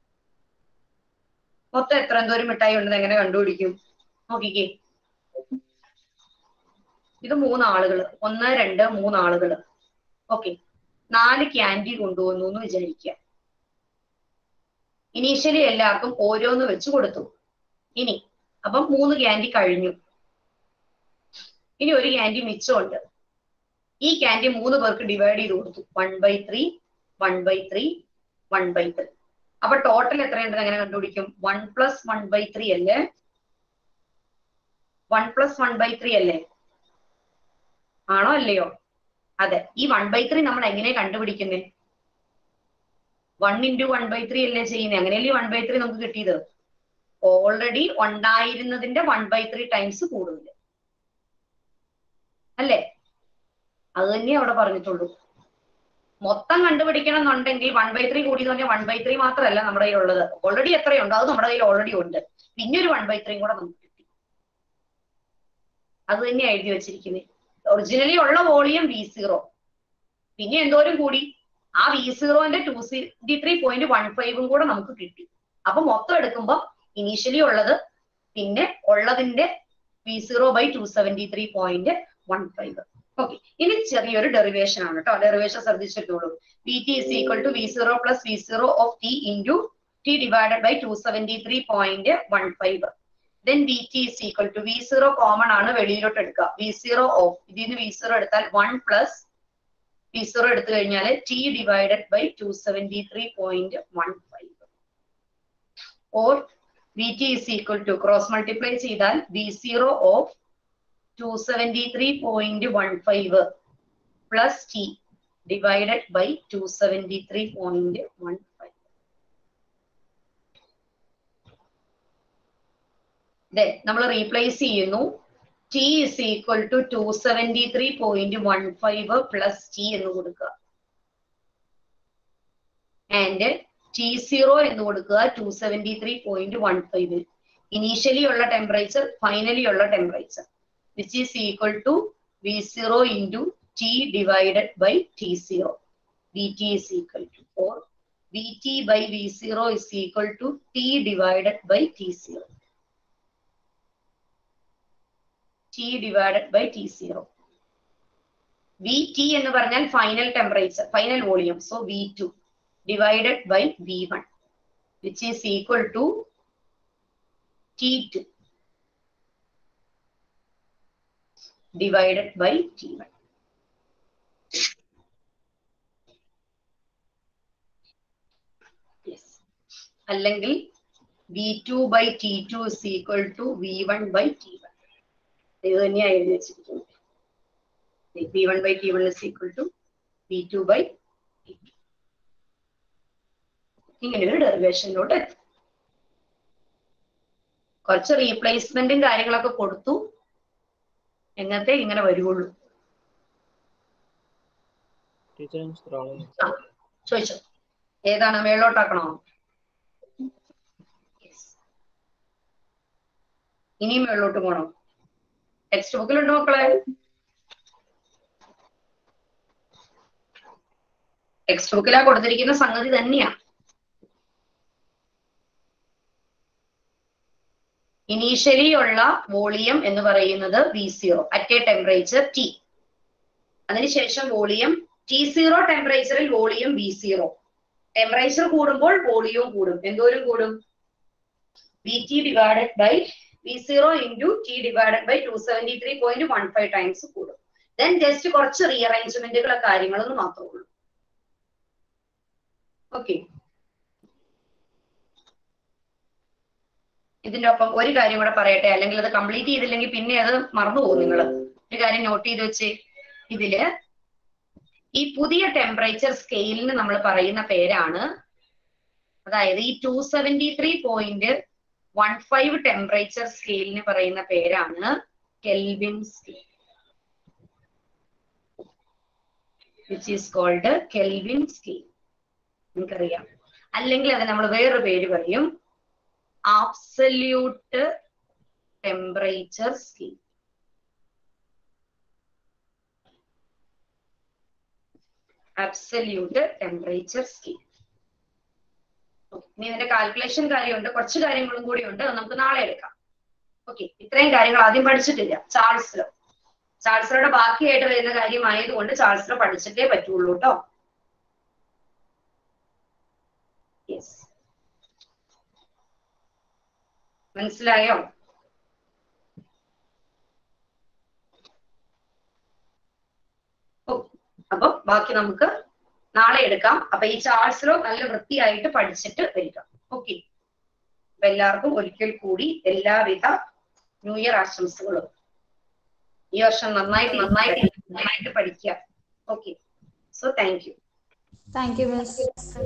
Speaker 1: മൊത്തം എത്ര എന്തോരം മിഠായി ഉണ്ടെന്ന് എങ്ങനെ കണ്ടുപിടിക്കും നോക്കിക്കേ ഇത് മൂന്നാളുകൾ ഒന്ന് രണ്ട് മൂന്നാളുകൾ ഓക്കെ നാല് ക്യാൻഡി കൊണ്ടുവന്നു എന്ന് വിചാരിക്കുക ഇനീഷ്യലി എല്ലാവർക്കും ഓരോന്ന് വെച്ച് കൊടുത്തു ഇനി അപ്പം മൂന്ന് ക്യാൻഡി കഴിഞ്ഞു ഇനി ഒരു ക്യാൻഡി മിച്ചമുണ്ട് ഈ ക്യാൻഡി മൂന്ന് പേർക്ക് ഡിവൈഡ് ചെയ്ത് കൊടുത്തു one by three one by three one by three അപ്പൊ ടോട്ടൽ എത്രയുണ്ടെന്ന് എങ്ങനെ കണ്ടുപിടിക്കും one plus one by three അല്ലേ one plus one by three അല്ലേ ആണോ അല്ലയോ അതെ ഈ വൺ ബൈ ത്രീ നമ്മൾ എങ്ങനെ കണ്ടുപിടിക്കുന്നേ one into one by three അല്ലേ ചെയ്യുന്നത് അങ്ങനെയല്ലേ വൺ ബൈ ത്രീ നമുക്ക് കിട്ടിയത് ഓൾറെഡി ഉണ്ടായിരുന്നതിന്റെ വൺ ബൈ ത്രീ ടൈംസ് കൂടുതൽ അല്ലേ അത് തന്നെ അവിടെ പറഞ്ഞിട്ടുള്ളൂ മൊത്തം കണ്ടുപിടിക്കണം എന്നുണ്ടെങ്കിൽ വൺ ബൈ ത്രീ കൂടി എന്ന് പറഞ്ഞാൽ വൺ ബൈ ത്രീ മാത്രമല്ല നമ്മുടെ കയ്യിൽ ഉള്ളത് ഓൾറെഡി എത്രയുണ്ട് അത് നമ്മുടെ കയ്യിൽ ഓൾറെഡി ഉണ്ട് പിന്നെ ഒരു വൺ ബൈ ത്രീയും കൂടെ നമുക്ക് കിട്ടി അത് തന്നെ എഴുതി വെച്ചിരിക്കുന്നത് ഒറിജിനലി ഉള്ള വോളിയം വി സീറോ പിന്നെ എന്തോരം കൂടി ആ വി സീറോന്റെ two sixty three point one ഫൈവും കൂടെ നമുക്ക് കിട്ടി അപ്പൊ മൊത്തം എടുക്കുമ്പോൾ ഇനീഷ്യലി ഉള്ളത് പിന്നെ ഉള്ളതിന്റെ V zero by two seventy three point one five okay ഇനി ചെറിയൊരു ഡെറിവേഷൻ ആണ് കേട്ടോ ഡെറിവേഷൻ ശ്രദ്ധിച്ചിട്ടുള്ളൂ V T is equal to V zero plus V zero of T into T divided by two seventy three point one five then V T is equal to V zero common ആണ് വെളിയിലോട്ട് എടുക്കുക V zero of ഇതിൽ നിന്ന് V zero എടുത്താൽ one plus V zero എടുത്തു കഴിഞ്ഞാൽ T divided by two seventy three point one five or V T is equal to cross multiply ചെയ്താൽ V zero of two seventy three point one five plus T divided by two seventy three point one five നമ്മൾ replace ചെയ്യുന്നു T is equal to two seventy three point one five plus T എന്ന് കൊടുക്കുക and T zero എന്ന് കൊടുക്കുക two seventy three point one five initially ഉള്ള temperature finally ഉള്ള temperature which is equal to V zero into T divided by T zero V T is equal to four V T by V zero is equal to T divided by T zero T divided by T zero V T എന്ന് പറഞ്ഞാൽ final temperature final volume so V two divided by V one which is equal to T two divided by T1. Yes. അല്ലെങ്കിൽ V two by T two is equal to V one by T one ഇത് തന്നെയാണ് എഴുതി വെച്ചിരിക്കുന്നത് V one by T one is equal to V two by T two ഇങ്ങനെ ഒരു ഡെറിവേഷനിലോട്ട് എത്തും കുറച്ച് റീപ്ലേസ്മെന്റും കാര്യങ്ങളൊക്കെ കൊടുത്തു എന്നത്തെ ഇങ്ങനെ വരുവുള്ളൂ ആ, ചോദിച്ചോ ഏതാണ് മേളോട്ടാക്കണോ Yes. ഇനിയും മേളിലോട്ട് പോണോ ടെക്സ്റ്റ് ബുക്കിലുണ്ട് മക്കളെ ടെക്സ്റ്റ് ബുക്കിലാ കൊടുത്തിരിക്കുന്ന സംഗതി തന്നെയാ ഇനീഷ്യലി ഉള്ള വോളിയം എന്ന് പറയുന്നത് V zero at a temperature T അതിനുശേഷം വോളിയം ടി സീറോ ടെമ്പറേച്ചറിൽ വോളിയം വി സീറോ ടെമ്പറേച്ചർ കൂടുമ്പോൾ വോളിയവും കൂടും എന്തോരം കൂടും V T divided by V zero into T divided by two seventy three point one five times കൂടും ദെൻ ജസ്റ്റ് കുറച്ച് റീഅറേഞ്ച്മെന്റുകളെ കാര്യങ്ങളെന്ന് മാത്രമേ ഉള്ളൂ ഓക്കെ ഇതിന്റെ ഒപ്പം ഒരു കാര്യം കൂടെ പറയട്ടെ അല്ലെങ്കിൽ അത് കംപ്ലീറ്റ് ചെയ്തില്ലെങ്കിൽ പിന്നെ അത് മറന്നു പോകും നിങ്ങൾ ഒരു കാര്യം നോട്ട് ചെയ്ത് വെച്ച് ഇതില് ഈ പുതിയ ടെമ്പറേച്ചർ സ്കെയിലിന് നമ്മൾ പറയുന്ന പേരാണ് അതായത് ഈ two seventy three point one five temperature സ്കെയിലിന് പറയുന്ന പേരാണ് Kelvin scale which is cold Kelvin scale നിങ്ങൾക്കറിയാം അല്ലെങ്കിൽ അത് നമ്മൾ വേറൊരു പേര് പറയും absolute temperature scale absolute temperature scale ഇനി ഇതിന്റെ കാൽക്കുലേഷൻ കാര്യമുണ്ട് കുറച്ച് കാര്യങ്ങളും കൂടി ഉണ്ട് അത് നമുക്ക് നാളെ എടുക്കാം ഓക്കെ ഇത്രയും കാര്യങ്ങൾ ആദ്യം പഠിച്ചിട്ടില്ല ചാൾസിലോ ചാൾസിലോടെ ബാക്കിയായിട്ട് വരുന്ന കാര്യമായതുകൊണ്ട് ചാൾസിലോ പഠിച്ചിട്ടേ പറ്റുള്ളൂ കേട്ടോ യെസ് മനസ്സിലായോ ഓ അപ്പൊ ബാക്കി നമുക്ക് നാളെ എടുക്കാം അപ്പൊ ഈ ചാർട്സിലോ നല്ല വൃത്തിയായിട്ട് പഠിച്ചിട്ട് വരിക ഓക്കെ അപ്പൊ എല്ലാവർക്കും ഒരിക്കൽ കൂടി എല്ലാവിധ ന്യൂ ഇയർ ആശംസകളും ഈ വർഷം നന്നായിട്ട് നന്നായിട്ട് നന്നായിട്ട് പഠിക്കുക okay so thank you
Speaker 5: thank you miss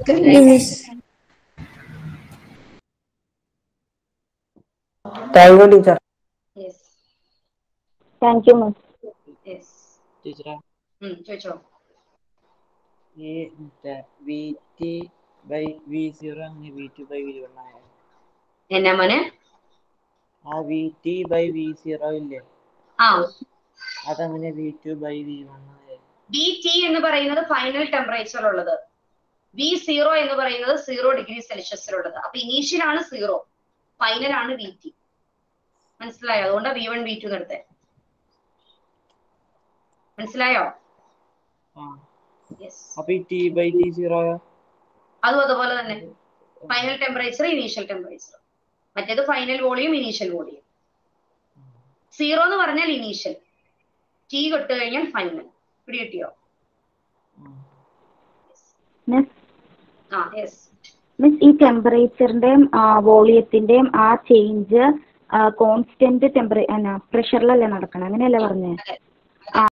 Speaker 2: thank you teacher
Speaker 1: yes
Speaker 14: thank you miss
Speaker 1: yes
Speaker 16: ടീച്ചറെ
Speaker 1: ചോദിച്ചോ
Speaker 16: ഈ മറ്റേ V T by V zero അങ്ങനെ V two by V one ആയ
Speaker 1: എന്നാ മോനെ
Speaker 16: ആ V T by V zero ഇല്ലേ
Speaker 1: ആ
Speaker 16: അതങ്ങനെ V two by V one ആയ
Speaker 1: വി ടി എന്ന് പറയുന്നത് ഫൈനൽ ടെമ്പറേച്ചർ ഉള്ളത് വി സീറോ എന്ന് പറയുന്നത് സീറോ ഡിഗ്രി സെൽഷ്യസിലുള്ളത് അപ്പൊ ഇനീഷ്യൽ ആണ് സീറോ ഫൈനൽ ആണ് വി ടി മനസ്സിലായോ അതുകൊണ്ട് വി വൺ വി ടു നിർത്തേ മനസ്സിലായോ
Speaker 16: ആ
Speaker 1: യെസ്
Speaker 16: അപ്പൊ ഈ ടി ബൈ ടി സീറോ
Speaker 1: അതും അതുപോലെ തന്നെ ഫൈനൽ ടെമ്പറേച്ചർ ഇനീഷ്യൽ ടെമ്പറേച്ചർ മറ്റേത് final volume initial volume zero എന്ന് പറഞ്ഞാൽ ഇനീഷ്യൽ ടി തൊട്ട് കഴിഞ്ഞാൽ ഫൈനൽ പിടി കിട്ടിയോ
Speaker 14: മിസ്
Speaker 1: ആ യെസ്
Speaker 14: മിസ് ഈ ടെമ്പറേച്ചറിന്റെയും വോളിയത്തിന്റെയും ആ ചേഞ്ച് കോൺസ്റ്റന്റ് ടെമ്പറേ പ്രഷറിലല്ലേ നടക്കണം അങ്ങനെയല്ലേ പറഞ്ഞേ